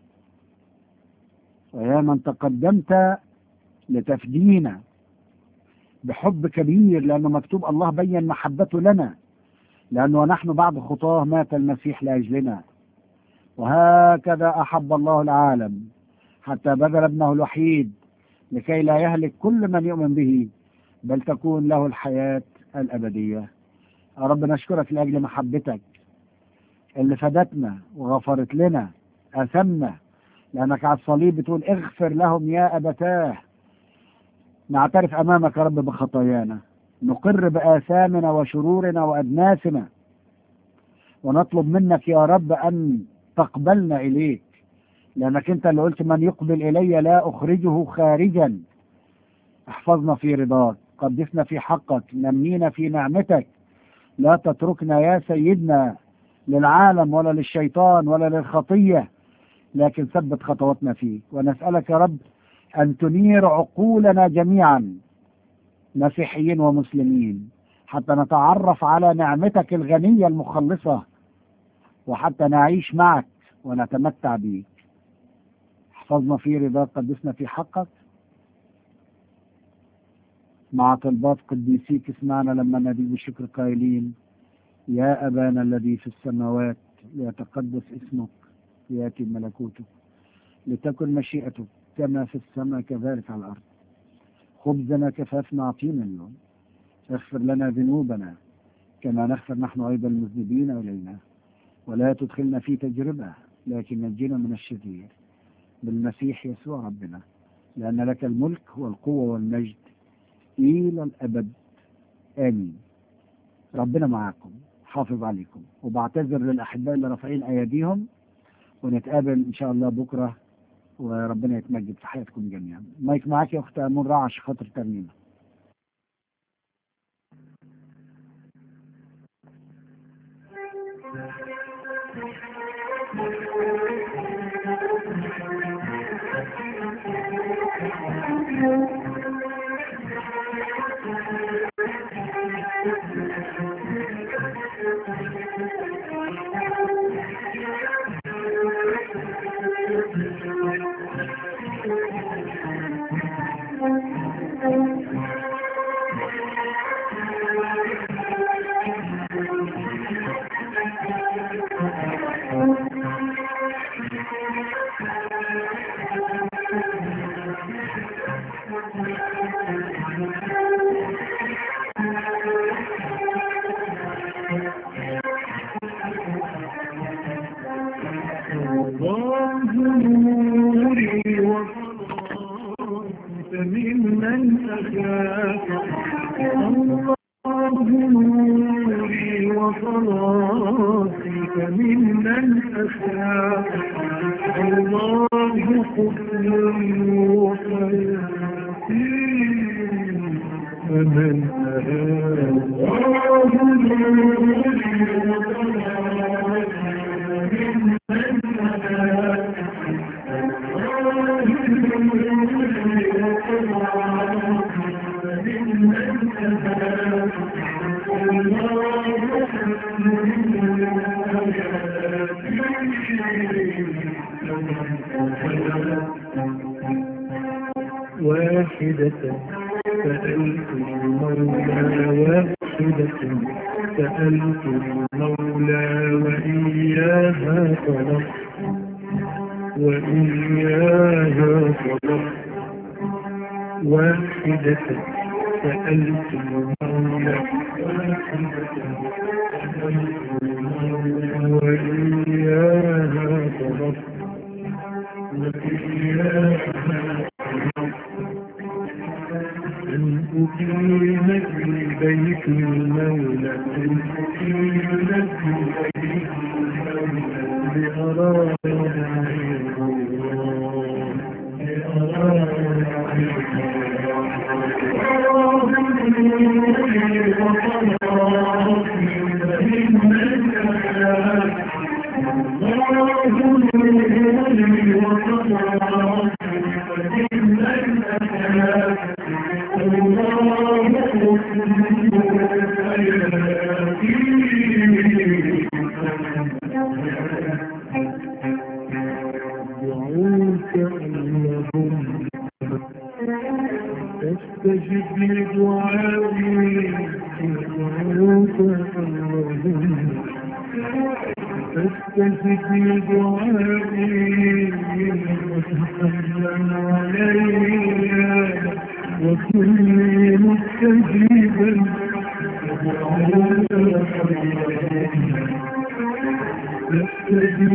Speaker 1: ويا من تقدمت لتفدينا بحب كبير لأنه مكتوب الله بين محبته لنا لأنه نحن بعد خطاه مات المسيح لأجلنا وهكذا أحب الله العالم حتى بذل ابنه الوحيد لكي لا يهلك كل من يؤمن به بل تكون له الحياة الأبدية يا رب نشكرك لأجل محبتك اللي فدتنا وغفرت لنا أثمنا لأنك على الصليب بتقول اغفر لهم يا أبتاه نعترف أمامك يا رب بخطايانا نقر بآثامنا وشرورنا وأدناسنا ونطلب منك يا رب أن تقبلنا إليك لأنك أنت اللي قلت من يقبل إلي لا أخرجه خارجا احفظنا في رضاك قدسنا في حقك نمينا في نعمتك لا تتركنا يا سيدنا للعالم ولا للشيطان ولا للخطية لكن ثبت خطواتنا فيك ونسألك يا رب أن تنير عقولنا جميعا مسيحيين ومسلمين حتى نتعرف على نعمتك الغنية المخلصة وحتى نعيش معك ونتمتع بيك احفظنا في رضاك قدسنا في حقك مع طلبات قديسيك اسمعنا لما ندي بالشكر قائلين يا أبانا الذي في السماوات ليتقدس اسمك ليأتي ملكوتك لتكن مشيئتك كما في السماء كذلك على الأرض خبزنا كفافنا أعطينا اليوم اغفر لنا ذنوبنا كما نغفر نحن أيضا المذنبين إلينا ولا تدخلنا في تجربة لكن نجينا من الشرير بالمسيح يسوع ربنا لأن لك الملك والقوة والمجد إلى الأبد آمين ربنا معاكم حافظ عليكم وبعتذر للأحباء اللي رافعين أيديهم ونتقابل إن شاء الله بكرة وربنا يتمجد في حياتكم جميعا مايك معاك يا أخت أمون راعي عشان خاطر ترنيمة
Speaker 8: الله نوري وصلاتي ممن أخاف الله نوري وصلاتي فممن أخاف الله حسن وحياتي فمن أهاب واحدة سألت المولى واحدة سألت المولى وإياها طلبت وإياها طلبت واحدة سألت المولى واحدة سألت المولى وإياها طلبت وإياها طلبت أن أقيم في بيت المولى أن أقيم في بيت المولى لأرى وجه الله لأرى دعوك اللهم استجب لدعائي دعوك اللهم استجب لدعائي وتسلم علي وكن مستجيبا دعوك اللهم استجب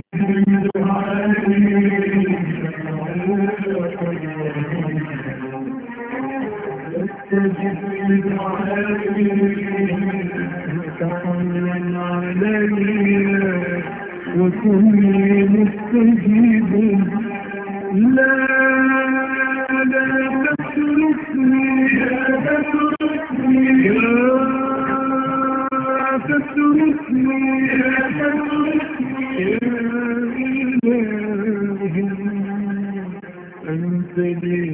Speaker 8: وكن مستجيب لا لا تتركني لا تتركني لا تتركني لا تتركني يا إلهي أنت لي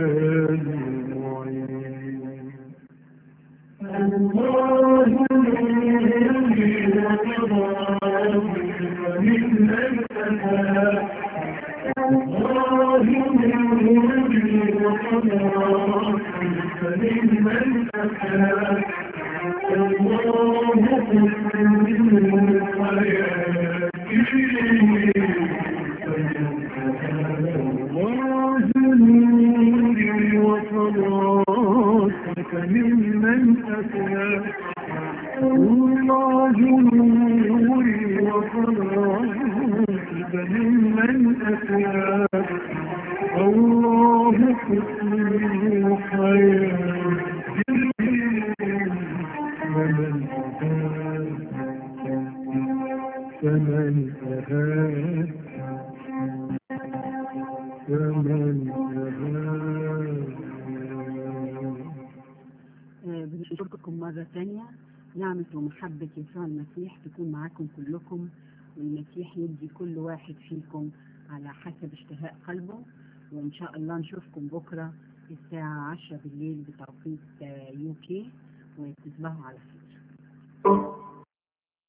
Speaker 8: المعين الله الله نوري وصلاتك ممن أتاك الله نوري وصلاتك ممن أتاك الله حسني وحياتي فمن أهاب فمن أهاب فمن أهاب
Speaker 2: آه، بنشكركم مرة تانية نعمة ومحبة يسوع المسيح تكون معاكم كلكم والمسيح يدي كل واحد فيكم على حسب اشتهاء قلبه وإن شاء الله نشوفكم بكرة الساعة 10 بالليل بتوقيت يو كي وتصبحوا على خير